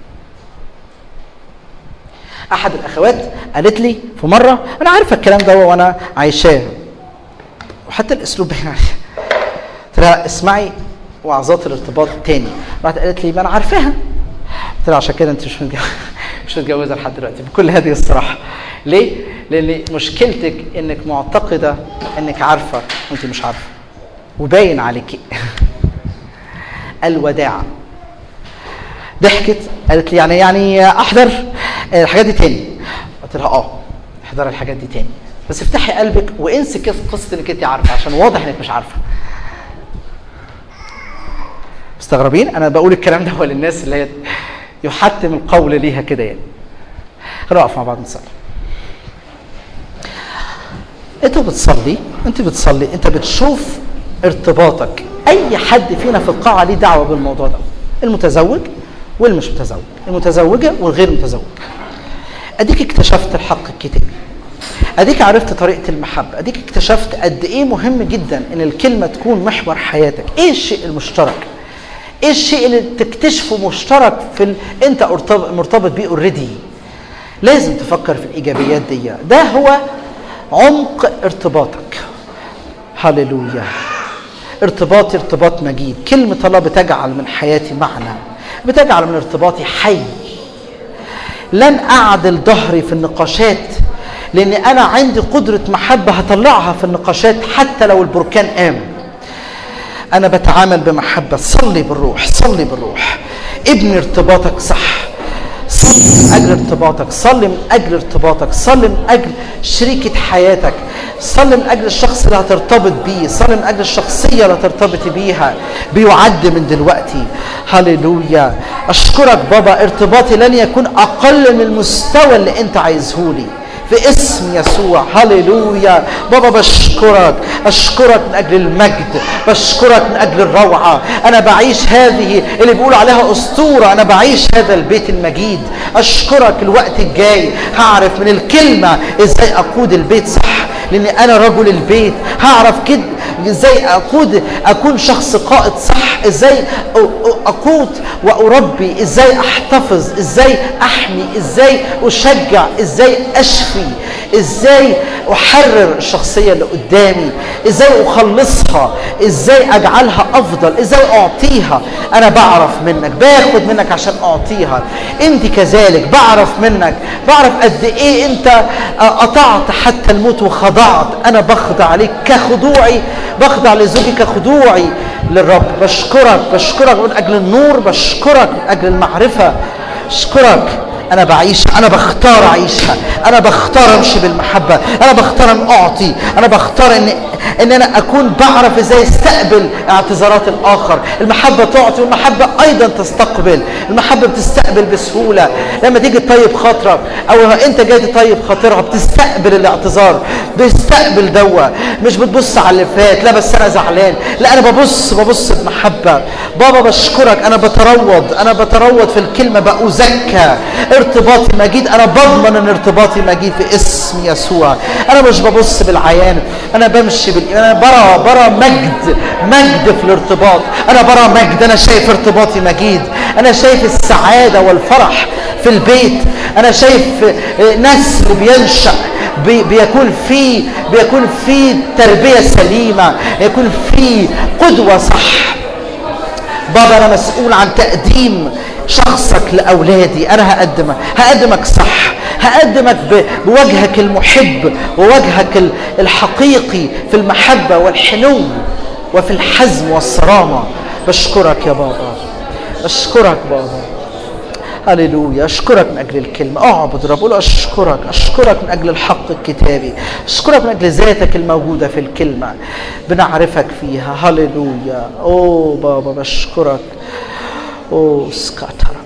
احد الاخوات قالت لي في مره انا عارفه الكلام ده وانا عايشاه وحتى الاسلوب باين عليه قلت لها اسمعي وعظات الارتباط تاني راحت قالت لي ما انا عارفاها قلت لها عشان كده انت مش متجوزه مش متجوزه لحد دلوقتي بكل هذه الصراحه ليه؟ لان مشكلتك انك معتقده انك عارفه وانت مش عارفه وباين عليكي الوداع ضحكت قالت لي يعني يعني احضر الحاجات دي تاني قلت لها اه احضر الحاجات دي تاني بس افتحي قلبك وانسي قصه انك انت عارفه عشان واضح انك مش عارفه مستغربين انا بقول الكلام ده هو للناس اللي هي يحتم القول ليها كده يعني خلينا نقف مع بعض نصلي انت بتصلي انت بتصلي انت بتشوف ارتباطك اي حد فينا في القاعه ليه دعوه بالموضوع ده المتزوج والمش متزوج المتزوجه والغير متزوج اديك اكتشفت الحق الكتابي اديك عرفت طريقه المحبه اديك اكتشفت قد ايه مهم جدا ان الكلمه تكون محور حياتك ايه الشيء المشترك ايه الشيء اللي تكتشفه مشترك في ال... انت مرتبط بيه اوريدي لازم تفكر في الايجابيات دي ده هو عمق ارتباطك هللويا ارتباطي ارتباط مجيد كلمة الله بتجعل من حياتي معنى بتجعل من ارتباطي حي لن أعدل ظهري في النقاشات لأن أنا عندي قدرة محبة هطلعها في النقاشات حتى لو البركان قام أنا بتعامل بمحبة صلي بالروح صلي بالروح ابني ارتباطك صح صلي من أجل ارتباطك صلي من أجل ارتباطك صلي من أجل شريكة حياتك صلي من أجل الشخص اللي هترتبط بيه صلي من أجل الشخصية اللي هترتبط بيها بيعد من دلوقتي هللويا أشكرك بابا ارتباطي لن يكون أقل من المستوى اللي أنت عايزهولي في اسم يسوع هللويا بابا بشكرك اشكرك من اجل المجد بشكرك من اجل الروعه انا بعيش هذه اللي بيقولوا عليها اسطوره انا بعيش هذا البيت المجيد اشكرك الوقت الجاي هعرف من الكلمه ازاي اقود البيت صح لان انا رجل البيت هعرف كده ازاي اقود اكون شخص قائد صح ازاي اقود واربي ازاي احتفظ ازاي احمي ازاي اشجع ازاي اشفي ازاي احرر الشخصيه اللي قدامي ازاي اخلصها ازاي اجعلها افضل ازاي اعطيها انا بعرف منك باخد منك عشان اعطيها انت كذلك بعرف منك بعرف قد ايه انت قطعت حتى الموت وخضعت انا بخضع ليك كخضوعي بخضع لزوجي كخضوعي للرب بشكرك بشكرك من اجل النور بشكرك من اجل المعرفه اشكرك انا بعيشها انا بختار اعيشها انا بختار امشي بالمحبه انا بختار ان اعطي انا بختار ان ان انا اكون بعرف ازاي استقبل اعتذارات الاخر المحبه تعطي والمحبه ايضا تستقبل المحبه بتستقبل بسهوله لما تيجي تطيب خاطرك او لما انت جاي تطيب خاطرها بتستقبل الاعتذار بتستقبل دوا مش بتبص على اللي فات لا بس انا زعلان لا انا ببص ببص بمحبه بابا بشكرك انا بتروض انا بتروض في الكلمه بأزكى ارتباطي مجيد انا بضمن ان ارتباطي مجيد في اسم يسوع انا مش ببص بالعيان انا بمشي بالايمان انا برى برى مجد مجد في الارتباط انا برى مجد انا شايف ارتباطي مجيد انا شايف السعاده والفرح في البيت انا شايف نسل بينشا بي بيكون في بيكون في تربيه سليمه يكون في قدوه صح بابا انا مسؤول عن تقديم شخصك لاولادي انا هقدمك هقدمك صح هقدمك بوجهك المحب ووجهك الحقيقي في المحبه والحنو وفي الحزم والصرامه بشكرك يا بابا اشكرك بابا هللويا اشكرك من اجل الكلمه اعبد رب قول اشكرك اشكرك من اجل الحق الكتابي اشكرك من اجل ذاتك الموجوده في الكلمه بنعرفك فيها هللويا اوه بابا بشكرك اوه سكاتر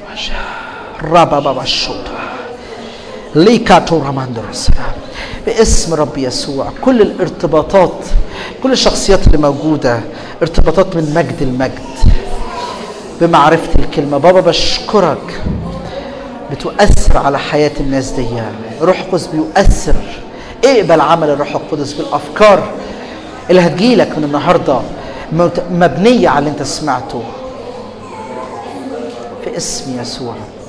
ربا بابا الشوطة ليكاتو رماندرس باسم رب يسوع كل الارتباطات كل الشخصيات اللي موجودة ارتباطات من مجد المجد بمعرفة الكلمة بابا بشكرك بتؤثر على حياة الناس دي روح القدس بيؤثر اقبل عمل الروح القدس بالأفكار اللي هتجيلك من النهاردة مبنية على اللي انت سمعته في اسم يسوع